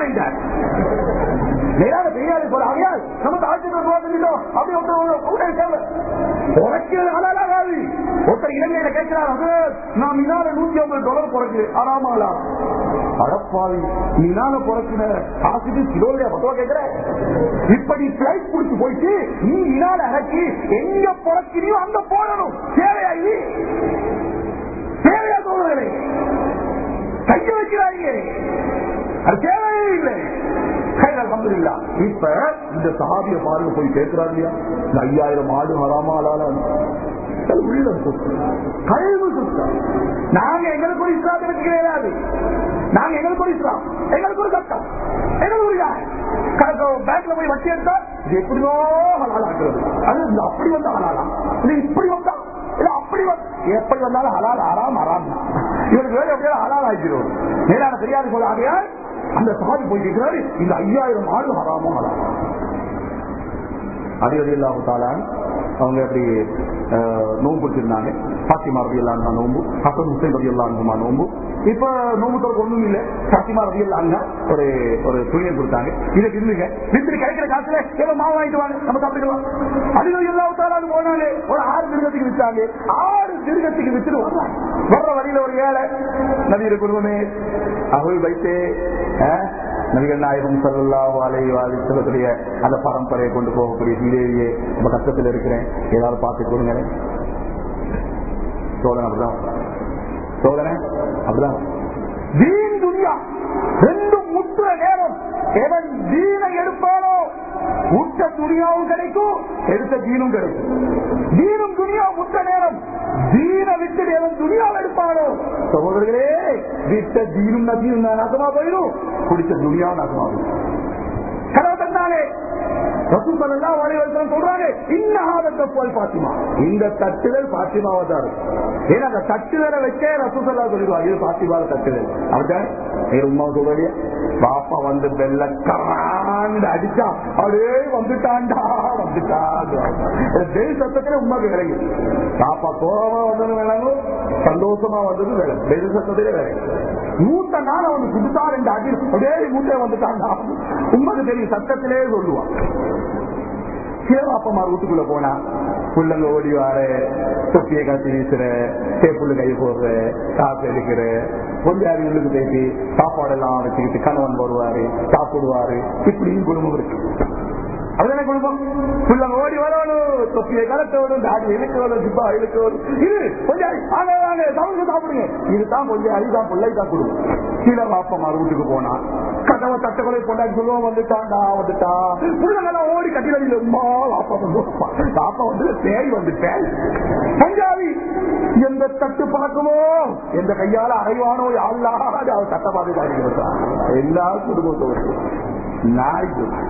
நேராக பெரியாரு போற ஆகையால் நம்ம ஆட்சியர் போகிறோம் அப்படி ஒருத்தர் உரைக்கிறது அலாலாகாது ஒருத்தர் இலங்கையில கேட்கிறார் அது நான் இன்னால நூத்தி ஐம்பது டாலர் குறைக்கு ஆறாமா அடப்பாவி நீனால பிறக்கின காசுக்கு கிலோலையா பத்துவா கேட்கிற இப்படி பிளைட் பிடிச்சு போயிட்டு நீ இனால இறக்கி எங்க பிறக்கிறியோ அங்க போடணும் தேவையா இது தேவையா தோழர்களே கைய வைக்கிறாங்க அது தேவையே இல்லை கையில் அல்ஹம்துலில்லாஹ். இப்ப இந்த சஹாபிய பாருங்க போய் கேட்கிறாரு இல்லையா இந்த ஐயாயிரம் ஆடு ஹராமா அலால உள்ள சுத்தம் கழிவு சுத்தம் நாங்க எங்களுக்கு ஒரு இஸ்லாத்தை வச்சு கிடையாது நாங்க எங்களுக்கு ஒரு இஸ்லாம் எங்களுக்கு ஒரு சட்டம் எங்களுக்கு ஒரு யார் பேங்க்ல போய் வட்டி எடுத்தா இது எப்படியோ ஹலால் ஆக்குறது அது இந்த அப்படி வந்தா ஹலாலா இது இப்படி வந்தா இல்ல அப்படி வந்து எப்படி வந்தாலும் ஹலால் ஆறாம் ஆறாம் தான் இவருக்கு வேலை எப்படியோ ஹலால் ஆகிக்கிறோம் மேலான தெரியாது போல ஆகையால் அந்த சாதி போய் கேட்கிறாரு இந்த ஐயாயிரம் ஆடு ஹராமோ ஹலால் அலி அலி அல்லாஹு அவங்க அப்படி அஹ், நோன்பு பிடிச்சிருந்தாங்க பாத்திமா ரவி அல்லா நோம்பு ஹசன் ஹுசைன் ரவி அல்லா நோம்பு இப்ப நோம்பு தொடர்பு ஒண்ணும் இல்ல பாத்திமா ரவி அல்லா ஒரு ஒரு துணியை கொடுத்தாங்க இதை இருந்துங்க வித்து கிடைக்கிற காசுல ஏதோ மாவு வாங்கிட்டு வாங்க நம்ம சாப்பிட்டுக்கலாம் அதுல எல்லா உத்தாலும் போனாங்க ஒரு ஆறு திருகத்துக்கு வித்தாங்க ஆறு திருகத்துக்கு வித்துட்டு வர்றாங்க வர்ற வழியில ஒரு ஏழை நவீன குடும்பமே அகுல் வைத்தே அஹ், நபிகள் நாயகம் சல்லாஹு அலை சொல்லக்கூடிய அந்த பரம்பரையை கொண்டு போகக்கூடிய சீதேவியே ரொம்ப கஷ்டத்தில் இருக்கிறேன் ஏதாவது பார்த்து கொடுங்க சோதனை அப்படிதான் சோதனை அப்படிதான் தீன் துனியா ரெண்டும் முற்றுற நேரம் எவன் தீனை எடுப்பானோ முட்ட துணியாவும் கிடைக்கும் எடுத்த தீனும் கிடைக்கும் தீனும் துணியா முட்ட நேரம் தீனை விட்டு எவன் துணியாவை எடுப்பானோ சகோதரர்களே விட்ட தீனும் நதீனும் நாசமா போயிடும் குடிச்ச துணியாவும் நாசமா போயிடும் கதவை தந்தாலே ரசூசல்லாம் வரைவர்கள் சொல்றாங்க இன்னஹாதத்தை போல் பாத்திமா இந்த தட்டுதல் பாத்திமாவை தான் இருக்கும் ஏன்னா அந்த தட்டுதலை வச்சே ரசூசல்லா சொல்லிடுவாங்க இது பாத்திமாவை தட்டுதல் அப்படிதான் எங்க உமா சொல்றீங்க பாப்பா வந்து வெள்ளக்காண்டு அடிச்சா அப்படியே வந்துட்டான்டா வந்துட்டான் பெல் சத்தத்துல உமாக்கு விளங்கு பாப்பா கோபமா வந்தது விளங்கும் சந்தோஷமா வந்தது விளங்கும் பெல் சத்தத்திலே விளங்கும் மூத்த நாள் அவனு குடுத்தா ரெண்டு அடி அப்படியே மூட்டை வந்துட்டான்டா உண்மைக்கு தெரியும் சத்தத்திலே சொல்லுவான் சில அப்பமா வீட்டுக்குள்ள போனா புள்ளங்க ஓடி வார தொப்பியை காத்தி வீசுற சேப்புள்ள கை போடுற காசு எடுக்கிற கொஞ்சம் அறிவுக்கு பேசி சாப்பாடெல்லாம் வச்சுக்கிட்டு கணவன் வருவாரு சாப்பிடுவாரு இப்படியும் குடும்பம் இருக்கு அதுதானே குடும்பம் புள்ளங்க ஓடி வரணும் தொப்பியை கலத்தோடும் தாடி இழுக்கணும் ஜிப்பா இழுக்கணும் இது கொஞ்சம் வாங்க வாங்க சமைச்சு சாப்பிடுங்க இதுதான் கொஞ்சம் அதுதான் பிள்ளை தான் குடும்பம் சில பாப்பமா வீட்டுக்கு போனா கதவை தட்டக்கொலை கொண்டாடி சொல்லுவோம் வந்துட்டான்டா வந்துட்டா புள்ளங்கெல்லாம் ஓடி கட்டில உமா பாப்பா வந்து பாப்பா வந்து தேடி வந்துட்டேன் பஞ்சாபி எந்த தட்டு பழக்கமோ எந்த கையால அறைவானோ யாழ்லாத அவர் சட்டப்பாதை காட்டுகிறார் எல்லா குடும்பத்தோடு நாய்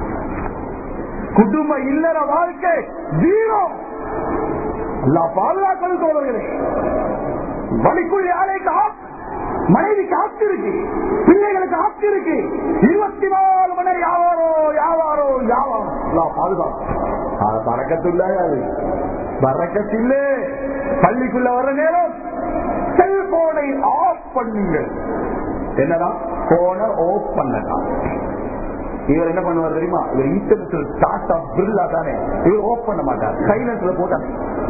குடும்ப இல்லற வாழ்க்கை ஜீரோ எல்லா பாதுகாக்கணும் தோழர்களே வலிக்குள் யாரைக்கு ஆப் மனைவிக்கு ஆப்தி இருக்கு பிள்ளைகளுக்கு ஆப்தி இருக்கு இருபத்தி நாலு மணி நேரம் யாவாரோ யாவாரோ யாவாரோ எல்லா பாதுகாப்பு அது பறக்கத்துள்ள அது பறக்கத்தில்லே பள்ளிக்குள்ள வர நேரம் செல்போனை ஆஃப் பண்ணுங்கள் என்னதான் போனை ஆஃப் பண்ணலாம் இவர் என்ன பண்ணுவார் தெரியுமா இவர் இன்டர்நெட் ஸ்டார்ட் ஆஃப் பில்லா தானே இவர் ஆஃப் பண்ண மாட்டார் சைலன்ஸ்ல போட்டாங்க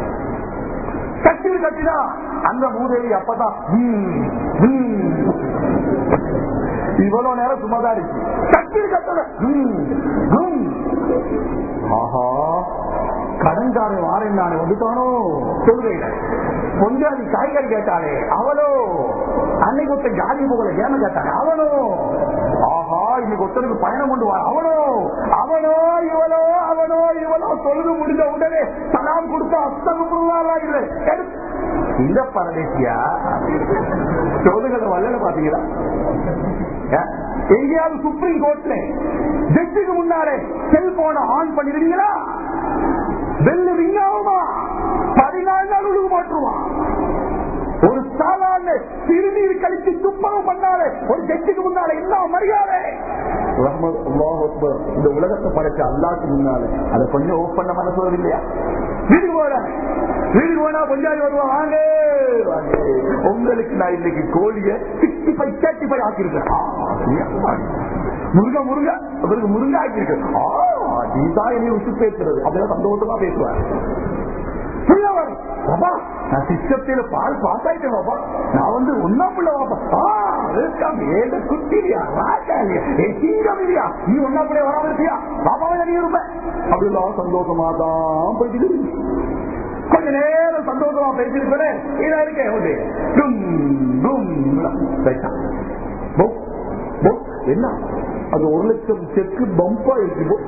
கட்டில் கட்டினா அந்த மூதேவி அப்பதான் ஹம், ஹம். இவ்வளவு நேரம் சும்மாதான் இருக்கு கட்டில் கட்டல ஹம், ஹம். ஆஹா கடன்காரன் வாரேன் நானே வந்துட்டானோ சொல்றேன் கொஞ்சம் காய்கறி கேட்டாலே அவளோ அன்னைக்கு ஒருத்தன் ஜாதி போகல ஏம கேட்டானே அவனோ ஆஹா இன்னைக்கு ஒருத்தனுக்கு பயணம் கொண்டு வா அவனோ அவனோ இவளோ அவனோ இவளோ சொல்லுது முடிஞ்ச உடனே சலாம் கொடுத்தா அஸ்தகம் இல்லை எடுத்து- இந்த பரதேசியா சொல்லுகிற வல்லல பாத்தீங்களா ஏன்? எங்கேயாவது சுப்ரீம் கோர்ட்ல ஜட்ஜுக்கு முன்னாலே செல்போனை ஆன் பண்ணிருக்கீங்களா வெள்ளு விஞ்ஞாபமா பதினாலு நாள் ஒழுங்கு மாற்றுவான் ஒரு சாதாரண சிறுநீர் கழித்து துப்பகம் பண்ணாலே ஒரு ஜட்ஜுக்கு முன்னால என்ன மரியாதை ரஹ்மத் அல்லாஹ் அக்பர். இந்த உலகத்தை படைச்ச அல்லாக்கு முன்னால அதை கொஞ்சம் ஓப் பண்ண மனசு வருது இல்லையா வீட்டுக்கு போற வீட்டுக்கு போனா பஞ்சாயத்து வருவா வாங்க வாங்க. உங்களுக்கு நான் இன்னைக்கு கோழிய சிக்ஸ்டி ஃபைவ் தேர்ட்டி ஃபைவ் ஆக்கியிருக்கேன் ஆ, அப்படியா? முருங்க முருங்க அவருக்கு முருங்க ஆக்கியிருக்கேன் ஆ, நீதான் என்னை விட்டு பேசுறது அப்படிதான் சந்தோஷமா பேசுவார் புரியவர் அப்பா நான் சிஸ்டத்தில பால் பாஸ் ஆயிட்டேன் பாப்பா நான் வந்து ஒன்னாம் பிள்ளை பாப்பா ஆ, வெல்கம் ஏழு குட்டியா ராஜா இல்லையா ஏ சிங்கம் இல்லையா நீ ஒன்னா பிள்ளை வராம இருப்பியா பாப்பாவை நீ இருப்ப அப்படிலாம் சந்தோஷமா தான் போயிட்டு இருக்கு. கொஞ்ச நேரம் சந்தோஷமா பேசிருப்பேன் இதா இருக்கேன் வந்து டும் டும் பேசான் போ, போ, என்ன அது ஒரு லட்சம் செக்கு பம்பா இருக்கு போ.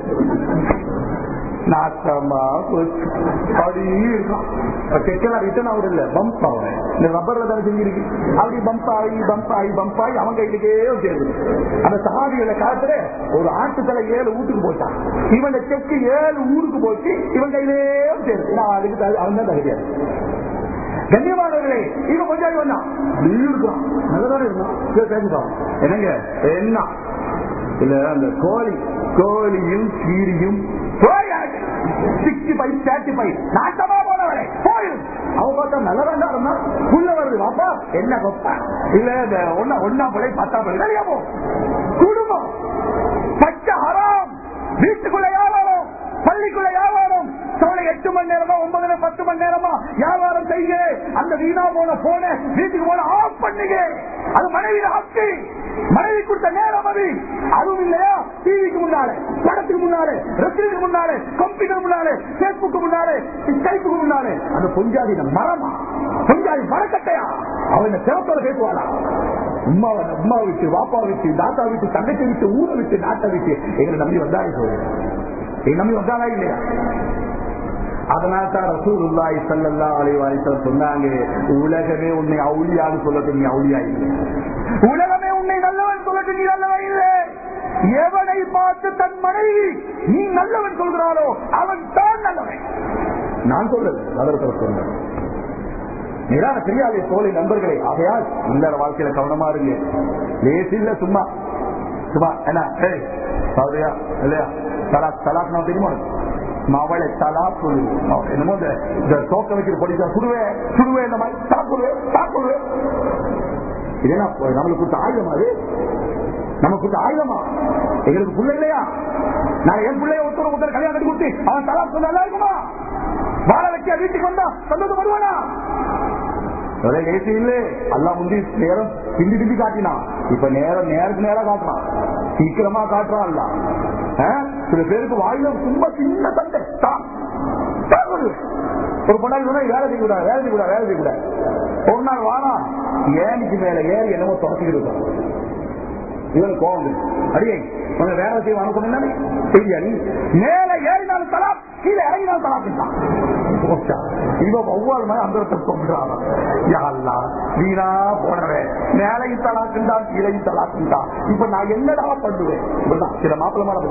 நாட்டமா போச்சு. அப்படி இருக்கான் செக்கெல்லாம் ரிட்டர்ன் ஆகுது இல்ல பம்ப் ஆகுது இந்த ரப்பர்ல தானே செஞ்சிருக்கு அப்படி பம்ப் ஆகி பம்ப் ஆகி பம்ப் ஆகி அவன் கையிலுக்கே சேருது அந்த சகாதிகளை காலத்துல ஒரு ஆட்டுத்தலை ஏழு வீட்டுக்கு போட்டான் இவன் செக்கு ஏழு ஊருக்கு போச்சு இவன் கையிலே சேருது நான் அதுக்கு தகு- அவன் தான் தகுதியா கண்ணியமானவர்களே இவன் கொஞ்சம் வந்தான் இருக்கான் நல்லதானே இருந்தான் சரி, பேசிட்டான் என்னங்க என்ன இல்ல அந்த கோழி கோழியும் கீரியும் சிக்ஸ்டி ஃபைவ் தேர்ட்டி ஃபைவ் நாட்டமா போனவரே போயிடும் அவன் பார்த்தா நல்லதாண்டா இருந்தா உள்ள வருது வாப்பா என்ன கொப்பா இல்ல இந்த ஒன்னா ஒன்னா பிள்ளை பத்தா பிள்ளை வெளியே போ குடும்பம் பச்சை ஹராம் வீட்டுக்குள்ள வியாபாரம் பள்ளிக்குள்ள வியாபாரம் சோழ எட்டு மணி நேரமா ஒன்பது பத்து மணி நேரமா வியாபாரம் செய்யுங்க அந்த வீணா போன போன வீட்டுக்கு போன ஆஃப் பண்ணுங்க அது மனைவி ஹக்கு மனைவி கொடுத்த நேரம் அது அதுவும் இல்லையா டிவிக்கு முன்னாலே படத்துக்கு முன்னாலே ரெஸ்டுக்கு முன்னாலே கம்ப்யூட்டர் முன்னாலே பேஸ்புக்கு முன்னாலே ஸ்கைப்புக்கு முன்னாலே அந்த பொஞ்சாதி மரமா பொஞ்சாதி மரக்கட்டையா அவன் சிறப்போட பேசுவானா உமா உமா விட்டு வாப்பா விட்டு தாத்தா விட்டு தங்கச்சி விட்டு ஊரை விட்டு நாட்டை விட்டு எங்களை நம்பி வந்தாலே சொல்லுங்க எங்க நம்பி வந்தாலா இல்லையா அதனால தான் ரசூலுல்லாஹி ஸல்லல்லாஹு அலைஹி வஸல்லம் சொன்னாங்க உலகமே உன்னை அவுலியான்னு சொல்லட்டும் நீ அவுலியா இல்லை உலகமே உன்னை நல்லவன் சொல்லட்டும் நீ நல்லவன் இல்லை எவனை பார்த்து தன் மனைவி நீ நல்லவன் சொல்கிறாரோ அவன் தான் நல்லவன் நான் சொல்லல நகரத்தில் சொன்னேன் நிரான தெரியாத தோழி நண்பர்களே ஆகையால் இல்லற வாழ்க்கையில கவனமா இருங்க லேசி இல்ல சும்மா சும்மா என்ன ஏய் சாதியா இல்லையா தலாக் தலாக் நான் தெரியுமா அவளை தலா சொல்லுவேன் என்னமோ இந்த இந்த தோக்க வைக்கிற படிச்சா சுடுவேன் சுடுவேன் இந்த மாதிரி தலா சொல்லுவேன் தலா சொல்லுவேன் இது என்ன நம்மளுக்கு கொடுத்த ஆயுதமா அது நமக்கு கொடுத்த ஆயுதமா எங்களுக்கு பிள்ளை இல்லையா நான் என் பிள்ளைய ஒருத்தர் ஒருத்தர் கல்யாணம் கட்டி கொடுத்து அவன் தலா சொல்ல நல்லா இருக்குமா வாழ வைக்க வீட்டுக்கு வந்தா சந்தோஷப்படுவானா ஒரே ஏசி இல்ல அல்லா முந்தி நேரம் பிந்தி பிந்தி காட்டினான் இப்ப நேரம் நேருக்கு நேரம் காட்டுறான் சீக்கிரமா காட்டுறான் அல்ல சில பேருக்கு வாயில சும்மா சின்ன தந்தை தான் தான் வருது. ஒரு பொண்ணாடி சொன்னா வேலை செய்யக்கூடாது வேலை செய்யக்கூடாது வேலை செய்யக்கூடாது ஒரு நாள் வானா ஏனிக்கு மேல ஏறி என்னமோ தொடச்சிக்கிட்டு இருக்கான் இவன் கோவம் வந்துருச்சு. அடியே உங்க வேலை செய்ய வாங்க சொன்னே செய்யா நீ மேல ஏறினாலும் தலா கீழே இறங்கினாலும் தலாக்கிட்டான் இவன் ஒவ்வொரு மாதிரி அந்த சொல்றான் யாழ்லா வீணா போனவே மேலையும் தலாக்குண்டான் கீழையும் தலாக்குண்டான் இப்ப நான் என்னடா பண்ணுவேன் இப்படிதான் சில மாப்பிள்ள மாதிரி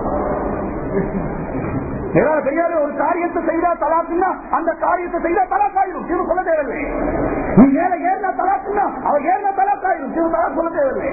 ஏதாவது தெரியாத ஒரு காரியத்தை செய்தா தலாக்குன்னா அந்த காரியத்தை செய்தா தலாக்காயிரும் சிவ சொல்ல தேவையில்லை நீ மேல ஏறினா தலாக்குன்னா அவன் ஏறினா தலாக்காயிரும் சிவ தலா சொல்ல தேவையில்லை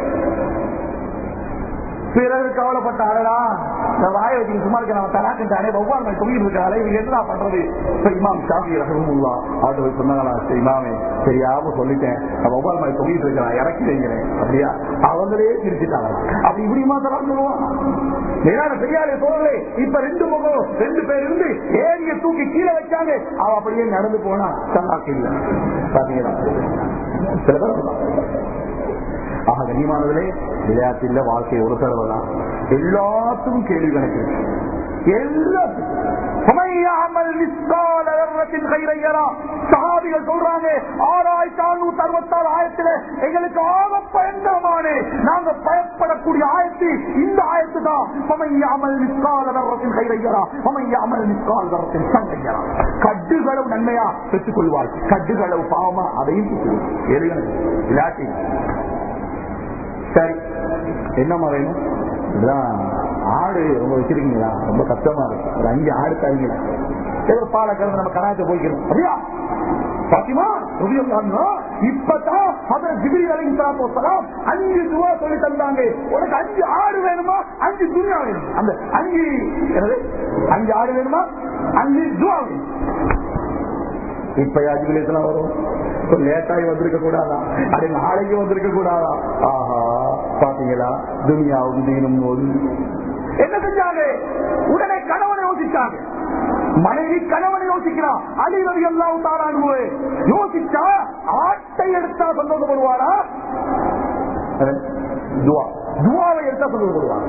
பிறகு கவலைப்பட்ட அழகா இந்த வாய வச்சு சும்மா இருக்க நம்ம தலாக்கிட்டானே ஒவ்வொரு நாள் தொங்கிட்டு இருக்காளே இவங்க என்ன பண்றது இப்ப இமாம் ஷாஃபி ரஹமுல்லா அவர்கிட்ட போய் சொன்னாங்களா சரி இமாமே தெரியாம சொல்லிட்டேன் நான் ஒவ்வொரு நாள் தொங்கிட்டு இருக்கிறான் இறக்கி வைக்கிறேன் அப்படியா அவங்களே பிரிச்சுட்டாங்க அப்படி இப்படிமா தலாம் சொல்லுவான் நேரான பெரியாரே சொல்லலே இப்ப ரெண்டு முகம் ரெண்டு பேர் இருந்து ஏரிய தூக்கி கீழே வச்சாங்க அவ அப்படியே நடந்து போனா தலாக்கு இல்ல பாத்தீங்களா சில பேர் ஆக கண்ணியமானவர்களே விளையாட்டில் வாழ்க்கை ஒரு தடவை தான் எல்லாத்துக்கும் கேள்வி கணக்கு இருக்கு. எல்லாத்துக்கும் ومن يعمل مثقال ذرة خيرا يرى. சஹாபிகள் சொல்றாங்க ஆறாயிரத்தி அறுநூத்தி அறுபத்தாறு ஆயிரத்துல எங்களுக்கு ஆக பயங்கரமான நாங்க பயப்படக்கூடிய ஆயத்து இந்த ஆயத்து தான் மமையாமல் மிஸ்கால தர்றத்தின் கைரையரா மமையாமல் மிஸ்கால் தர்றத்தின் சங்கையரா கட்டுகளவு நன்மையா பெற்றுக் கொள்வாள் கட்டுகளவு பாவமா அதையும் பெற்றுக் கொள்வாள் விளையாட்டி சரி என்னம்மா வேணும் இதுதான் ஆடு ரொம்ப வச்சிருக்கீங்களா ரொம்ப கஷ்டமா இருக்கு ஒரு அஞ்சு ஆடு தரீங்களா ஏதோ பாலை கலந்து நம்ம கராயத்தை போய்க்கிறோம் அப்படியா பாத்திமா இப்பதான் அதில் ஜிபிரி அலைக்கலாம் அஞ்சு துவா சொல்லி தந்தாங்க உனக்கு அஞ்சு ஆடு வேணுமா அஞ்சு துணியா வேணும் அந்த அஞ்சு என்னது அஞ்சு ஆடு வேணுமா அஞ்சு துவா வேணும் இப்ப அஜிபிலேசலாம் வரும் இப்ப லேட்டாகி வந்திருக்க கூடாதா அது நாளைக்கு வந்திருக்க கூடாதா ஆஹா பாத்தீங்களா துனியாவும் தீனும் போது என்ன செஞ்சாங்க உடனே கணவனை யோசிச்சாங்க மனைவி கணவனை யோசிச்சாங்க யோசிக்கிறான் அழிவது எல்லாம் தாராடுவே யோசிச்சா ஆட்டை எடுத்தா சந்தோஷப்படுவாரா துவா துவாவை எடுத்தா சந்தோஷப்படுவாங்க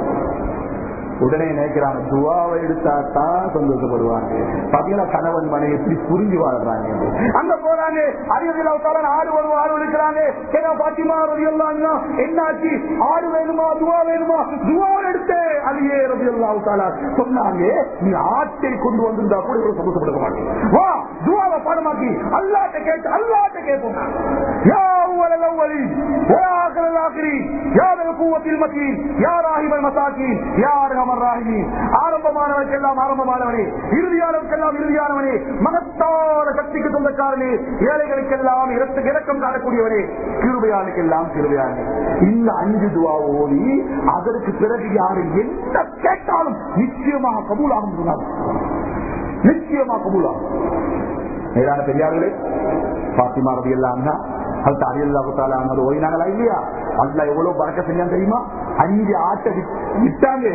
உடனே நினைக்கிறாங்க துவாவை எடுத்தா தான் சந்தோஷப்படுவாங்க பாத்தீங்களா கணவன் மனைவி எப்படி புரிஞ்சு வாழ்றாங்க என்று. அங்க போறாங்க அறிவியலாவுக்காரன் ஆடு வரும் ஆடு எடுக்கிறாங்க ஏன்னா பாத்திமா ரவி எல்லாம் என்னாச்சு ஆடு வேணுமா துவா வேணுமா துவா எடுத்து அலியே ரவி அல்லாவுக்கால சொன்னாங்க நீ ஆட்டை கொண்டு வந்திருந்தா கூட இவ்வளவு சந்தோஷப்பட மாட்டேன் வா துவாவை பாடமாக்கி அல்லாட்ட கேட்டு அல்லாட்ட கேட்போம் யா أول الأولين ويا آخر الآخرين يا ذا القوة المتين يا راهب المساكين يا أرحم الراحمين ஆரம்பமானவருக்கெல்லாம் ஆரம்பமானவனே இறுதியானவருக்கெல்லாம் இறுதியானவனே மகத்தான சக்திக்கு சொந்தக்காரனே ஏழைகளுக்கெல்லாம் இரத்து இறக்கம் காணக்கூடியவனே கிருபையாளுக்கெல்லாம் கிருபையானே இந்த அஞ்சு துவா ஓடி அதற்கு பிறகு யாரு என்ன கேட்டாலும் நிச்சயமாக கபூலாகும் சொன்னார் நிச்சயமாக கபூலாகும் மேலான பெரியார்களே பாத்திமா ரவி எல்லாம் அது அரியல்லாவுத்தால அது ஓயினாங்களா இல்லையா அதுல எவ்வளவு பறக்க செஞ்சாங்க தெரியுமா அஞ்சு ஆட்டை விட்- விட்டாங்க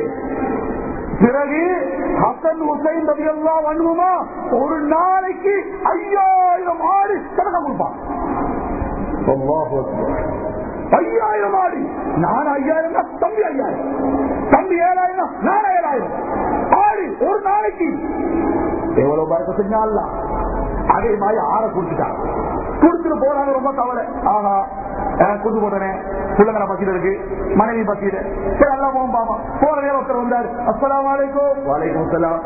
பிறகு ஹசன் ஹுசைன் ரவி எல்லாம் பண்ணுவோமா ஒரு நாளைக்கு ஐயாயிரம் ஆடு சதகம் கொடுப்பான் அல்லாஹு அக்பர். ஐயாயிரம் ஆடு நான் ஐயாயிரம் தான், தம்பி ஐயாயிரம் தம்பி ஏழாயிரம் நான் ஏழாயிரம் ஆடு ஒரு நாளைக்கு எவ்வளவு பறக்க செஞ்சால அதே மாதிரி ஆற குடிச்சுட்டான் குடிச்சுட்டு போறாங்க ரொம்ப கவலை ஆஹா எனக்கு குண்டு போட்டனே பிள்ளைங்களை பசியில இருக்கு மனைவி பசியில சரி எல்லாம் போகும் பாமா போற நேரம் ஒருத்தர் வந்தாரு அஸ்லாம் வலைக்கும் வலைக்கும் அஸ்லாம்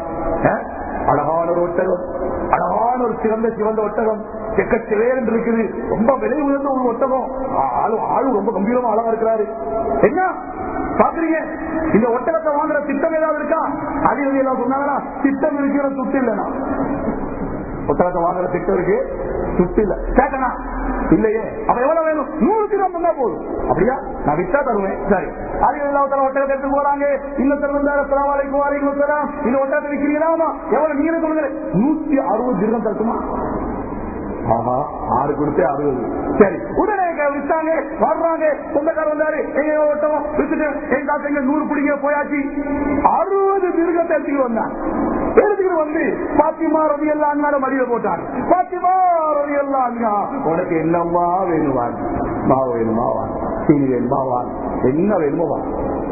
அழகான ஒரு ஒட்டகம் அழகான ஒரு சிறந்த சிவந்த ஒட்டகம் செக்கச்சவேர் என்று இருக்குது ரொம்ப விலை உயர்ந்த ஒரு ஒட்டகம் ஆளு ஆளு ரொம்ப கம்பீரமா அழகா இருக்கிறாரு என்ன பாக்குறீங்க இந்த ஒட்டகத்தை வாங்குற திட்டம் ஏதாவது இருக்கா அது எல்லாம் சொன்னாங்கன்னா திட்டம் இருக்கிற துட்டு இல்லைன்னா புத்தகத்தை வாங்குற திட்டம் இருக்கு சுட்டு இல்ல கேட்டனா இல்லையே அப்ப எவ்வளவு வேணும் நூறு கிலோ தந்தா போதும் அப்படியா நான் விட்டா தருவேன் சரி அது எல்லாத்தர ஒட்டகத்தை எடுத்து போறாங்க இன்னொருத்தர் வந்தாரு அஸ்ஸலாமு அலைக்கும் வலைக்கும் அஸ்ஸலாம் இந்த ஒட்டகத்தை விற்கிறீங்களா எவ்வளவு நீங்க சொல்லுங்க நூத்தி அறுபது திருடம் தரட்டுமா ஆஹா ஆறு கொடுத்து அறுபது சரி உடனே இங்க விட்டாங்க வர்றாங்க சொந்தக்கார வந்தாரு எங்க ஓட்டம் வித்துட்டு எங்க காசு எங்க நூறு பிடிங்க போயாச்சு அறுபது மிருகத்தை எடுத்துக்கிட்டு வந்தாங்க எடுத்துக்கிட்டு வந்து பாத்திமா ரவி எல்லாம் மடியில போட்டாங்க பாத்திமா ரவி எல்லாம் உனக்கு என்னம்மா வேணுமா மாவு வேணுமா வா சீனி வேணுமா வா என்ன வேணுமோ வா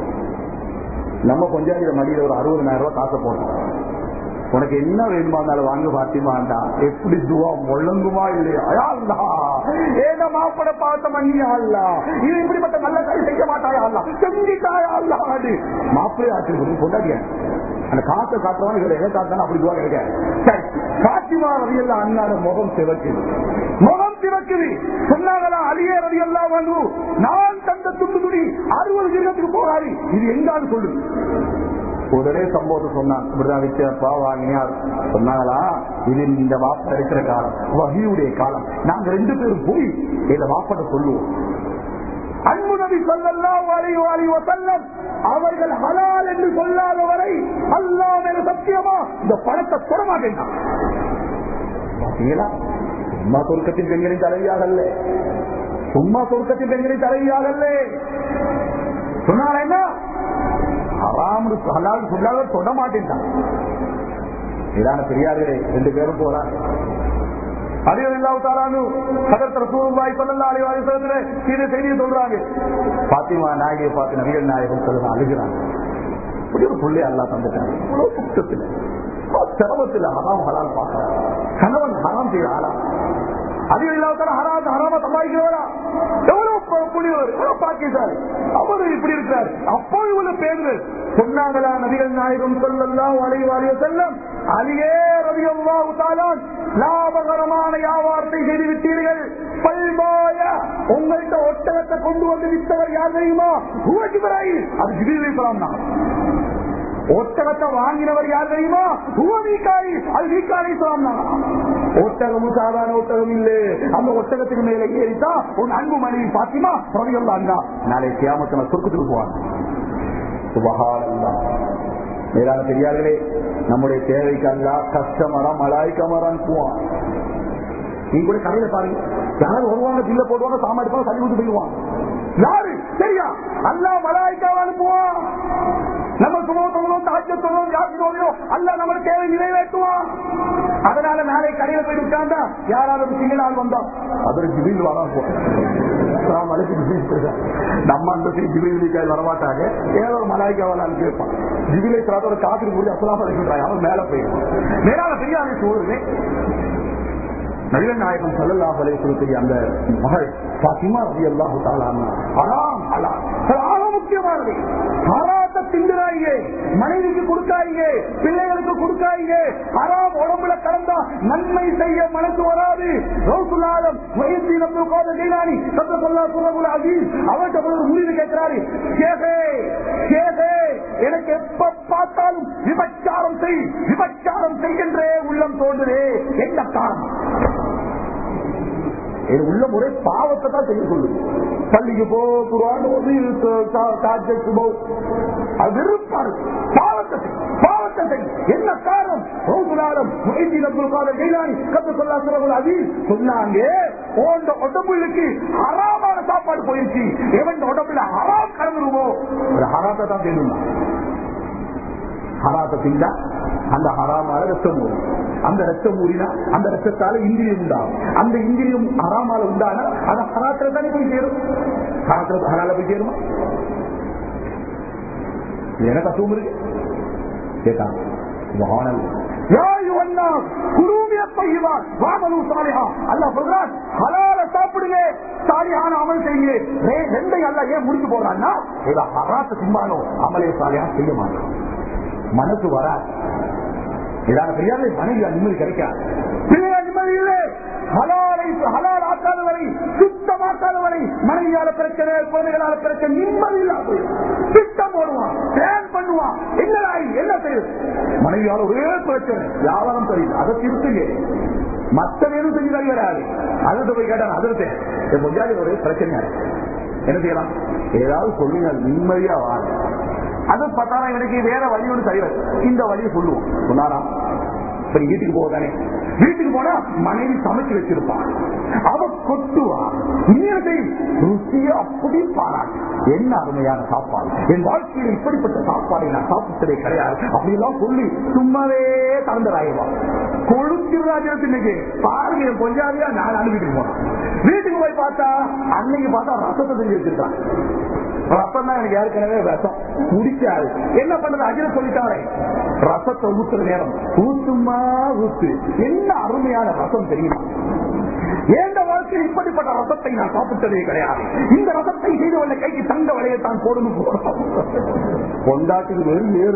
நம்ம கொஞ்சம் மடியில ஒரு அறுபதாயிரம் ரூபாய் காசை போட்டோம் உனக்கு என்ன வேணுமா இருந்தாலும் வாங்க பாத்திமாண்டா எப்படி துவா முழங்குமா இல்லையா யா அல்லாஹ், ஏதோ மாப்பட பார்த்த மண்ணியா அல்ல இது இப்படிப்பட்ட நல்ல காரியம் செய்ய மாட்டாயா அல்ல செஞ்சிட்டாயா அல்ல மாப்பிள்ளை ஆட்சி கொண்டாடிய அந்த காசை காட்டுறவன் இதுல எதை காட்டான அப்படி துவா கிடைக்க சரி பாத்திமா ரவி எல்லாம் அண்ணாட முகம் சிவக்குது முகம் சிவக்குது சொன்னாங்களா அலியே ரவி எல்லாம் வந்து நான் தந்த துண்டு துணி அறுபது கிரகத்துக்கு போகாது இது எங்காவது சொல்லு உடனே சம்பவத்தை சொன்னான் இப்படிதான் வித்தியாப்பா வாங்கினார் சொன்னாங்களா இது இந்த வாப்ப இருக்கிற காலம் வகியுடைய காலம் நாங்க ரெண்டு பேரும் போய் இந்த வாப்பட்ட சொல்லுவோம் அன்பு நபி சொல்லலாம் வாரி வாரி வசல்லம் அவர்கள் ஹலால் என்று சொல்லாத வரை அல்லாஹ் மேல சத்தியமா இந்த பணத்தை தொட மாட்டேன் பாத்தீங்களா சும்மா சொர்க்கத்தின் பெண்களின் தலைவியாகல்ல சும்மா சொர்க்கத்தின் பெண்களின் தலைவியாகல்ல சொன்னால என்ன ஹராம் ஹலால் சொல்லாத தொட மாட்டேன்ட்டான் இதான பெரியார்களே ரெண்டு பேரும் போறாங்க பாத்திமா நாயகியை பார்த்து நபிகள் நாயகம் சொல்லுங்க அழுகிறாங்க இப்படி ஒரு புள்ளி அல்லா தந்துட்டாங்க இவ்வளவு சுத்தத்தில் சிரமத்தில் ஹராம் ஹலால் பார்க்கிறாங்க கணவன் ஹராம் செய்ய ஆளா அது இல்லாத ஹராஜ் ஹராம சம்பாதிக்கிறவரா எவ்வளவு புனிவர் எவ்வளவு பாக்கியசாலி அவரு இப்படி இருக்கிறார் அப்போ இவ்வளவு பேர்கள் சொன்னாங்களா நபிகள் நாயகம் சொல்லலாம் வளைவாளிய செல்லம் அலியே ரவி அல்லாஹாலான் லாபகரமான வியாபாரத்தை செய்து விட்டீர்கள் பல்வாய உங்கள்கிட்ட ஒட்டகத்தை கொண்டு வந்து வித்தவர் யார் தெரியுமா ஹுவஜிபராயில் அது ஜிபிரி தான் ஒட்டகத்தை வாங்கினவர் யார் தெரியுமா ஹுவமீகாயி அது மீகாயி ஒட்டகமும் சாதாரண ஒட்டகம் இல்லே அந்த ஒட்டகத்துக்கு மேல ஏறித்தா உன் அன்பு மனைவி பாத்திமா பிரதிகொள்ளாங்க நாளை கியாமத்தின சொர்க்கத்துக்கு போவாங்க சுபகாரல்லா மேலான பெரியார்களே நம்முடைய தேவைக்கு அல்ல கஷ்டமரம் மலாய்க்க மரம் போவான் நீங்க கூட கடையில பாருங்க யாரும் வருவாங்க பில்ல போடுவாங்க சாமான் எடுப்பாங்க தள்ளி விட்டு போயிடுவாங்க யாரு சரியா அல்லா மலாய்க்காவை அனுப்புவான் நம்ம சுமத்தவங்களும் தாஜத்தவங்களும் யாத்திரோடையோ அல்ல நம்ம தேவை நிறைவேற்றுவான் அதனால நாங்க கடையில போய் உட்கார்ந்தா யாராவது சிங்கள ஆள் வந்தா அவர் ஜிபில் வரா போ அஸ்ஸலாமு அலைக்கும் ஜிபில் நம்ம அந்த ஜிபில் வரமாட்டாங்க ஏதோ ஒரு மலாய்க்கா வரலான்னு கேட்பான் ஜிபிலை ஒரு காத்துக்கு போய் அஸ்லாம் அலைக்கும் அவன் மேல போயிடுவான் மேலான பெரியாரை சூழலே நபிகள் நாயகம் சல்லல்லாஹு அலைஹி வஸல்லம் அந்த மகள் ஃபாத்திமா ரலியல்லாஹு தஆலா அன்ஹா ஹராம் ஹலால் ஆக முக்கியமானது ஹராத்த திண்டுறாங்க மனைவிக்கு கொடுக்காதீங்க பிள்ளைகளுக்கு கொடுக்காதீங்க ஹராம் உடம்புல கலந்தா நன்மை செய்ய மனசு வராது ரவுசுல்லாலம் வயசு நம்ம கோத ஜெயிலானி சத்த சொல்லா சொல்லகுல அஜீஸ் அவர்கிட்ட போய் ஒரு முடிவு கேட்கிறாரு ஷேகே ஷேகே எனக்கு எப்ப பார்த்தாலும் விபச்சாரம் செய் விபச்சாரம் செய்கின்றே உள்ளம் தோன்றுதே என்ன காரணம் என் உள்ள முறை பாவத்தை தான் செய்ய சொல்லுது பள்ளிக்கு போ குருவான் ஓதி காஜத்துக்கு போ அது வெறுப்பாரு பாவத்தை செய், பாவத்தை செய். என்ன காரணம் ரோகுலாலம் முஹிதீன் அப்துல் காதர் ஜெயிலானி கத்து சொல்லா சொல்லகுல் அஜீஸ் சொன்னாங்க உண்ட உடம்புக்கு ஹராமான சாப்பாடு போயிருச்சு எவன் உடம்புல ஹராம் கலந்துருவோ ஒரு ஹராத்தை தான் தெரியுமா ஹராத்தை திண்டா அந்த ஹராமால ரத்தம் ஊறும் அந்த ரத்தம் ஊறினா அந்த ரத்தத்தால இந்திரியம் உண்டாகும் அந்த இந்திரியம் ஹராமால உண்டானா அது ஹராத்துல தானே போய் சேரும் ஹராத்துல ஹரால போய் சேருமா இது எனக்கு அசுவம் இருக்கு கேட்டான் சுபஹானல். யா அய்யுஹன்னாஸ், குலூ மினத் தய்யிபாத் வஅமலூ ஸாலிஹா. அல்லாஹ் சொல்றான், ஹலால சாப்பிடுங்க சாலிஹான அமல் செய்யுங்க ரெ- ரெண்டையும் அல்லாஹ் ஏன் முடிச்சு போடுறான்னா இத ஹராத்த சிம்மானோ அமலே சாலிஹா செய்ய மாட்டோம் மனசு வராது இதான பெரியாரை மனைவி நிம்மதி கிடைக்காது பிள்ளையா நிம்மதி இல்லை ஹலாலை ஹலால் ஆக்காத வரை சுத்தமாக்காத வரை மனைவியால பிரச்சனை குழந்தைகளால பிரச்சனை நிம்மதி இல்லாம போயிடும். திட்டம் போடுவான் பிளான் பண்ணுவான் என்னடா இது? என்ன செய்யுது மனைவியால ஒரே பிரச்சனை வியாபாரம் தெரியுது அதை திருத்துங்க மத்த வேணும் செஞ்சு தள்ளி வராது அதிர்த்து போய் கேட்டான் அதிர்த்து என் பொஞ்சாதி ஒரே பிரச்சனையா இருக்கு. என்ன செய்யலாம் ஏதாவது சொல்லுங்க நிம்மதியா வாங்க அது பார்த்தாலும் எனக்கு வேற வழி ஒன்று சரிவர் இந்த வழியை சொல்லுவோம் சொன்னாராம் இப்ப நீ வீட்டுக்கு போதானே வீட்டுக்கு போனா மனைவி சமைச்சு வச்சிருப்பான் அவ கொட்டுவா நீ என்ன செய்யும் ருசிய அப்படி பாராட்டு என்ன அருமையான சாப்பாடு என் வாழ்க்கையில் இப்படிப்பட்ட சாப்பாடை நான் சாப்பிட்டதே கிடையாது அப்படிலாம் சொல்லி சும்மாவே கலந்தராயிவா கொழுத்திராஜத்து இன்னைக்கு பாருங்க என் கொஞ்சாதியா நான் அனுப்பிட்டு போனேன் வீட்டுக்கு போய் பார்த்தா அன்னைக்கு பார்த்தா ரசத்தை செஞ்சு வச்சிருக்கான் ரசம் தான் எனக்கு ஏற்கனவே ரசம் குடிக்காது என்ன பண்றது அஜில சொல்லிட்டாரே ரசத்தை ஊத்துற நேரம் ஊத்துமா ஊத்து என்ன அருமையான ரசம் தெரியுமா ஏந்த வாழ்க்கையில் இப்படிப்பட்ட ரசத்தை நான் சாப்பிட்டதே கிடையாது இந்த ரசத்தை செய்தவன கைக்கு தங்க வலையை தான் போடணும் போறோம் கொண்டாட்டுக்கு வெறும் ஏறு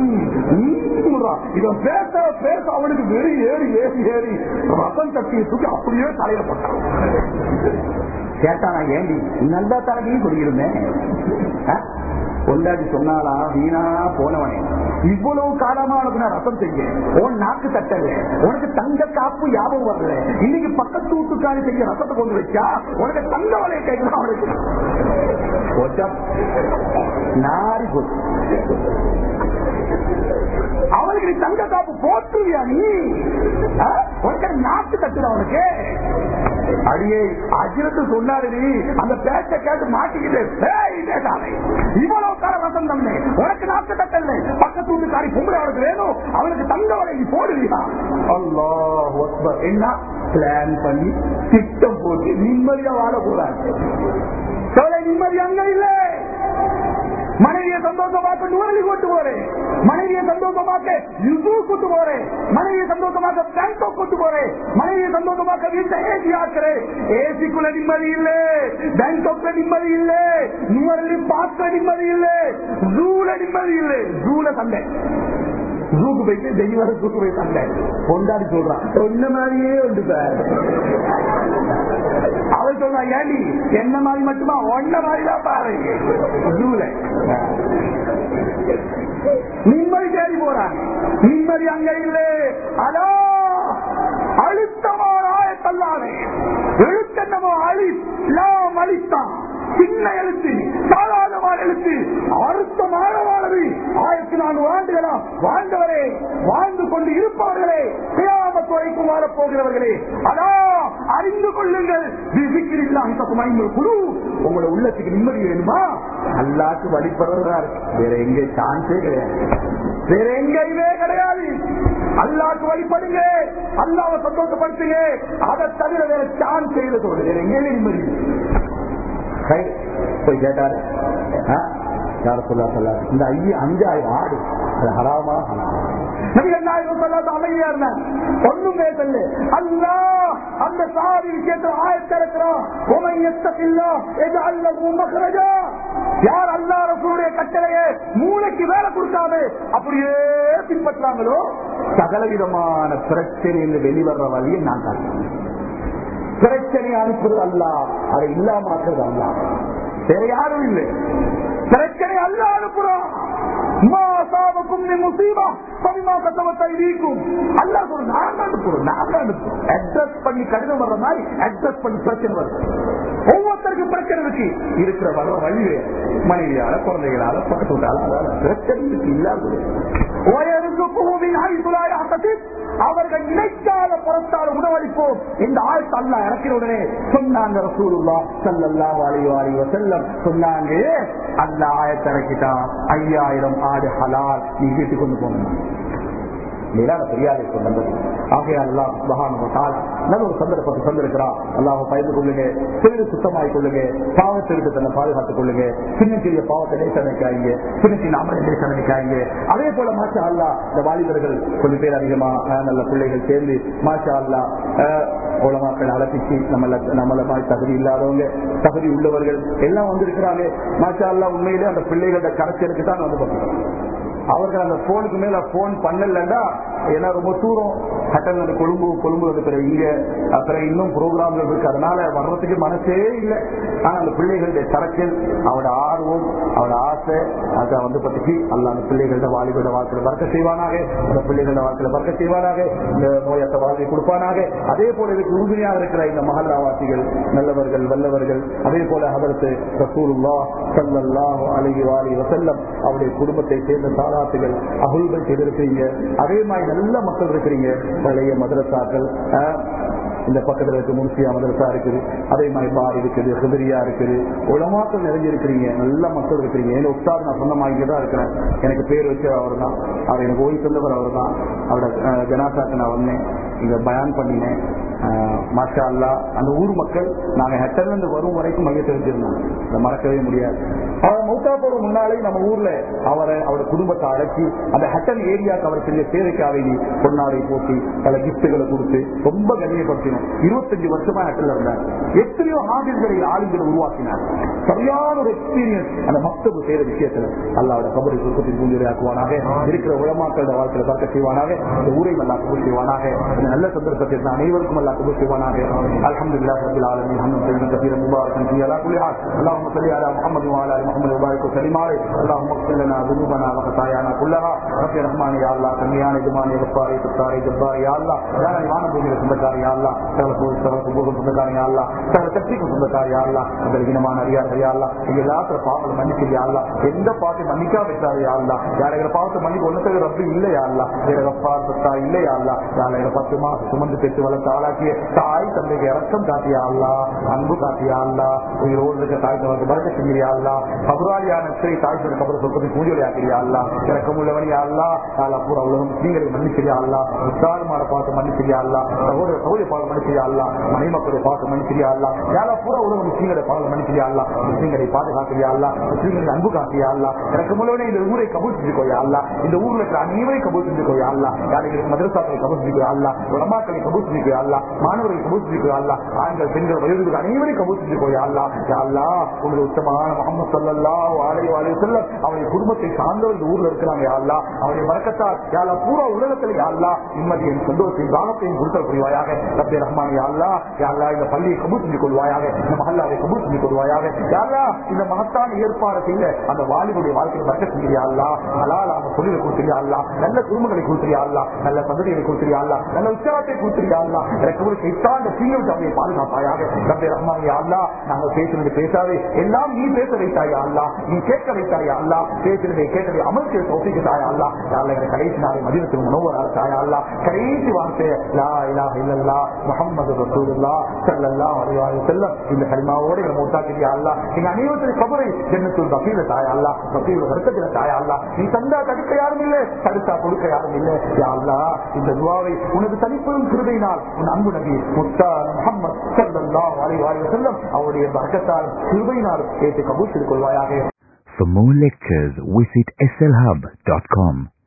இவன் பேச பேச அவனுக்கு வெறும் ஏறி ஏறி ஏறி ரசம் கட்டியை தூக்கி அப்படியே தலையில போட்டான் கேட்டா நான் ஏண்டி நல்லா தரகையும் சொல்லியிருந்தேன் கொண்டாடி சொன்னாலா வீணா போனவனே இவ்வளவு காலமா உனக்கு நான் ரசம் செஞ்சேன் உன் நாக்கு தட்டல உனக்கு தங்க காப்பு ஞாபகம் வரல இன்னைக்கு பக்கத்து வீட்டுக்காரி செய்ய ரசத்தை கொண்டு வச்சா உனக்கு தங்க வலையை கேட்கலாம் அவனுக்கு போச்சா? நாரி போச்சு அவனுக்கு நீ தங்க காப்பு போட்டுவியா நீ ஆ? உனக்கு நாக்கு தட்டுற அவனுக்கு அடியே அஜிரத்து சொன்னாரு நீ அந்த பேச்ச கேட்டு மாட்டிக்கிட்டு ஏய், பேசாதே. இவ்வளவு கால ரசம் தம்னே உனக்கு நாக்கு தட்டல பக்கத்து வீட்டுக்காரி பொம்பளை அவனுக்கு வேணும் அவனுக்கு தங்க வலை நீ போடுவியா அல்லாஹ் அக்பர். என்ன பிளான் பண்ணி திட்டம் போட்டு நிம்மதியா வாழக்கூடாது சோலை நிம்மதி அங்க இல்லை மனைவியை சந்தோஷமாக்க நூறலி கொண்டு போறேன் மனைவியை சந்தோஷமாக்க யுசு கொண்டு போறேன் மனைவியை சந்தோஷமாக்க பேங்காக் கொண்டு போறேன் மனைவியை சந்தோஷமாக்க வீட்டை ஏசி ஆக்குறேன் ஏசிக்குள்ள நிம்மதி இல்ல பேங்காக்ல நிம்மதி இல்ல நூறலி பார்க்க நிம்மதி இல்ல ஜூல நிம்மதி இல்ல ஜூல சண்டை ஜூக்கு போயிட்டு தெய்வம் ஜூக்கு போய் சண்டை கொண்டாடி சொல்றான் சொன்ன மாதிரியே உண்டு சார் அவன் சொல்றா ஏண்டி என்ன மாதிரி மட்டுமா ஒன்ன மாதிரி தான் பாரு ஜூல நிம்மதி தேடி போறான் நிம்மதி அங்க இல்லை அதோ அழுத்தமான ஆயத்தல்லாதே எழுத்தென்னமோ அழி லாம் அழித்தான் சின்ன எழுத்து சாதாரணமான எழுத்து அழுத்தமானவானது ஆயிரத்தி நான்கு ஆண்டுகளா வாழ்ந்தவரே வாழ்ந்து கொண்டு இருப்பவர்களே கியாமத் வரைக்கும் வாழப் போகிறவர்களே அதா அறிந்து கொள்ளுங்கள் விசிக்கிறில்லாம் தப்புமாய்கள் குரு உங்களோட உள்ளத்துக்கு நிம்மதி வேணுமா அல்லாக்கு வழிபடுறதா இருக்கு வேற எங்க சான்ஸே கிடையாது வேற எங்கேயுமே கிடையாது அல்லாக்கு வழிபடுங்க அல்லாவை சந்தோஷப்படுத்துங்க அதை தவிர வேற சான் செய்த சொல்றது வேற எங்கேயுமே நிம்மதி இல்லை. சரி, போய் கேட்டாரு ஆ? யார சொல்லா சொல்ல இந்த ஐயா அஞ்சாயிரம் ஆடு அது ஹராமா ஹலாமா? நபிகள் நாயகம் சொல்லாத அமைதியா இருந்தாங்க ஒண்ணும் பேசல அல்லா அந்த சாதி விஷயத்துல ஆயத்திறக்கிறான் யார் அல்லா ரசூலுடைய கட்டளையை மூளைக்கு வேலை கொடுக்காம அப்படியே பின்பற்றாங்களோ சகலவிதமான பிரச்சனையில் வெளிவர்ற வழியை நான் தான் பிரச்சனை அனுப்புறது அல்ல அதை இல்லாமக்கிறது அல்ல வேற யாரும் இல்லை பிரச்சனை அல்ல அனுப்புறோம் மா அசாபக்கும் மின் முசீபா பரிமா கத்தவத்தை நீக்கும் அல்லா சொல்ற நாங்க அனுப்புறோம் நாங்க அனுப்புறோம் அட்ரஸ் பண்ணி கடிதம் வர்ற மாதிரி அட்ரஸ் பண்ணி பிரச்சனை வருது ஒவ்வொருத்தருக்கும் பிரச்சனை இருக்கு இருக்கிற வர்ற வழி வேறு. மனைவியால குழந்தைகளால பக்கத்து விட்டால அதால பிரச்சனை இருக்கு இல்லாத அவர்கள் நினைக்காத புறத்தால் உணவளிப்போம் இந்த ஆயத்தை அல்ல இறக்கிற உடனே சொன்னாங்க ரசூலுல்லா ஸல்லல்லாஹு அலைஹி வஸல்லம் செல்லம் சொன்னாங்க அந்த ஆயத்தை இறக்கிட்டான் ஐயாயிரம் ஆடு ஹலால் நீ வீட்டுக்கு கொண்டு போகணும் மேலான பெரியாரை சொன்னது ஆகையால் அல்லாஹ் சுபஹானஹு வ தஆலா நல்ல ஒரு சந்தர்ப்பத்தை தந்திருக்கிறார் அல்லாஹ் பயந்து கொள்ளுங்க சிறிது சுத்தமாய் கொள்ளுங்க பாவத்திற்கு தன்னை பாதுகாத்துக் கொள்ளுங்க சின்ன சிறிய பாவத்தை நேசனைக்காய்ங்க சின்ன சின்ன அமலை நேசனைக்காய்ங்க அதே போல மாஷா அல்லா இந்த வாலிபர்கள் கொஞ்சம் பேர் அதிகமா அஹ், நல்ல பிள்ளைகள் சேர்ந்து மாஷா அல்லா உலமாக்கள் அலப்பிச்சு நம்மள நம்மள மாதிரி தகுதி இல்லாதவங்க தகுதி உள்ளவர்கள் எல்லாம் வந்திருக்கிறாங்க மாஷா அல்லா உண்மையிலே அந்த பிள்ளைகளோட கரைச்சலுக்கு தான் வந்து பார்க்கிறோம் அவர்கள் அந்த போனுக்கு மேல போன் பண்ணலண்டா ஏன்னா ரொம்ப தூரம் கட்டன் அந்த கொழும்பு கொழும்பு வந்து பிறகு இங்க அப்புறம் இன்னும் ப்ரோக்ராம்கள் இருக்கு அதனால வர்றதுக்கு மனசே இல்லை ஆனா அந்த பிள்ளைகளுடைய சரக்கில் அவட ஆர்வம் அவட ஆசை அதை வந்து பத்தி அல்ல அந்த பிள்ளைகளோட வாலிபோட வாழ்க்கையில பறக்க செய்வானாக இந்த பிள்ளைகளோட வாழ்க்கையில பறக்க செய்வானாக இந்த நோயத்த வாழ்க்கை கொடுப்பானாக அதே போல இதுக்கு உறுதுணையாக இருக்கிற இந்த மகல்லாவாசிகள் நல்லவர்கள் வல்லவர்கள் அதே போல அதற்கு ரசூலுல்லா ஸல்லல்லாஹு அலைஹி வாலி வஸல்லம் அவருடைய குடும்பத்தை சேர்ந்த சாதாத்துகள் அகுல்கள் செய்திருக்கிறீங்க அதே மாதிரி நல்ல மக்கள் இருக்கிறீங்க பழைய மதரசாக்கள் ஆஹ், இந்த பக்கத்துல இருக்க முன்சியா மதரசா இருக்குது அதே மாதிரி பார் இருக்குது ஹிதரியா இருக்குது உலமாக்கள் நிறைஞ்சிருக்கிறீங்க நல்ல மக்கள் இருக்கிறீங்க என் உஸ்தாத் நான் சொன்ன மாதிரி தான் இருக்கிறேன் எனக்கு பேர் வச்சு அவர் தான் அவர் எனக்கு ஓய்வு தந்தவர் அவர் தான் அவரோட அஹ், ஜனாசாக்கு நான் வந்தேன் இங்க பயான் பண்ணினேன் அஹ், மாஷா அல்லா அந்த ஊர் மக்கள் நாங்க ஹெட்டர்ல இருந்து வரும் வரைக்கும் மையத்தை வச்சிருந்தோம் அதை மறக்கவே முடியாது அவர் மௌத்தா போற முன்னாலே நம்ம ஊர்ல அவரை அவரோட குடும்பத்தை அழைச்சி அந்த ஹட்டன் ஏரியாவுக்கு அவர் செஞ்ச சேவைக்காக வேண்டி பொன்னாடை போட்டி பல கிஃப்ட்டுகளை கொடுத்து ரொம்ப கண்ணியப்படுத்தினோம் இருபத்தஞ்சு வருஷமா ஹட்டல்ல இருந்தார் எத்தனையோ ஆசிரியர்களை ஆளுங்களை உருவாக்கினார் சரியான ஒரு எக்ஸ்பீரியன்ஸ் அந்த மக்தபு செய்யற விஷயத்துல அல்லாவோட கபடி சுருக்கத்தின் பூஞ்சொலியாக்குவானாக இருக்கிற உலமாக்களோட வாழ்க்கையில பார்க்க செய்வானாக இந்த ஊரை நல்லா கபூல் செய்வானாக இந்த நல்ல சந்தர்ப்பத்தை இருந்த அனைவருக்கும் அல்லா கபூல் செய்வானாக அல்ஹம்துலில்லாஹ் ரப்பில் ஆலமீன் ஹம்தன் தய்யிபன் கதீரன் முபாரக்கன் ஃபீ அலா குல்லி ஹால் اللهم صل على محمد وعلى ال محمد وبارك وسلم عليه اللهم اغفر لنا ذنوبنا وخطايانا كلها رب رحمن يا الله கண்ணியான எஜமானி எப்பாரி சுத்தாரி ஜப்பாரி யா அல்லா யார விமான பூமியில சொந்தக்காரி யா அல்லா சகல சகல சுபோகம் சொந்தக்காரி யா அல்லா சகல சக்திக்கும் சொந்தக்காரி யா அல்லா அந்த இனமான அறியார்கள் யா அல்லா எங்க எல்லாத்துல பாவங்களை மன்னிச்சு யா அல்லா எந்த பாவத்தை மன்னிக்கா வைத்தாரு யா அல்லா யார எங்களை பாவத்தை மன்னிக்க ஒன்னத்துக்கு ரப்பு இல்ல யா அல்லா வேற ரப்பா சத்தா இல்ல யா அல்லா யார எங்களை பத்து மாசம் சுமந்து பெற்று வளர்த்து ஆளாக்கிய தாய் தந்தைக்கு இறக்கம் காட்டியா அல்லா அன்பு காட்டியா அல்லா உயிரோடு இருக்க தாய் தந்தைக்கு பறக்க செஞ்சியா அல்லா கபராளியான ஸ்ரீ தாய் தந்தை கபர சொற்பத்தை பூஜை ஆக்கிறியா அல்லா இறக்கம் உள்ளவனியா அல்லா அல்லா பூரா உலகம் நீங்களை மன்னிச்சியா அல்லா விசாலமான பார்த்து மன்னிச்சியா அல்லா சகோதர சகோதரி பாவம் மன்னிச்சியா அல்லா மனை மக்களை பார்த்து மன்னிச்சியா அல்லா யாரா பூரா உலகம் முஸ்லீம்களை பாவம் மன்னிச்சியா அல்லா முஸ்லீம்களை பாதுகாக்கிறியா அல்லா முஸ்லீம்களை அன்பு காட்டியா அல்லா இறக்கம் உள்ளவனே இந்த ஊரை கபூல் செஞ்சுக்கோயா அல்லா இந்த ஊர்ல இருக்கிற அனைவரையும் கபூல் செஞ்சுக்கோயா அல்லா யாரைகளுக்கு மதரசாக்களை கபூல் செஞ்சுக்கோயா அல்லா உலமாக்களை கபூல் செஞ்சுக்கோயா அல்லா மாணவர்களை கபூல் செஞ்சுக்கோயா அல்லா ஆண்கள் பெண்கள் வயதுகள் அனைவரையும் கபூல் செஞ்சுக்கோயா அல்லா யா அல்லா உங்களுடைய உத்தமமான முகமது சல்லல்லாஹு அலைஹி வஸல்லம் செல்லம் அவருடைய குடும்பத்தை சார்ந்தவர் இந்த ஊர்ல இருக்கிறாங்க யா அல்லா அவருடைய வரக்கத்தால் யா அல்லா பூரா உலகத்தில் யா அல்லா நிம்மதியின் சந்தோஷத்தையும் தானத்தையும் கொடுத்தல் புரிவாயாக ரப்பே ரஹ்மான் யா அல்லா யா அல்லா இந்த பள்ளியை கபூல் செஞ்சு கொள்வாயாக இந்த மஹல்லாவை கபூல் செஞ்சு கொள்வாயாக யா அல்லா இந்த மகத்தான ஏற்பாடு செய்ய அந்த வாலிபுடைய வாழ்க்கையை பறக்க செஞ்சியா அல்லா ஹலால் அந்த தொழிலை கொடுத்துறியா அல்லா நல்ல குடும்பங்களை கொடுத்துறியா அல்லா நல்ல சந்ததிகளை கொடுத்துறியா அல்லா நல்ல உற்சாகத்தை கொடுத்துறியா அல்லா கூட சைத்தாண்ட தீய விட்டு அவங்களை பாதுகாப்பாயாக ரப்பே ரஹ்மான் யா அல்லாஹ் நாங்கள் பேசுறது பேசாதே எல்லாம் நீ பேச வைத்தாயா அல்லா நீ கேட்க வைத்தாயா அல்லா பேசுறதை கேட்டதை அமர்த்தி தோப்பிக்கு தாயா அல்லா யாழ்ல எங்க கடைசி நாளை மதியத்துக்கு மனோவரால் தாயா அல்லா கடைசி வார்த்தை லா இலாஹ இல்லல்லா முஹம்மது ரசூலுல்லா ஸல்லல்லாஹு அலைஹி வஸல்லம் இந்த கலிமாவோட எங்க மூத்தாக்கிட்டியா அல்லா எங்க அனைவருடைய கபரை ஜன்னத்துல் பகீல தாயா அல்லா பகீல வர்க்கத்துல தாயா அல்லா நீ தந்தா தடுக்க யாரும் இல்லை தடுத்தா கொடுக்க யாரும் இல்லை யா அல்லா இந்த துவாவை உனது தனிப்பெரும் கிருபையினால் உன் அன்பு நபி முத்தா முஹம்மது ஸல்லல்லாஹு அலைஹி வஸல்லம் அவருடைய பரக்கத்தால் கிருபையினால் ஏற்று கபூல் செய்து கொள்வாயாக For more lectures, visit slhub.com.